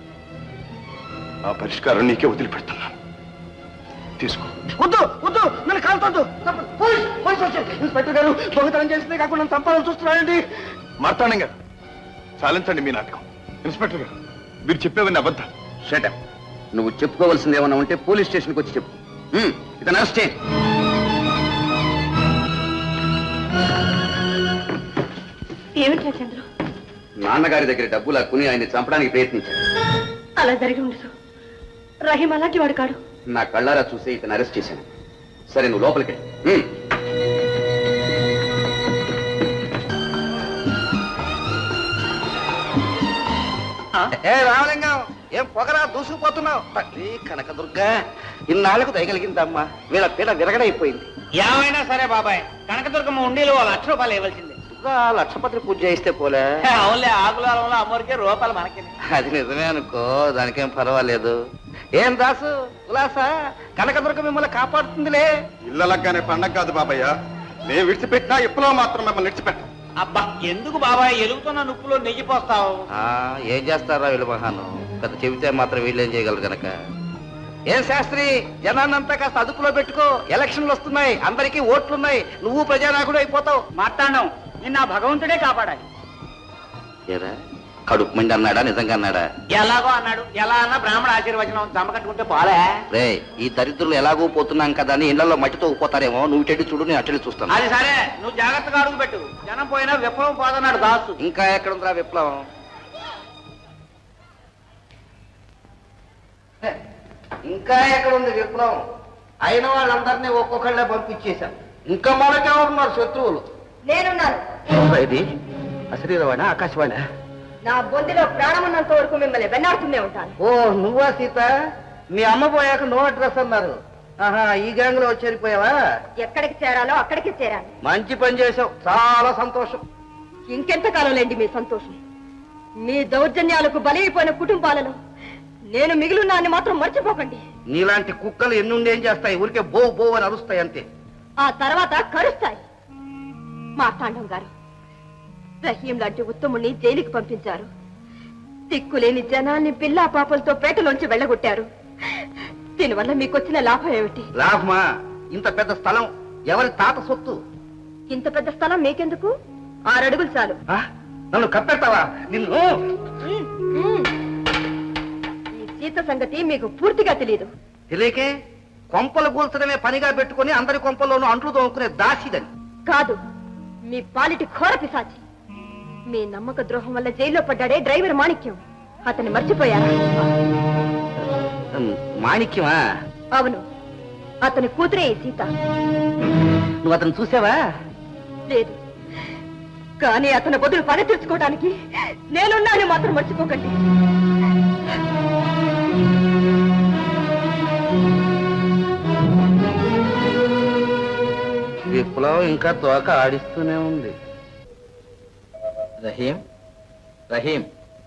ఆ పరిష్కారం నీకే వదిలిపెడుతున్నాను తీసుకో వద్దు వద్దు నన్ను కాల్చొద్దు తప్ప- పోలీస్ పోలీస్ వచ్చారు ఇన్స్పెక్టర్ గారు దొంగతనం చేసిందే కాకుండా నన్ను చంపాలని చూస్తున్నారండి మార్తాండం గారు చాలించండి మీ నాటకం ఇన్స్పెక్టర్ గారు మీరు చెప్పేవన్నీ అబద్ధం షటప్ నువ్వు చెప్పుకోవాల్సింది ఏమన్నా ఉంటే పోలీస్ స్టేషన్కి వచ్చి చెప్పు హ్మ్, ఇతను అరెస్ట్ చేయి ఏమిటా చంద్రు నాన్నగారి దగ్గర డబ్బు లాక్కుని ఆయన చంపడానికి ప్రయత్నించాడు అలా జరిగి ఉండదు రహీం అలాంటి వాడు కాడు నా కళ్ళారా చూసి ఇతను అరెస్ట్ చేశాను సరే నువ్వు లోపలికి వెళ్ళు. హ్మ్. ఏ రామలింగం ఏం పొగరా దూసుకుపోతున్నావు తల్లి కనకదుర్గ ఇన్నాళ్లకు దయగలిగిందమ్మా వీళ్ళ పీడ విరగడైపోయింది ఏమైనా సరే బాబాయ్ కనకదుర్గమ్మ ఉండీలు ఓ లక్ష రూపాయలు ఇవ్వాల్సిందే ఇంకా లక్షపత్రి పూజ చేయిస్తే పోలే అవునులే ఆకులాలంలో అమ్మోరికే రూపాయలు మనకి అది నిజమే అనుకో దానికేం పర్వాలేదు ఏం దాసు ఉలాసా కనకదుర్గ మిమ్మల్ని కాపాడుతుందిలే ఇళ్ళలగ్గానే పండగ కాదు బాబయ్య నేను విడిచిపెట్టినా ఎప్పుడో మాత్రం మిమ్మల్ని విడిచిపెట్ట అబ్బా ఎందుకు బాబాయ్ ఎలుగుతున్న నుప్పులో నెయ్యి పోస్తావు ఆ, ఏం చేస్తారా వీళ్ళు మహాను పెద్ద చెబితే మాత్రం వీళ్ళు ఏం చేయగలరు గనక ఏం శాస్త్రి జనాన్నంతా కాస్త అదుపులో పెట్టుకో ఎలక్షన్లు వస్తున్నాయి అందరికీ ఓట్లున్నాయి నువ్వు ప్రజానాయకుడు అయిపోతావు మాట్లాడడం నిన్న భగవంతుడే కాపాడాలి ఏరా కడుపు మండి అన్నాడా నిజంగా అన్నాడా ఎలాగో అన్నాడు ఎలా అన్నా బ్రాహ్మణ ఆశీర్వచనం జమ కట్టుకుంటే పోలే రే ఈ దరిద్రులు ఎలాగో పోతున్నాం కదా అని ఇళ్లలో మట్టితో పోతారేమో నువ్వు చెడు చూడు నేను అట్టడి చూస్తాను అది సరే నువ్వు జాగ్రత్తగా అడుగు పెట్టు జనం పోయినా విప్లవం పోదన్నాడు దాసు ఇంకా ఎక్కడుందిరా విప్లవం హే, ఇంకా ఎక్కడుంది విప్లవం అయిన వాళ్ళందరినీ ఒక్కొక్కళ్ళే పంపించేశాం ఇంకా మనకే ఉన్నారు శత్రువులు నేనున్నాను ఇది అశరీరవాణ ఆకాశవాణ నా బొందిలో ప్రాణం ఉన్నంత వరకు మిమ్మల్ని వెన్నాడుతూనే ఉంటాను ఓ నువ్వా సీత మీ అమ్మ పోయాక నో అడ్రస్ అన్నారు ఆహా ఈ గ్యాంగ్ లో చేరిపోయావా ఎక్కడికి చేరాలో అక్కడికి చేరాను మంచి పని చేసావు చాలా సంతోషం ఇంకెంతకాలం లేండి మీ సంతోషం మీ దౌర్జన్యాలకు బలైపోయిన కుటుంబాలలో నేను మిగిలిన్నాన్ని మాత్రం మర్చిపోకండి నీలాంటి కుక్కలు ఎన్నుండి ఏం చేస్తాయి ఊరికే బో బో అని అరుస్తాయి అంతే ఆ తర్వాత కరుస్తాయి మార్తాండం గారు రహీం లాంటి ఉత్తముణ్ణి జైలుకి పంపించారు దిక్కులేని జనాన్ని పిల్లా పాపలతో పేటలోంచి వెళ్ళగొట్టారు దీనివల్ల మీకొచ్చిన లాభం ఏమిటి లాభమా ఇంత పెద్ద స్థలం ఎవరి తాత సొత్తు ఇంత పెద్ద స్థలం మీకెందుకు ఆరడుగులు చాలు ఆ? నన్ను కప్పెడతావా నిన్ను ఈ సీత సంగతి మీకు పూర్తిగా తెలియదు తెలియకే కొంపలు కూల్చడమే పనిగా పెట్టుకుని అందరి కొంపల్లోనూ అంట్లు తోముకునే దాసిదని కాదు మీ పాలిటి ఘోర పిశాచి మీ నమ్మక ద్రోహం వల్ల జైల్లో పడ్డాడే డ్రైవర్ మాణిక్యం అతన్ని మర్చిపోయారా ఉమ్, మాణిక్యమా అవును అతని కూతురే ఈ సీత నువ్వు అతను చూసావా లేదు కానీ అతని బదులు పని తెచ్చుకోవడానికి నేనున్నాను మాత్రం మర్చిపోకండి విప్లవం ఇంకా తోక ఆడిస్తూనే ఉంది రహీం రహీం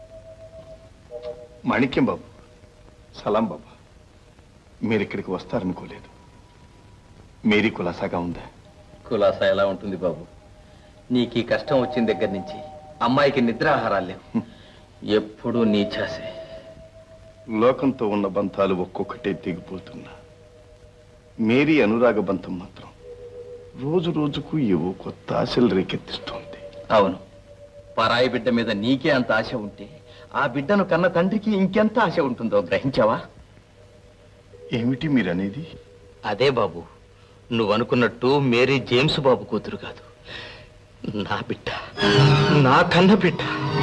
మాణిక్యం బాబు సలాం బాబా మీరు ఇక్కడికి వస్తారనుకోలేదు మేరీ కులాసాగా ఉందా కులాసా ఎలా ఉంటుంది బాబు నీకు ఈ కష్టం వచ్చిన దగ్గర నుంచి అమ్మాయికి నిద్రాహారాలు లేవు ఎప్పుడూ నీ ఛాసే లోకంతో ఉన్న బంధాలు ఒక్కొక్కటే తెగిపోతున్నా మేరీ అనురాగ బంధం మాత్రం రోజు రోజుకు ఏవో కొత్త ఆశలు రేకెత్తిస్తోంది అవును పరాయి బిడ్డ మీద నీకే అంత ఆశ ఉంటే ఆ బిడ్డను కన్న తండ్రికి ఇంకెంత ఆశ ఉంటుందో గ్రహించావా ఏమిటి మీరనేది అదే బాబు నువ్వు అనుకున్నట్టు మేరీ జేమ్స్ బాబు కూతురు కాదు నా బిడ్డ నా కన్న బిడ్డ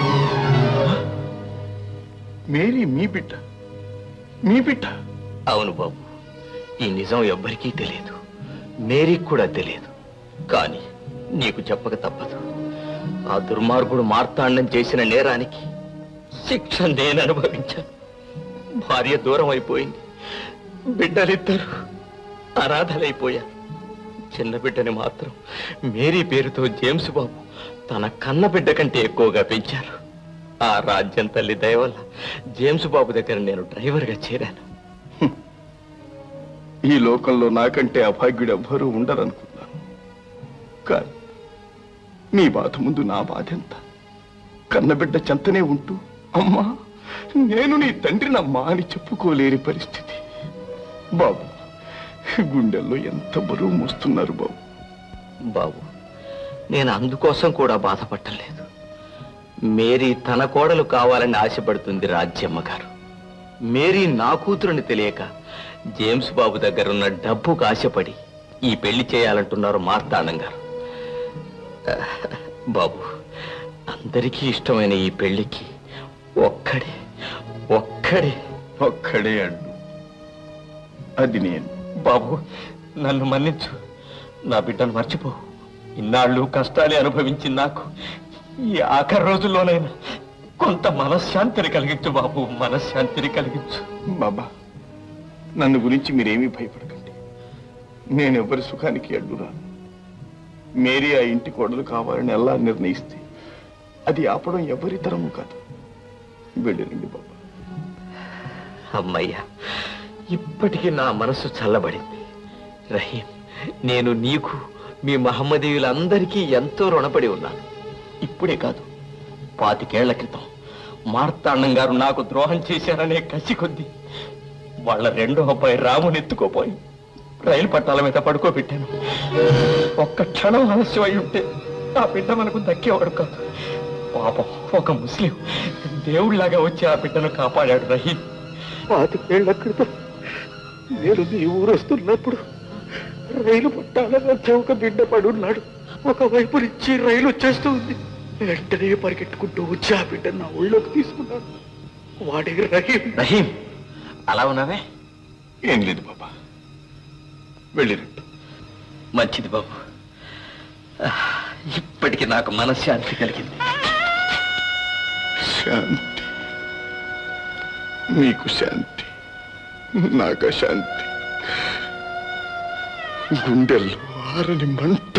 మేరీ మీ బిడ్డ మీ బిడ్డ అవును బాబు ఈ నిజం ఎవ్వరికీ తెలియదు మేరీకి కూడా తెలియదు కానీ నీకు చెప్పక తప్పదు ఆ దుర్మార్గుడు మార్తాండం చేసిన నేరానికి శిక్ష నేను అనుభవించాను భార్య దూరం అయిపోయింది బిడ్డలిద్దరు అనాథలైపోయారు చిన్న బిడ్డని మాత్రం మేరీ పేరుతో జేమ్స్ బాబు తన కన్న బిడ్డ కంటే ఎక్కువగా పెంచారు ఆ రాజ్యం తల్లి దయ వల్ల జేమ్స్ బాబు దగ్గర నేను డ్రైవర్గా చేరాను ఈ లోకంలో నాకంటే అభాగ్యుడు ఎవ్వరూ ఉండరనుకున్నాను కానీ నీ బాధ ముందు నా బాధ ఎంత కన్నబిడ్డ చెంతనే ఉంటూ అమ్మా నేను నీ తండ్రినమ్మా అని చెప్పుకోలేని పరిస్థితి బాబు గుండెల్లో ఎంత బరువు మోస్తున్నారు బాబు బాబు నేను అందుకోసం కూడా బాధపట్టలేదు మేరీ తన కోడలు కావాలని ఆశపడుతుంది రాజ్యమ్మ గారు మేరీ నా కూతురుని తెలియక జేమ్స్ బాబు దగ్గర ఉన్న డబ్బుకు ఆశపడి ఈ పెళ్లి చేయాలంటున్నారు మార్తాండం గారు ఆ, బాబు అందరికీ ఇష్టమైన ఈ పెళ్లికి ఒక్కడే ఒక్కడే ఒక్కడే అడ్డు అది నేను బాబు నన్ను మన్నించు నా బిడ్డను మర్చిపో ఇన్నాళ్ళు కష్టాలే అనుభవించింది నాకు ఈ ఆఖరి రోజుల్లోనైనా కొంత మనశ్శాంతిని కలిగించు బాబు మనశ్శాంతిని కలిగించు బాబా నన్ను గురించి మీరేమీ భయపడకండి నేను ఎవరి సుఖానికి అడ్డురాను మేరీ ఆ ఇంటి కోడలు కావాలని ఎలా నిర్ణయిస్తే అది ఆపడం ఎవరి తరము కాదు వెళ్ళిరండి బాబా అమ్మయ్యా ఇప్పటికీ నా మనసు చల్లబడింది రహీం నేను నీకు మీ మహమ్మదీయులందరికీ ఎంతో రుణపడి ఉన్నాను ఇప్పుడే కాదు పాతికేళ్ల క్రితం మార్తాండం గారు నాకు ద్రోహం చేశారనే కసి కొద్దీ వాళ్ళ రెండో అబ్బాయి రాముని ఎత్తుకోపోయి రైలు పట్టాల మీద పడుకోబెట్టాను ఒక్క క్షణం ఆలస్యం అయి ఉంటే ఆ బిడ్డ మనకు దక్కేవాడు కాదు పాపం ఒక ముస్లిం దేవుళ్లాగా వచ్చి ఆ బిడ్డను కాపాడాడు రహీం పాతికేళ్ల క్రితం నేను నీ ఊరు వస్తున్నప్పుడు రైలు పట్టాల మధ్య ఒక బిడ్డ పడున్నాడు ఒకవైపు నుంచి రైలు వచ్చేస్తూ ఉంది వెంటనే పరిగెట్టుకుంటూ వచ్చి ఆ బిడ్డ నా ఒళ్ళోకి తీసుకున్నాను వాడే రహీం రహీం అలా ఉన్నావే ఏం లేదు బాబా వెళ్ళిరండి మంచిది బాబు ఇప్పటికి నాకు మనశ్శాంతి కలిగింది శాంతి నీకు శాంతి నాకు శాంతి గుండెల్లో ఆరని మంట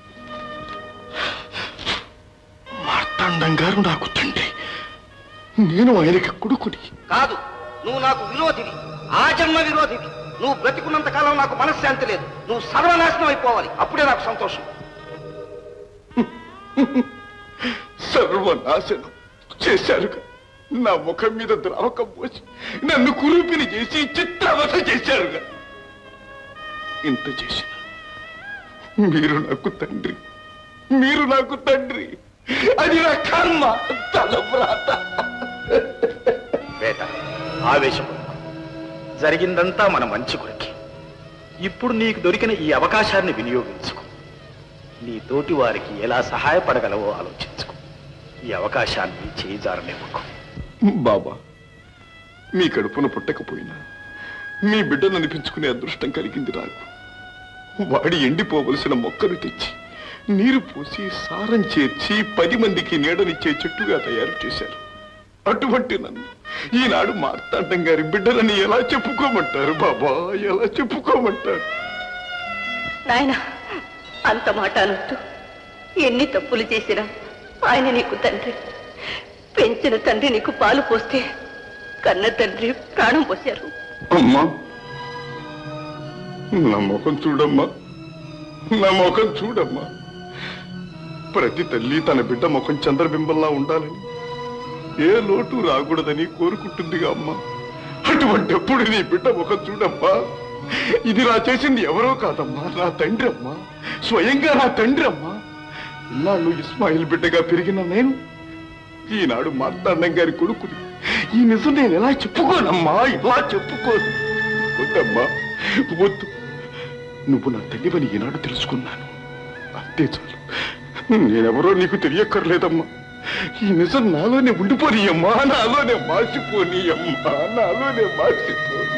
మార్తాండం గారు నాకు తండ్రి నేను ఆయనకి కొడుకుని కాదు నువ్వు నాకు విరోధివి ఆ జన్మ విరోధివి నువ్వు బ్రతికున్నంత కాలం నాకు మనశ్శాంతి లేదు నువ్వు సర్వనాశనం అయిపోవాలి అప్పుడే నాకు సంతోషం సర్వనాశనం చేశారుగా నా ముఖం మీద ద్రావకం పోసి నన్ను కురూపిని చేసి చిత్రవత చేశారుగా ఇంత చేసిన మీరు నాకు తండ్రి మీరు నాకు తండ్రి అది నా కర్మ తలవ్రాత వేట ఆవేశం జరిగిందంతా మన మంచి కొరకే ఇప్పుడు నీకు దొరికిన ఈ అవకాశాన్ని వినియోగించుకో నీ తోటి వారికి ఎలా సహాయపడగలవో ఆలోచించుకో ఈ అవకాశాన్ని చేజారనివ్వకు బాబా మీ కడుపున పుట్టకపోయినా మీ బిడ్డను అనిపించుకునే అదృష్టం కలిగింది నాకు వాడి ఎండిపోవలసిన మొక్కను తెచ్చి నీరు పోసి సారం చేర్చి పది మందికి నీడనిచ్చే చెట్టుగా తయారు చేశారు అటువంటి నన్ను ఈనాడు మార్తాండం గారి బిడ్డలని ఎలా చెప్పుకోమంటారు బాబా ఎలా చెప్పుకోమంటారు నాయన అంత మాట అనొద్దు ఎన్ని తప్పులు చేసినా ఆయన నీకు తండ్రి పెంచిన తండ్రి నీకు పాలు పోస్తే కన్న తండ్రి ప్రాణం పోశారు అమ్మా నా ముఖం చూడమ్మా నా ముఖం చూడమ్మా ప్రతి తల్లి తన బిడ్డ ముఖం చంద్రబింబంలా ఉండాలని ఏ లోటు రాకూడదని కోరుకుంటుందిగా అమ్మా అటువంటిప్పుడు నీ బిడ్డ ముఖం చూడమ్మా ఇది నా చేసింది ఎవరో కాదమ్మా నా తండ్రి అమ్మా స్వయంగా నా తండ్రి అమ్మా ఇన్నాళ్ళు ఇస్మాయిల్ బిడ్డగా పెరిగిన నేను ఈనాడు మార్తాండం గారి కొడుకుని ఈ నిజం నేను ఎలా చెప్పుకోనమ్మా ఇలా చెప్పుకోను వద్దమ్మా వద్దు నువ్వు నా తల్లివని ఈనాడు తెలుసుకున్నాను అంతే చాలు నేనెవరో నీకు తెలియక్కర్లేదమ్మా ఈ నిజం నాలోనే ఉండిపోని అమ్మా నాలోనే మార్చిపోని అమ్మా నాలోనే మార్చిపోని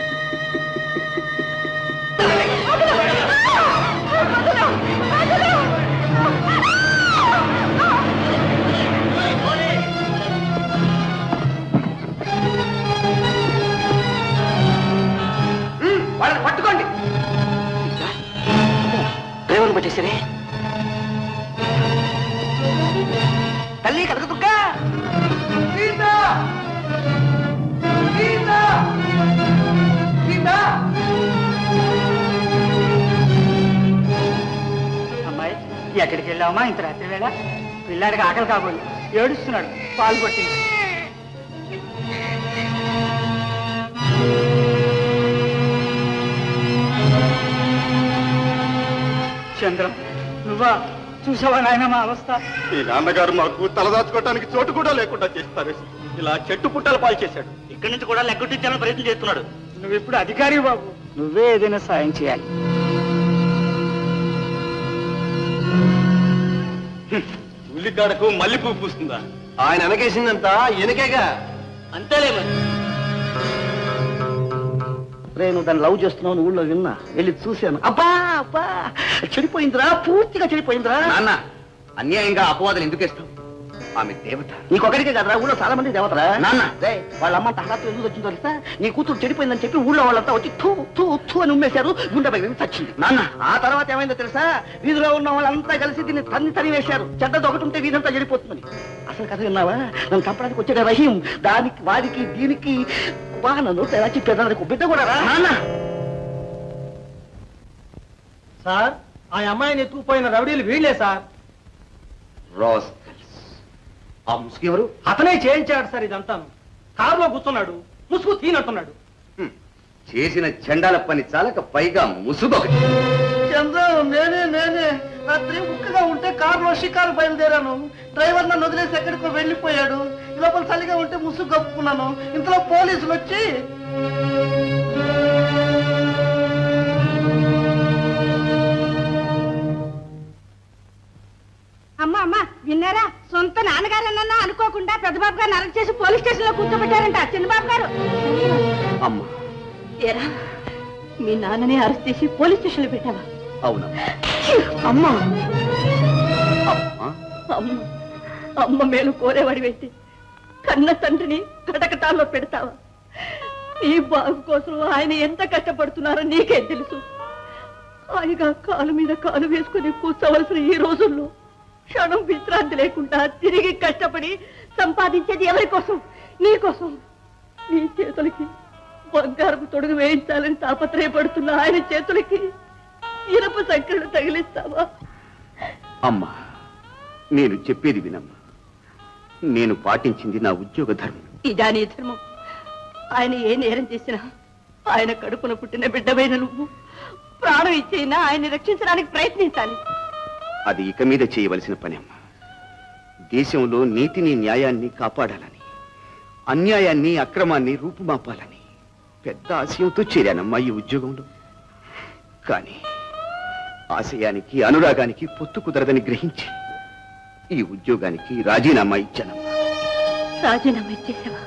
వాళ్ళని పట్టుకోండి డ్రైవర్ని పట్టేసరే తల్లి కనకదుర్గా సీత సీత సీత అమ్మాయి ఎక్కడికి వెళ్ళావమ్మా ఇంత రాత్రి వేళ పిల్లాడికి ఆకలి కాబోలు ఏడుస్తున్నాడు పాలు పట్టింది చంద్రం నువ్వా చూసావా నాయన మా అవస్థ ఈ నాన్నగారు మాకు తలదాచుకోవడానికి చోటు కూడా లేకుండా చేస్తారు ఇలా చెట్టు పుట్టల పాలు చేశాడు ఇక్కడి నుంచి కూడా లెగ్గొట్టించాలని ప్రయత్నం చేస్తున్నాడు నువ్వు ఇప్పుడు అధికారి బాబు నువ్వే ఏదైనా సాయం చేయాలి ఉల్లికాడకు మల్లెపూ పూస్తుందా ఆయన వెనకేసిందంతా ఎనకేగా అంతేలే మరి నేను దాన్ని లవ్ చేస్తున్నావు నువ్వు ఊళ్ళో విన్నా వెళ్ళి చూశాను అబ్బా అబ్బా చెడిపోయిందిరా పూర్తిగా చెడిపోయిందిరా నాన్న అన్యాయంగా అపవాదం ఎందుకు ఇస్తావు ఆమె దేవత నీకొకరికే కదరా ఊళ్ళో చాలా మంది దేవతరా నాన్న. రే వాళ్ళ అమ్మ తహరాత్రి ఎందుకు వచ్చిందో తెలుసా నీ కూతురు చెడిపోయిందని చెప్పి ఊళ్ళో వాళ్ళంతా వచ్చి తూ తూ తూ అని ఉమ్మేశారు గుండె పగిలి చచ్చింది నాన్న. ఆ తర్వాత ఏమైందో తెలుసా వీధిలో ఉన్న వాళ్ళంతా కలిసి దీన్ని తన్ని తని వేశారు చెడ్డది ఒకటి ఉంటే వీధంతా చెడిపోతుందని అసలు కథ విన్నావా నన్ను చంపడానికి వచ్చాడు రహీం దానికి వారికి దీనికి వా నన్ను ఎలా చెప్పారు నాకు బిడ్డ కూడా రా సార్ ఆ అమ్మాయిని ఎత్తుకుపోయిన రౌడీలు వీళ్ళే సార్ రోజ్ ఆ ముసుగు ఎవరు అతనే చేయించాడు సార్ ఇదంతా కారులో కూర్చున్నాడు ముసుగు తీనట్టున్నాడు చేసిన చెండాల పని చాలక పైగా ముసుగు ఒకటి చంద్రం నేనే నేనే రాత్రి ఉక్కగా ఉంటే కారులో షికారు బయలుదేరాను డ్రైవర్ నన్ను వదిలేసి ఎక్కడికో వెళ్ళిపోయాడు ఈ లోపల చలిగా ఉంటే ముసుగు కప్పుకున్నాను ఇంతలో పోలీసులు వచ్చి అమ్మా అమ్మా విన్నారా సొంత నాన్నగారన్నా అనుకోకుండా పెద్దబాబు గారిని అరెస్ట్ చేసి పోలీస్ స్టేషన్ లో కూర్చోబెట్టారంట చిన్నబాబు గారు అమ్మా ఏరా మీ నాన్నని అరెస్ట్ చేసి పోలీస్ స్టేషన్లో పెట్టావా అవునమ్మా అమ్మా అమ్మా అమ్మ అమ్మ మేలు కోరేవాడి పెట్టి కన్న తండ్రిని కటకటాల్లో పెడతావా నీ బాగు కోసం ఆయన ఎంత కష్టపడుతున్నారో నీకే తెలుసు హాయిగా కాలు మీద కాలు వేసుకుని కూర్చోవలసిన ఈ రోజుల్లో క్షణం విశ్రాంతి లేకుండా తిరిగి కష్టపడి సంపాదించేది ఎవరి కోసం నీ కోసం నీ చేతులకి బంగారపు తొడుగు వేయించాలని తాపత్రయపడుతున్న ఆయన చేతులకి ఇరప సంఖ్యలు తగిలిస్తావా అమ్మా నేను చెప్పేది వినమ్మా నేను పాటించింది నా ఉద్యోగ ధర్మం ఇదా నీ ధర్మం ఆయన ఏ నేరం చేసినా ఆయన కడుపున పుట్టిన బిడ్డమైన నువ్వు ప్రాణం ఇచ్చైనా ఆయన్ని రక్షించడానికి ప్రయత్నించాలి అది ఇక మీద చేయవలసిన పని అమ్మా దేశంలో నీతిని న్యాయాన్ని కాపాడాలని అన్యాయాన్ని అక్రమాన్ని రూపుమాపాలని పెద్ద ఆశయంతో చేరానమ్మా ఈ ఉద్యోగంలో కానీ ఆశయానికి అనురాగానికి పొత్తు కుదరదని గ్రహించి ఈ ఉద్యోగానికి రాజీనామా ఇచ్చానమ్మా రాజీనామా ఇచ్చేసావా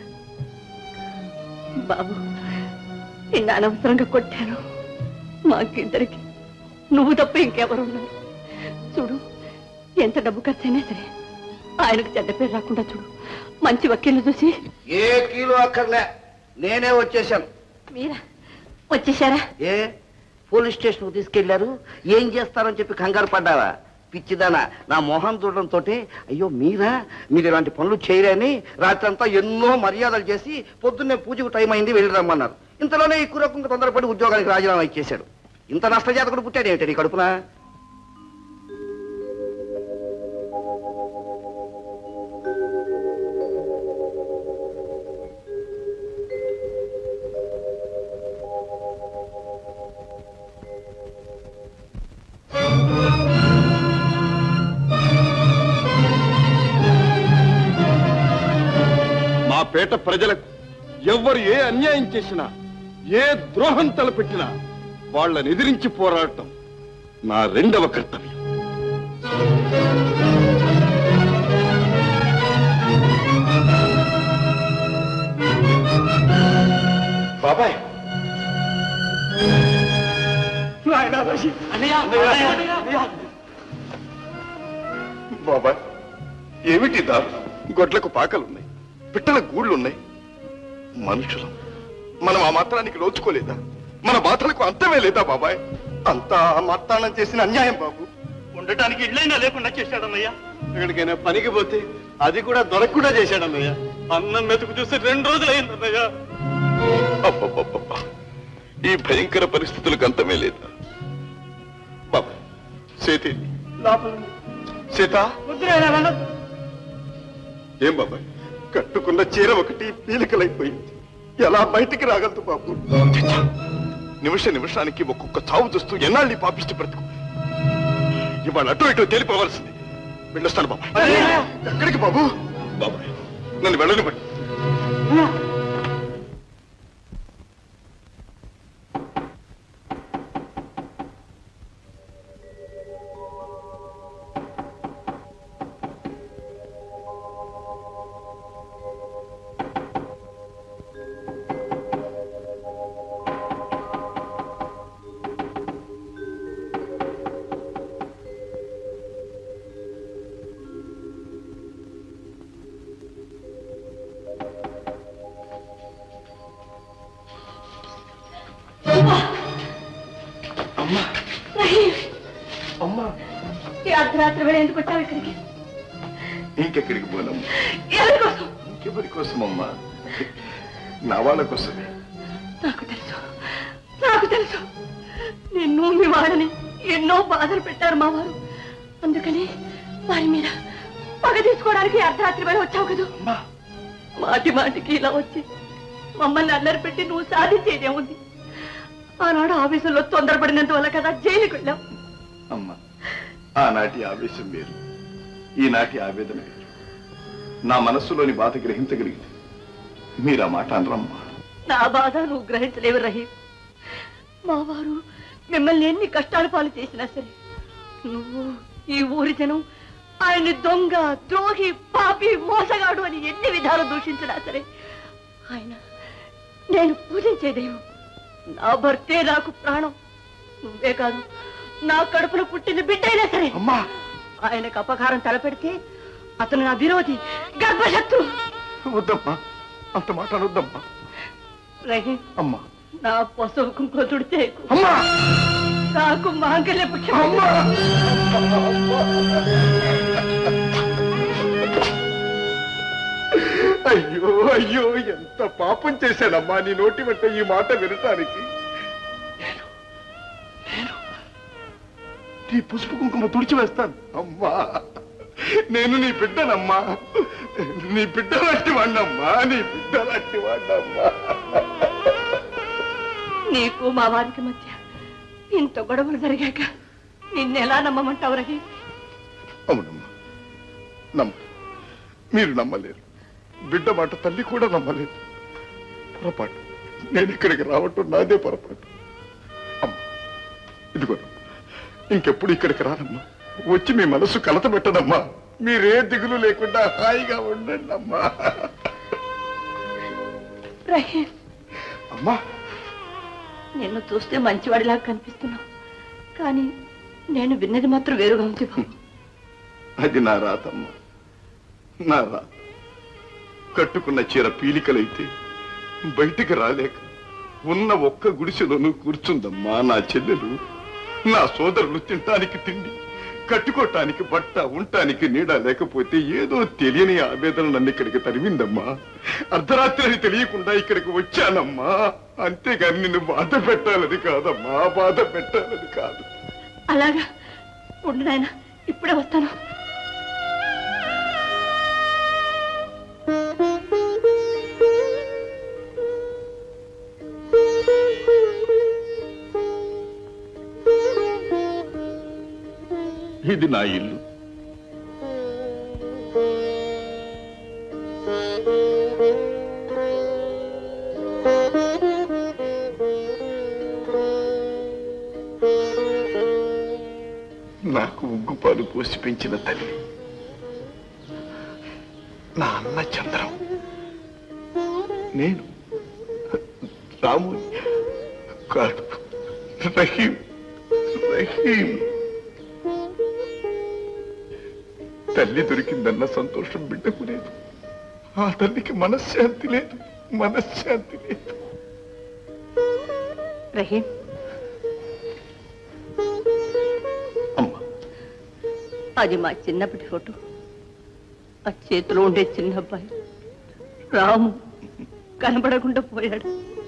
బాబు నిన్ను అనవసరంగా కొట్టాను మాకిద్దరికి నువ్వు తప్ప ఇంకెవరున్నారు చూడు ఎంత డబ్బు ఖర్చైనా సరే ఆయనకు చెడ్డ పేరు రాకుండా చూడు మంచి వకీలు చూసి ఏ కీలో అక్కర్లే నేనే వచ్చేసాను మీరా వచ్చేసారా ఏ పోలీస్ స్టేషన్ తీసుకెళ్లారు ఏం చేస్తారని చెప్పి కంగారు పడ్డావా పిచ్చిదానా నా మొహం చూడడంతో అయ్యో మీరా మీరు ఇలాంటి పనులు చేయరని రాత్రంతా ఎన్నో మర్యాదలు చేసి పొద్దున్నే పూజకు టైం అయింది వెళ్ళి రమ్మన్నారు ఇంతలోనే ఈ కురకుంక తొందరపడి ఉద్యోగానికి రాజీనామా ఇచ్చేశాడు ఇంత నష్టజాతకుడు పుట్టాడు ఏమిటి నీ కడుపున మా పేట ప్రజలకు ఎవ్వరు ఏ అన్యాయం చేసినా ఏ ద్రోహం తలపెట్టినా వాళ్ళని ఎదిరించి పోరాడటం నా రెండవ కర్తవ్యం బాబాయ్ బాబాయ్ ఏమిటి దారు గొడ్లకు పాకలున్నాయి పిట్టల గూళ్ళున్నాయి మనుషులం మనం ఆ మాత్రానికి లోచుకోలేదా మన బాధలకు అంతమే లేదా బాబాయ్ అంతా ఆ మార్తాళం చేసిన అన్యాయం బాబు ఉండటానికి ఇళ్ళైనా లేకుండా చేశాడన్నయ్యా ఎక్కడికైనా పనికి పోతే అది కూడా దొరకకుండా చేశాడన్నయ్య అన్నం మెతుకు చూసి రెండు రోజులు అయిందన్నయ్యా అబ్బబ్బబ్బబ్బా. ఈ భయంకర పరిస్థితులకు అంతమే లేదా బాబాయ్ సేతి సీత ఏం బాబాయ్ కట్టుకున్న చీర ఒకటి పీలికలైపోయింది ఎలా బయటికి రాగలదు బాబు చచ్చా. నిమిష నిమిషానికి ఒక్కొక్క చావు చూస్తూ ఎన్నాళ్ళు ఈ పాపిష్టి బ్రతుకు ఇవాళ అటు ఇటు తేలిపోవలసింది వెళ్ళొస్తాను బాబాయ్ ఎక్కడికి బాబు బాబాయ్ నన్ను వెళ్ళనివ్వండి అమ్మా ఈ అర్ధరాత్రి వేళ ఎందుకు వచ్చావు ఇక్కడికి ఇంకెక్కడికి పోనమ్మా ఎవరి కోసం ఇంకెవరి కోసమమ్మా నా వాళ్ళ కోసమే నాకు తెలుసు నాకు తెలుసు నిన్ను మీ వాడని ఎన్నో బాధలు పెట్టారు మా వారు అందుకని వారి మీద పగ తీసుకోవడానికి అర్ధరాత్రి వేళ వచ్చావు కదా మాటి మాటికి ఇలా వచ్చి మమ్మల్ని అల్లరి పెట్టి నువ్వు సాధించేదేముంది ఆనాడు ఆఫీసులో తొందరపడినంత వల్ల కదా జైలుకి వెళ్ళాం అమ్మా ఆనాటి ఆవేశం వేరు ఈనాటి ఆవేదన వేరు నా మనస్సులోని బాధ గ్రహించగలిగింది మీరు ఆ మాట అనరమ్మా నా బాధ నువ్వు గ్రహించలేవు రహీం మా వారు మిమ్మల్ని ఎన్ని కష్టాలు పాలు చేసినా సరే నువ్వు ఈ ఊరి జనం ఆయన్ని దొంగ ద్రోహి పాపి మోసగాడు అని ఎన్ని విధాలు దూషించినా సరే ఆయన నేను పూజించే దైవం నా భర్తే నాకు ప్రాణం నువ్వే కాదు నా కడుపులో పుట్టిన బిడ్డైనా సరే ఆయనకు అపకారం తలపెడితే అతను నా విరోధి గర్భశత్రు వద్దమ్మా అంత మాట అనొద్దమ్మా రహీం అమ్మా నా పశువు కుంకుమ తుడితే అమ్మా నాకు మాంగల్య అయ్యో అయ్యో ఎంత పాపం చేశానమ్మా నీ నోటి వెంట ఈ మాట వినటానికి నేను నేను నీ పసుపు కుంకుమ తుడిచి వేస్తాను అమ్మా నేను నీ బిడ్డనమ్మా నీ బిడ్డ లాంటి వాడినమ్మా నీ బిడ్డ లాంటి వాడినమ్మా నీకు మా వారికి మధ్య ఇంత గొడవలు జరిగాక నిన్నెలా నమ్మమంటావు రహి అవునమ్మా నమ్మ మీరు నమ్మలేరు బిడ్డ మాట తల్లి కూడా నమ్మలేదు పొరపాటు నేను ఇక్కడికి రావటం నాదే పొరపాటు అమ్మ ఇదిగో ఇంకెప్పుడు ఇక్కడికి రానమ్మా వచ్చి మీ మనసు కలత పెట్టదమ్మా మీరే దిగులు లేకుండా హాయిగా ఉండండి అమ్మా రహీం అమ్మా నిన్ను చూస్తే మంచివాడిలా కనిపిస్తున్నావు కానీ నేను విన్నది మాత్రం వేరుగా ఉంది బాబు అది నా రాతమ్మా నా రాత కట్టుకున్న చీర పీలికలైతే బయటికి రాలేక ఉన్న ఒక్క గుడిసెలోనూ కూర్చుందమ్మా నా చెల్లెలు నా సోదరులు తినటానికి తిండి కట్టుకోటానికి బట్ట ఉండటానికి నీడ లేకపోతే ఏదో తెలియని ఆవేదన నన్ను ఇక్కడికి తరిమిందమ్మా అర్ధరాత్రి అని తెలియకుండా ఇక్కడికి వచ్చానమ్మా అంతేగాని నిన్ను బాధ పెట్టాలని కాదమ్మా బాధ పెట్టాలని కాదు అలాగా ఉండు నాయన ఇప్పుడే వస్తాను ఇది నా ఇల్లు నాకు ఉగ్గుపాలు పోసి పెంచిన తల్లి నా అన్న చంద్రం నేను రాము కాదు రహీం రహీం తల్లి దొరికిందన్న సంతోషం బిడ్డకు లేదు ఆ తల్లికి మనశ్శాంతి లేదు మనశ్శాంతి లేదు రహీం అది మా చిన్నప్పటి ఫోటో ఆ చేతిలో ఉండే చిన్న అబ్బాయి రాము కనబడకుండా పోయాడు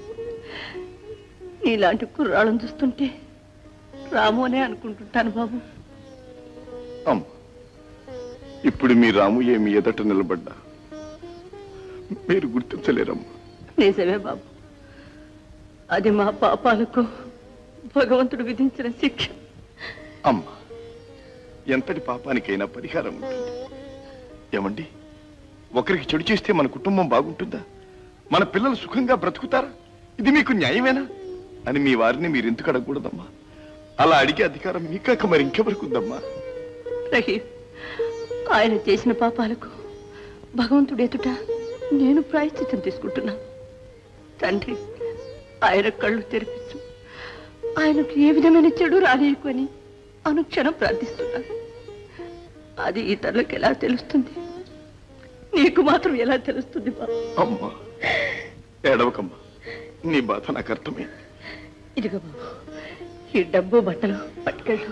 నీలాంటి కుర్రాళ్ళని చూస్తుంటే రాము అనే అనుకుంటుంటాను బాబు అమ్మ ఇప్పుడు మీ రాము ఏమి ఎదట నిలబడ్డా మీరు గుర్తించలేరమ్మా నిజమే బాబు అది మా పాపాలకు భగవంతుడు విధించిన శిక్ష అమ్మ ఎంతటి పాపానికైనా పరిహారం ఉంటుంది ఏమండి ఒకరికి చెడు చేస్తే మన కుటుంబం బాగుంటుందా మన పిల్లలు సుఖంగా బ్రతుకుతారా ఇది మీకు న్యాయమేనా అని మీ వారిని మీరు ఎందుకు అడగకూడదమ్మా అలా అడిగే అధికారం మీకాక మరి ఇంకెవరికి ఉందమ్మా రహీం ఆయన చేసిన పాపాలకు భగవంతుడు ఎదుట నేను ప్రాయశ్చిత్తం తీసుకుంటున్నా తండ్రి ఆయన కళ్ళు తెరిపించు ఆయనకు ఏ విధమైన చెడు రానియకుని అనుక్షణం ప్రార్థిస్తున్నాను అది ఇతరులకు ఎలా తెలుస్తుంది నీకు మాత్రం ఎలా తెలుస్తుంది బాబు అమ్మా ఏడవకమ్మా నీ బాధ నాకు అర్థమైంది ఇదిగో బాబు ఈ డబ్బు బట్టలు పట్టుకెళ్ళు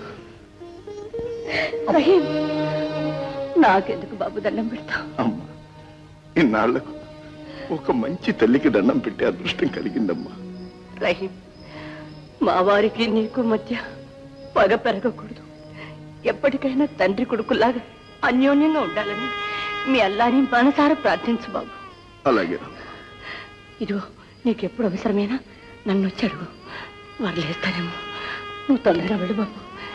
రహీం నాకెందుకు బాబు దండం పెడతావు అమ్మా ఇన్నాళ్లకు ఒక మంచి తల్లికి దండం పెట్టే అదృష్టం కలిగిందమ్మా రహీం మా వారికి నీకు మధ్య పగ పెరగకూడదు ఎప్పటికైనా తండ్రి కొడుకులాగా అన్యోన్యంగా ఉండాలని మీ అల్లాని మనసారా ప్రార్థించు బాబు అలాగే ఇదిగో నీకెప్పుడు అవసరమైనా నన్ను వచ్చి అడుగు వారు లేస్తారేమో నువ్వు తొందరగా వెళ్ళు బాబు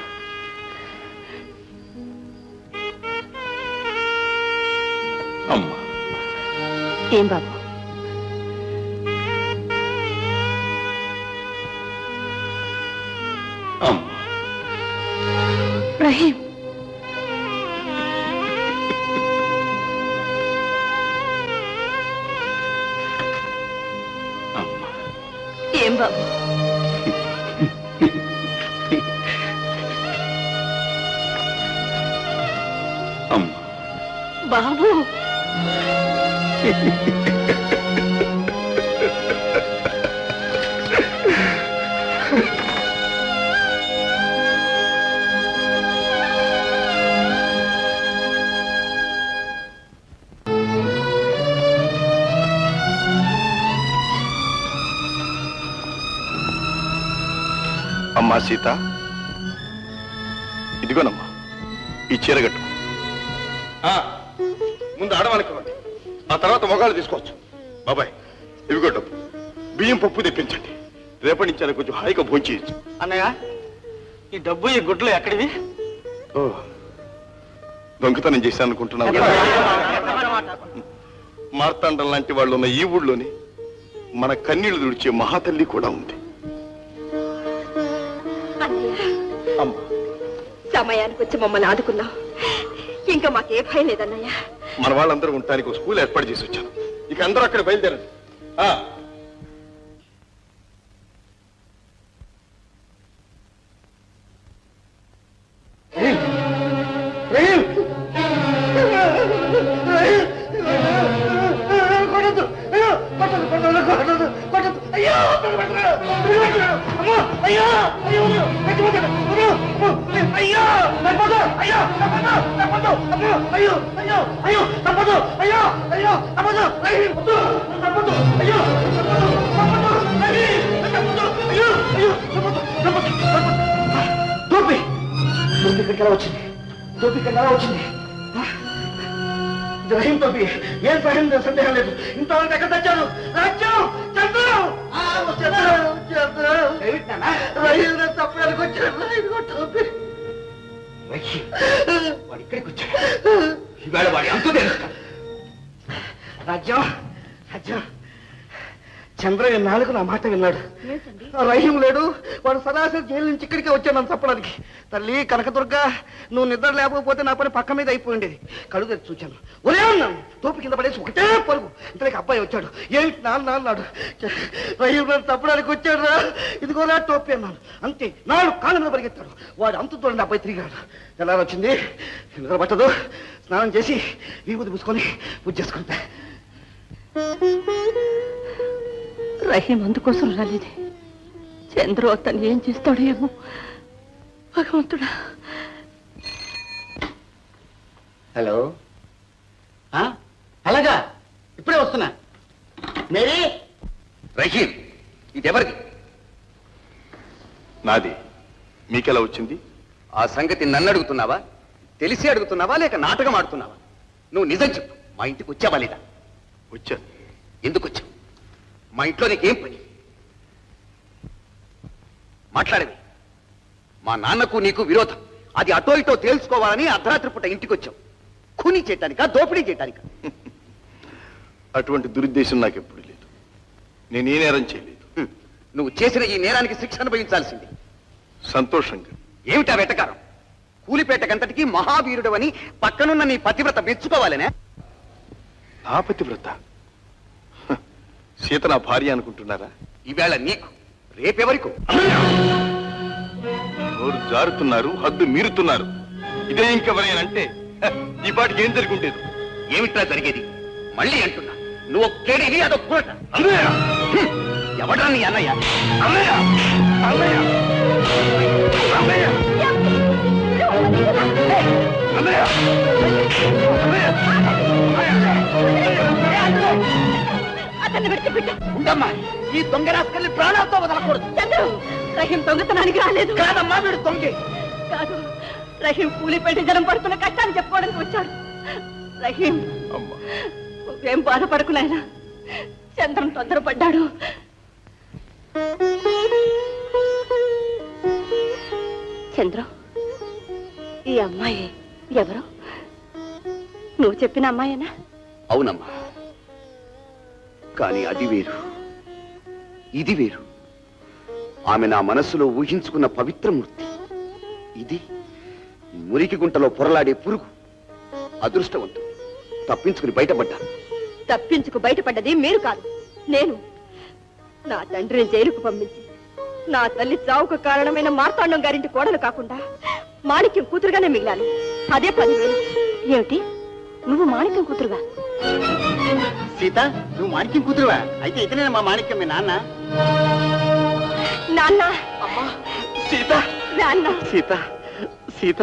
అమ్మా ఏం బాబు అమ్మా రహీం ఏం బాబు అమ్మా బాబు అమ్మా సీత ఇదిగోనమ్మా ఈ చీర కట్టుకో ఆ, ముందు ఆడవాళ్ళకి ఇవ్వండి ఆ తర్వాత మొగాళ్ళు తీసుకోవచ్చు బాబాయ్ ఇవిగో డబ్బు బియ్యం పప్పు తెప్పించండి రేపటి నుంచి ఆయన కొంచెం హాయిగా భోంచేయచ్చు అన్నయ్య ఈ డబ్బు ఈ గుడ్లు ఎక్కడివి ఓ దొంగతనం చేశాను అనుకుంటున్నావు కదా మార్తాండం లాంటి వాళ్ళు ఉన్న ఈ ఊళ్ళోని మన కన్నీళ్లు తుడిచే మహాతల్లి కూడా ఉంది అమ్మా సమయానికి వచ్చి మమ్మల్ని ఆదుకున్నావు ఇంకా మాకే భయం లేదన్నయ్య మన వాళ్ళందరూ ఉండటానికి ఒక స్కూల్ ఏర్పాటు చేసి వచ్చాను ఇక అందరూ అక్కడ బయలుదేరండి ఆ, కొట్టదు అయ్యో కొట్టదు కొట్టదు కొట్టదు కొట్టదు అయ్యో అమ్మో అయ్యో అయ్యో కట్టిపోతాడు అమ్మో అమ్మో అయ్యో తప్పదు అయ్యో తప్పదు తప్పదు అమ్మో అయ్యో అయ్యో అయ్యో తప్పదు అయ్యో అయ్యో తప్పదు అయ్యో తప్పదు అయ్యో తప్పదు తప్పదు అయ్యో తప్పదు అయ్యో అయ్యో తప్పదు తప్పదు దోపి దోపి ఇక్కడికి ఎలా వచ్చింది దోపి ఇక్కడికి ఎలా వచ్చింది రహీం తోపి ఏం రహీం సందేహం లేదు ఇంతవరకు ఎక్కడ తెచ్చారు రాజ్యం చంద్రం చంద్రం చంద్రం రహీం తప్పడానికి వచ్చాడు ఇదిగో టోపీ వాడు ఇక్కడికి వచ్చాడు ఇవాళ వాడి అంతు తెలుస్తా రాజ్యం రాజ్యం చంద్ర నాలుగు నా మాట విన్నాడు రహీం లేడు వాడు సరాసరి జైలు నుంచి ఇక్కడికే వచ్చాడు నన్ను చెప్పడానికి తల్లి కనకదుర్గ నువ్వు నిద్ర లేకపోతే నా పని పక్క మీద అయిపోయిండేది కళ్ళు తెరిచి చూచాను ఒరే అన్నాను తోపు కింద పడేసి ఒకటే పరుగు ఇంతలోకి అబ్బాయి వచ్చాడు ఏంటి నాన్న అన్నాడు రహీం నన్ను తప్పడానికి వచ్చాడు రా ఇదిగో నా టోపీ అన్నాను అంతే నాలుగు కాళ్ళ మీద పరిగెత్తాడు వాడు అంతు చూడండి అబ్బాయి తిరిగాడు ఎలా వచ్చింది నిద్ర పట్టదు స్నానం చేసి విభూతి పూసుకొని పూజ చేసుకుంటా రహీం అందుకోసం రాలేదే చంద్రు అతను ఏం చేస్తాడో ఏమో భగవంతుడా హలో ఆ? అలాగా ఇప్పుడే వస్తున్నా మేరీ రహీం ఇదెవరిది నాది మీకెలా వచ్చింది ఆ సంగతి నన్ను అడుగుతున్నావా తెలిసి అడుగుతున్నావా లేక నాటకం ఆడుతున్నావా నువ్వు నిజం చెప్పు మా ఇంటికి వచ్చావా లేదా వచ్చాను ఎందుకు వచ్చావు మా ఇంట్లో నీకేం పని మాట్లాడేది మా నాన్నకు నీకు విరోధం అది అటో ఇటో తేల్చుకోవాలని అర్ధరాత్రి పూట ఇంటికి వచ్చావు ఖూనీ చేయటానికా దోపిడీ చేయటానికా అటువంటి దురుద్దేశం నాకు ఎప్పుడు లేదు నేను ఏ నేరం చేయలేదు హ్మ్. నువ్వు చేసిన ఈ నేరానికి శిక్ష అనుభవించాల్సింది సంతోషంగా ఏమిటా వెటకారం కూలిపేటకంతటికి మహావీరుడు అని పక్కనున్న నీ పతివ్రత మెచ్చుకోవాలనే నా పతివ్రత హ, సీత నా భార్య అనుకుంటున్నారా ఈవేళ నీకు రేపెవరికు నోరు జారుతున్నారు హద్దు మీరుతున్నారు ఇదే ఇంకెవరైనంటే హ, ఈ పాటికి ఏం జరిగి ఉండేది ఏమిట్రా జరిగేది మళ్ళీ అంటున్నా నువ్వు ఒక్కేడివి అదొక పురట హ్మ్. ఎవడ్రా నీ అన్నయ్య అన్నయ్య అన్నయ్య అన్నయ్య అన్నయ్య అతన్ని విడిచిపెట్టు ఉండమ్మా ఈ దొంగ రాసుకెళ్ళి ప్రాణాలతో వదలకూడదు చంద్రు రహీం దొంగతనానికి రాలేదు కాదమ్మా వీడు దొంగే కాదు రహీం కూలిపేట జనం పడుతున్న కష్టాన్ని చెప్పుకోవడానికి వచ్చాడు రహీం నువ్వేం బాధపడకు నాయనా చంద్రం తొందరపడ్డాడు చంద్రం ఈ అమ్మాయి ఎవరు నువ్వు చెప్పిన అమ్మాయేనా అవునమ్మా కానీ అది వేరు ఇది వేరు ఆమె నా మనస్సులో ఊహించుకున్న పవిత్రమూర్తి ఇది మురికి గుంటలో పొరలాడే పురుగు అదృష్టవంతుడు తప్పించుకుని బయటపడ్డాను తప్పించుకు బయటపడ్డది మీరు కాదు నేను నా తండ్రిని జైలుకు పంపించి నా తల్లి చావుకు కారణమైన మార్తాండం గారింటి కోడలు కాకుండా మాణిక్యం కూతురుగానే మిగిలాను అదే పదివేలు ఏమిటి నువ్వు మాణిక్యం కూతురుగా సీత నువ్వు మాణిక్యం కూతురువా అయితే ఇతనే మా మాణిక్యం మీ నాన్న నాన్న సీత నాన్న సీత సీత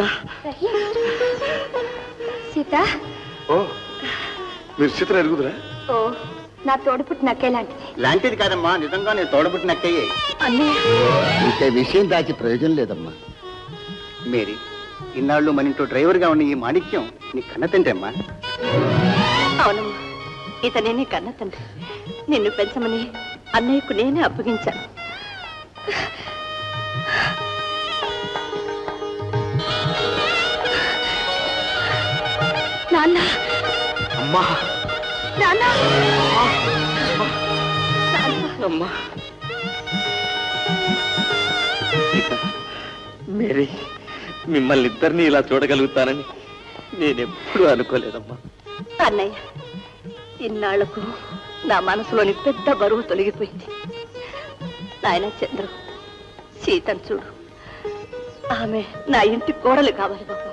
సీత ఓ మీరు సీతను ఎరుగుదురా ఓ నా తోడుపుట్టిన అక్కేలాంటిది లాంటిది కాదమ్మా నిజంగా నేను తోడబుట్టిన అక్కయ్యే అన్నయ్య ఇంకే విషయం దాచి ప్రయోజనం లేదమ్మా మేరీ ఇన్నాళ్ళు మన ఇంట్లో డ్రైవర్గా ఉన్న ఈ మాణిక్యం నీ కన్న తండ్రి అమ్మా అవునమ్మా ఇతనే నీ కన్న తండ్రి నిన్ను పెంచమని అన్నయ్యకు నేనే అప్పగించాను నాన్న అమ్మా నాన్న అమ్మా మేరీ మిమ్మల్ని ఇద్దరిని ఇలా చూడగలుగుతానని నేనెప్పుడూ అనుకోలేదమ్మా అన్నయ్య ఇన్నాళ్లకు నా మనసులోని పెద్ద బరువు తొలగిపోయింది నాయన చంద్రు సీతను చూడు ఆమె నా ఇంటి కోడలు కావాలి బాబు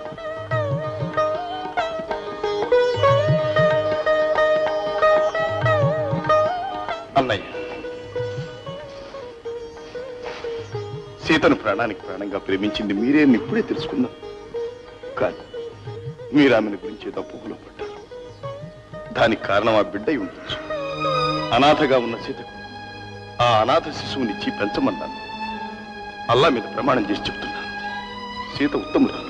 అన్నయ్య సీతను ప్రాణానికి ప్రాణంగా ప్రేమించింది మీరే అని ఇప్పుడే తెలుసుకున్నా కానీ మీరు ఆమెను గురించి ఏదో పువ్వులో పడ్డారు దానికి కారణం ఆ బిడ్డ అయి ఉండొచ్చు అనాథగా ఉన్న సీతకు ఆ అనాథ శిశువునిచ్చి పెంచమన్నాను అల్లా మీద ప్రమాణం చేసి చెప్తున్నాను సీత ఉత్తమురాలు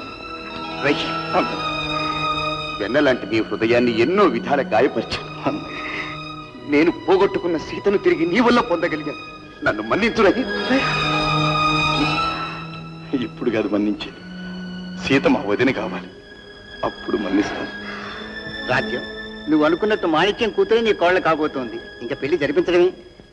వెన్నలాంటి నీ హృదయాన్ని ఎన్నో విధాల గాయపరిచాను నేను పోగొట్టుకున్న సీతను తిరిగి నీ వల్ల పొందగలిగాను నన్ను మన్నించురహి ఇప్పుడు కాదు మన్నించేది సీత మా వదిన కావాలి అప్పుడు మన్నిస్తాను రాజ్యం నువ్వు అనుకున్నట్టు మాణిక్యం కూతురే నీ కోళ్ళ కాబోతోంది ఇంకా పెళ్లి జరిపించడమే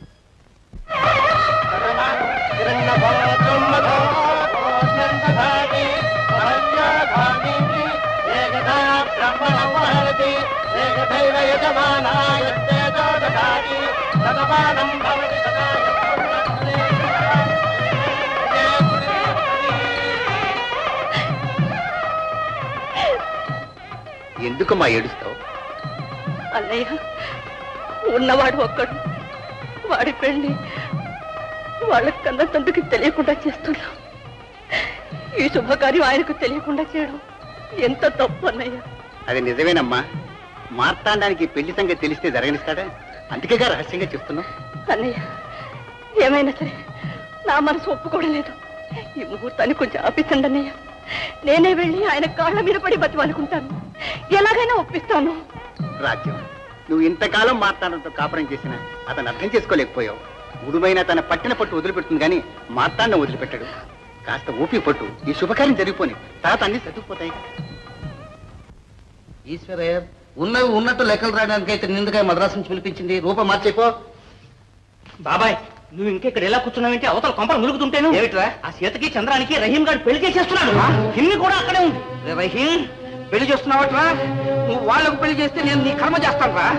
ఎందుకమ్మా ఏడుస్తావు అన్నయ్య ఉన్నవాడు ఒక్కడు వాడి పెళ్లి వాళ్ళ కన్న తండ్రికి తెలియకుండా చేస్తున్నాం ఈ శుభకార్యం ఆయనకు తెలియకుండా చేయడం ఎంత తప్పు అన్నయ్య అది నిజమేనమ్మా మార్తాండానికి పెళ్లి సంగతి తెలిస్తే జరగనిస్తాడా అందుకేగా రహస్యంగా చెప్తున్నావు అన్నయ్య ఏమైనా సరే నా మనసు ఒప్పుకోవడం లేదు ఈ ముహూర్తాన్ని కొంచెం ఆపిస్తండి అన్నయ్య నేనే వెళ్ళి ఆయన కాళ్ళ మీద పడి బతిమాలుకుంటాను ఎలాగైనా ఒప్పిస్తాను రాజ్యం నువ్వు ఇంతకాలం మార్తాండంతో కాపురం చేసినా అతను అర్థం చేసుకోలేకపోయావు ఉడుమైన తన పట్టిన పట్టు వదిలిపెడుతుంది కానీ మార్తాండం వదిలిపెట్టాడు కాస్త ఊపి పట్టు ఈ శుభకార్యం జరిగిపోని తర్వాత అన్ని సర్దుకుపోతాయి ఈశ్వరయ్య ఉన్నవి ఉన్నట్టు లెక్కలు రాయడానికి అయితే నిందుగా మద్రాసు నుంచి పిలిపించింది రూపం మార్చేపో బాబాయ్ నువ్వు ఇంకా ఇక్కడ ఎలా కూర్చున్నావంటే అవతల కొంపలు ములుగుతుంటేను ఏమిట్రా ఆ సీతకి చంద్రానికి రహీం గారు పెళ్లి చేసేస్తున్నాడు హిన్ని కూడా అక్కడే ఉంది రే రహీం పెళ్లి చేస్తున్నావట్రా నువ్వు వాళ్ళకు పెళ్లి చేస్తే నేను నీ కర్మ చేస్తాను రా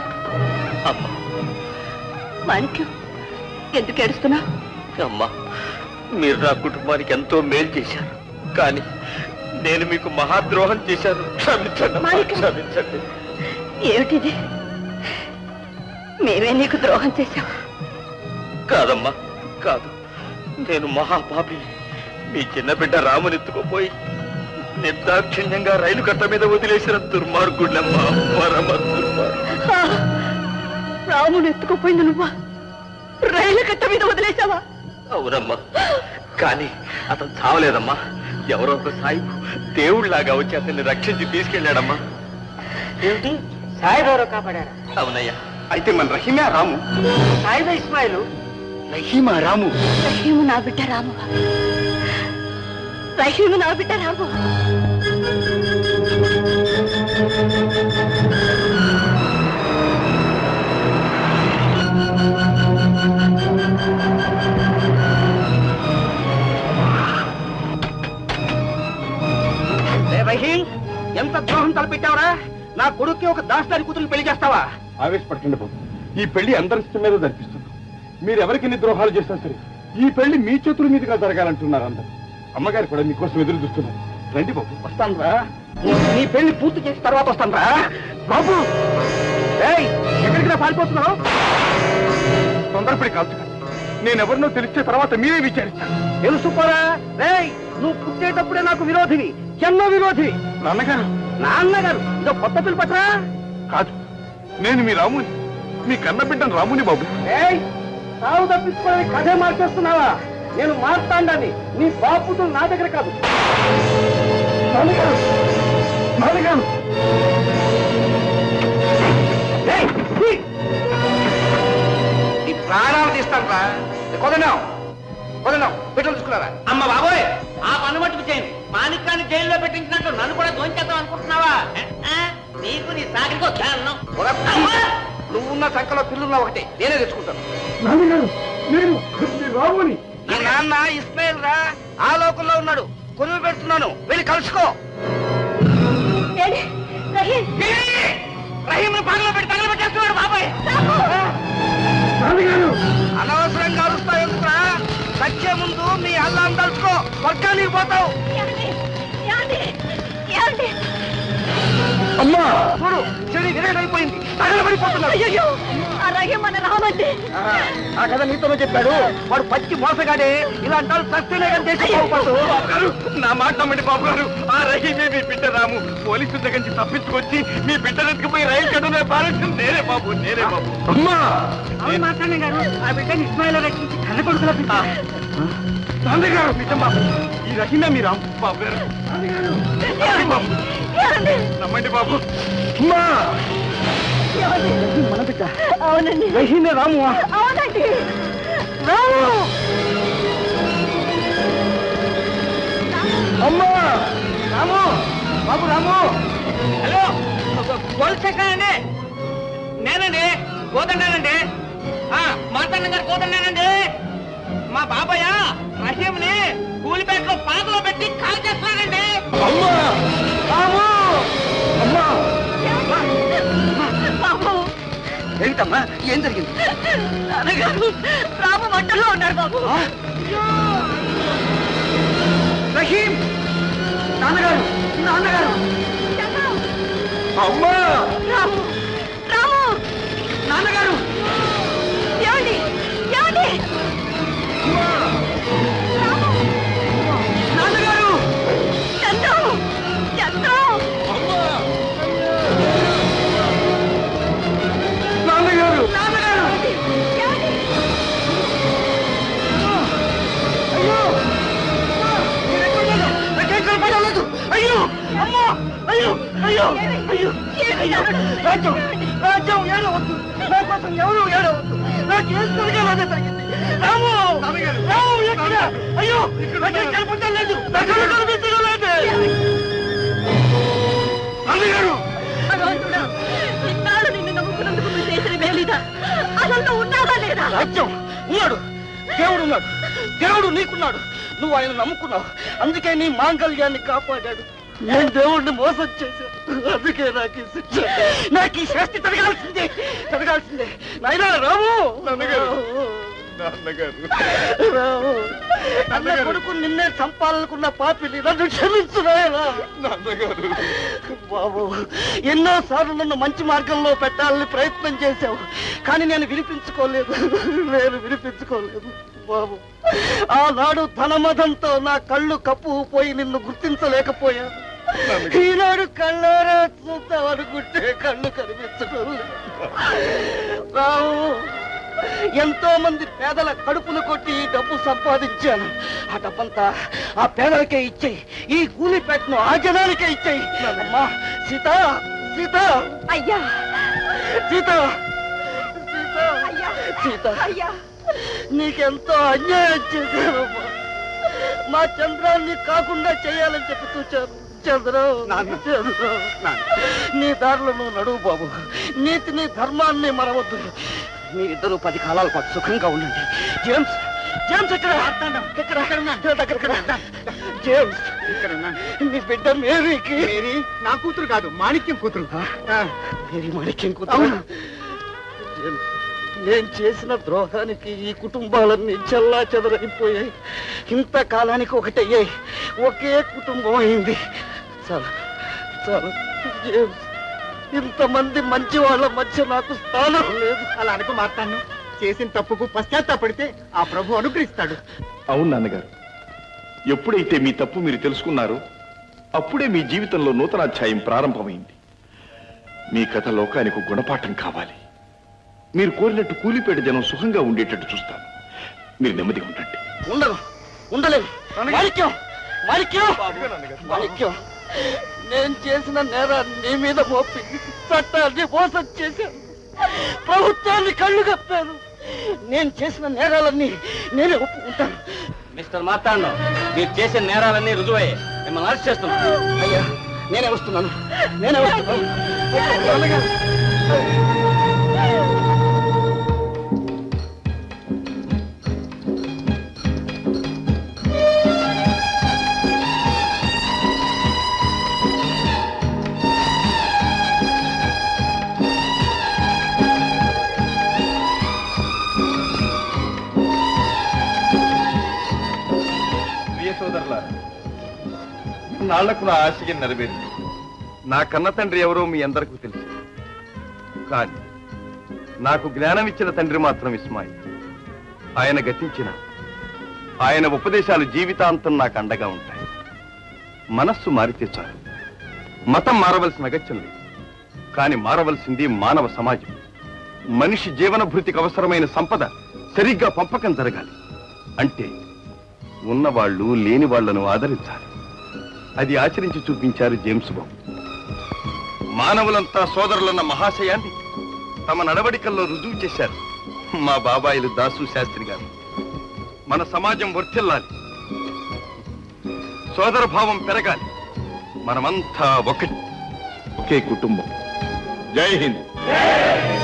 మాణిక్యం ఎందుకు ఏడుస్తున్నా అమ్మా మీరు నా కుటుంబానికి ఎంతో మేలు చేశారు కానీ నేను మీకు మహాద్రోహం చేశాను క్షమించండి అమ్మా, మాణిక్యం. క్షమించండి ఏమిటిది మేమే నీకు ద్రోహం చేశాం కాదమ్మా కాదు నేను మహాపాపి మీ చిన్న బిడ్డ రాముని ఎత్తుకుపోయి నిర్దాక్షిణ్యంగా రైలు కట్ట మీద వదిలేసిన దుర్మార్గుడమ్మా పరమ దుర్మార్గుడు ఆ, రాముడు ఎత్తుకుపోయింది నువ్వా రైలు కట్ట మీద వదిలేశావా అవునమ్మా కానీ అతను చావలేదమ్మా ఎవరో ఒక సాయిబు దేవుళ్లాగా వచ్చి అతన్ని రక్షించి తీసుకెళ్ళాడమ్మా ఏమిటి సాయిబారు కాపాడారా అవునయ్యా అయితే మన రహీమే రాము సాయిబా ఇస్మాయిలు రహీమా రాము రహీము నా బిడ్డ రాము రహీము నా బిడ్డ రాము రే రహీం ఎంత ద్రోహం తలపెట్టావురా నా కొడుక్కి ఒక దాస్తారి కూతురు పెళ్లి చేస్తావా ఆవేశపడకండి బాబు ఈ పెళ్లి అందరి ఇష్టం మీద జరిపిస్తున్నాం మీరు ఎవరికి ఎన్ని ద్రోహాలు చేసినా సరే ఈ పెళ్లి మీ చేతుల మీదుగా జరగాలంటున్నారు అందరు అమ్మగారు కూడా మీకోసం ఎదురు చూస్తున్నారు రండి బాబు వస్తానురా నీ పెళ్లి పూర్తి చేసిన తర్వాత వస్తానురా బాబు ఏయ్ ఎక్కడికి పారిపోతున్నావు తొందరపడి కాల్చు నేను ఎవరినో తెలిస్తే తర్వాత మీరే విచారిస్తారు తెలుసుకోరా రేయ్ నువ్వు పుట్టేటప్పుడే నాకు విరోధివి జన్మ విరోధివి నాన్నగారు నాన్నగారు ఇదో కొత్త పిల్ల పట్రా కాదు నేను మీ రాముని మీ కన్న బిడ్డను రాముని బాబు ఏయ్ సాగు తప్పించుకోవడానికి కథే మార్చేస్తున్నావా నేను మాట్లాడాన్ని నీ బాపుతులు నా దగ్గర కాదు నాన్నగారు నాన్నగారు ఏయ్, ఈ! నీ ప్రాణాలు తీస్తాను రా కొదనాం కొదనాం బిడ్డలు తీసుకున్నారా అమ్మ బాబోయ్ ఆ పని మట్టుకు చేయను మాణిక్యాన్ని జైల్లో పెట్టించినట్టు నన్ను కూడా దోంచేద్దాం అనుకుంటున్నావా ఆ? నీకు నీ సాగిరికో ధ్యానం నువ్వున్న సంఖ్యలో పిల్లున్నా ఒకటే నేనే తెచ్చుకుంటాను నాన్నగారు నేను మీ రాముని నీ నాన్న ఇస్మాయిల్ రా ఆ లోకంలో ఉన్నాడు కొలువు పెడుతున్నాను వెళ్ళి కలుసుకో రహీం పగల పెట్టి తగల పెట్టేస్తున్నాడు బాబాయ్ అనవసరంగా అరుస్తావు ఎందుకురా సచ్చే ముందు మీ అల్లాన్ని తలుచుకో వర్గానికి పోతావు అమ్మా చూడు చెడి విరేడైపోయింది తగలబడిపోతున్నాడు అయ్యో ఆ రహీం మన రామండి ఆ కథ నీతోనే చెప్పాడు వాడు పచ్చి మోసగాడే ఇలాంటి వాళ్ళు సస్తేనే కానీ దేశం బాగుపడదు బాబు గారు నా మాట నమ్మండి బాబు గారు ఆ రహీమే మీ బిడ్డ రాము పోలీసుల దగ్గర నుంచి తప్పించుకొచ్చి మీ బిడ్డను ఎత్తుకుపోయి రైలు కట్టునే పాలించింది నేనే బాబు నేనే బాబు అమ్మా అవును మాట్లాడే గారు ఆ బిడ్డని ఇస్మాయిల్ రక్షించి కన్న కొడుకులో నాన్నగారు నిజం బాబు ఈ రహీమే మీ రాము బాబు గారు బాబు. నమ్మండి బాబు అమ్మా మన బిడ్డ అవునండి రహీమే రాము అవునండి రాము అమ్మా Ramu Babu Ramu hello police station అండి నేనండి కోదండానండి మాట్లాడిన గారు కోదండానండి మా బాబాయ్ రహీంని కూలిపేటలో పాకలో పెట్టి కాల్ చేస్తున్నాడండి అమ్మా రాము అమ్మా బాబు ఏంటమ్మా ఏం జరిగింది నాన్నగారు రాము మంటల్లో ఉన్నాడు బాబు రహీం నాన్నగారు నాన్నగారు అమ్మా రాము రాము నాన్నగారు ఏమండి ఏమండి నాన్నగారు చంద్రం చంద్రం నాన్నగారు నాన్నగారు అయ్యో నాకేం కనపడలేదు అయ్యో అమ్మా అయ్యో అయ్యో అయ్యో అయ్యో రాజ్యం రాజ్యం ఏడవద్దు నా కోసం ఎవరు ఏడవద్దు నాకేం జరగాలనే జరిగింది రాము రాము ఎక్కడ అయ్యో నాకేం కనపడలేదు నా కళ్ళు కనిపించలేదు నాన్నగారు భగవంతుడా ఇన్నాళ్ళు నిన్ను నమ్ముకున్నందుకు నువ్వు చేసిన మేలిదా అసలు నువ్వు ఉన్నావా లేదా రాజ్యం ఉన్నాడు దేవుడు ఉన్నాడు దేవుడు నీకున్నాడు నువ్వు ఆయన నమ్ముకున్నావు అందుకే నీ మాంగళ్యాన్ని కాపాడాడు నేను దేవుడిని మోసం చేశాను అందుకే నాకు ఈ శిక్ష నాకు ఈ శాస్తి జరగాల్సిందే జరగాల్సిందే నాయనా రాము నాన్నగారు. నాన్నగారు రాము అన్న కొడుకు నిన్నే చంపాలనుకున్న పాపిని నన్ను క్షమించు నాయనా నాన్నగారు బాబు ఎన్నో సార్లు నన్ను మంచి మార్గంలో పెట్టాలని ప్రయత్నం చేశావు కానీ నేను వినిపించుకోలేదు నేను వినిపించుకోలేదు బాబు ఆనాడు ధనమదంతో నా కళ్ళు కప్పు పోయి నిన్ను గుర్తించలేకపోయాను ఈనాడు కళ్ళారా చూద్దామనుకుంటే కళ్ళు కనిపించడం లేదు. రావు ఎంతో మంది పేదల కడుపును కొట్టి ఈ డబ్బు సంపాదించాను ఆ డబ్బంతా ఆ పేదలకే ఇచ్చేయి ఈ కూలిపేటను ఆ జనానికే ఇచ్చేయి అమ్మా సీత సీత అయ్యా సీత సీత అయ్యా నీకెంతో అన్యాయం చేశానమ్మా మా చంద్రాన్ని కాకుండా చేయాలని చెప్పి చూచాను చంద్రం చంద్రం నీ దారిలో నువ్వు నడువు బాబు నీతిని ధర్మాన్ని మరవద్దు మీరిద్దరూ పది కాలాల పాటు సుఖంగా ఉండండి జేమ్స్ జేమ్స్ ఇక్కడ ఇక్కడ దగ్గర ఇక్కడ జేమ్స్ నీ బిడ్డ మేరీకి మేరీ నా కూతురు కాదు మాణిక్యం కూతురు మేరీ మాణిక్యం కూతురు జేమ్స్ నేను చేసిన ద్రోహానికి ఈ కుటుంబాలన్నీ చెల్లా చెదరైపోయాయి ఇంతకాలానికి ఒకటయ్యాయి ఒకే కుటుంబం అయింది చాలా చాలా జేమ్స్ ఇంతమంది మంచి వాళ్ళ మధ్య నాకు స్థానం లేదు అలా అనుకు మాట్లాను చేసిన తప్పుకు పశ్చాత్తాపడితే ఆ ప్రభు అనుగ్రహిస్తాడు అవును నాన్నగారు ఎప్పుడైతే మీ తప్పు మీరు తెలుసుకున్నారో అప్పుడే మీ జీవితంలో నూతనాధ్యాయం ప్రారంభమైంది మీ కథ లోకానికి ఒక గుణపాఠం కావాలి మీరు కోరినట్టు కూలిపేట జనం సుఖంగా ఉండేటట్టు చూస్తాను మీరు నెమ్మదిగా ఉండండి ఉండను ఉండలేను మాణిక్యం మాణిక్యం మాణిక్యం నేను చేసిన నేరాన్ని నీ మీద మోపి చట్టాన్ని మోసం చేశాను ప్రభుత్వాన్ని కళ్ళు కప్పాను నేను చేసిన నేరాలన్నీ నేనే ఒప్పుకుంటాను మిస్టర్ మార్తాండం మీరు చేసిన నేరాలన్నీ రుజువయ్యాయి మిమ్మల్ని అరెస్ట్ చేస్తున్నాను అయ్యా నేనే వస్తున్నాను నేనే వస్తున్నాను ప్రియ సోదరుల నాళ్లకు నా ఆశయం నెరవేరింది నా కన్న తండ్రి ఎవరో మీ అందరికీ తెలుసు కానీ నాకు జ్ఞానం ఇచ్చిన తండ్రి మాత్రం ఇస్మాయిల్ ఆయన గతించిన ఆయన ఉపదేశాలు జీవితాంతం నాకు అండగా ఉంటాయి మనస్సు మారితే చాలు మతం మారవలసిన అగత్యం లేదు కానీ మారవలసింది మానవ సమాజం మనిషి జీవన భృతికి అవసరమైన సంపద సరిగ్గా పంపకం జరగాలి అంటే ఉన్నవాళ్ళు లేని వాళ్లను ఆదరించాలి అది ఆచరించి చూపించారు జేమ్స్ బాబు మానవులంతా సోదరులన్న మహాశయాన్ని తమ నడవడికల్లో రుజువు చేశారు మా బాబాయిలు దాసు శాస్త్రి గారు మన సమాజం వర్ధిల్లాలి సోదర భావం పెరగాలి మనమంతా ఒకటి ఒకే కుటుంబం జై హింద్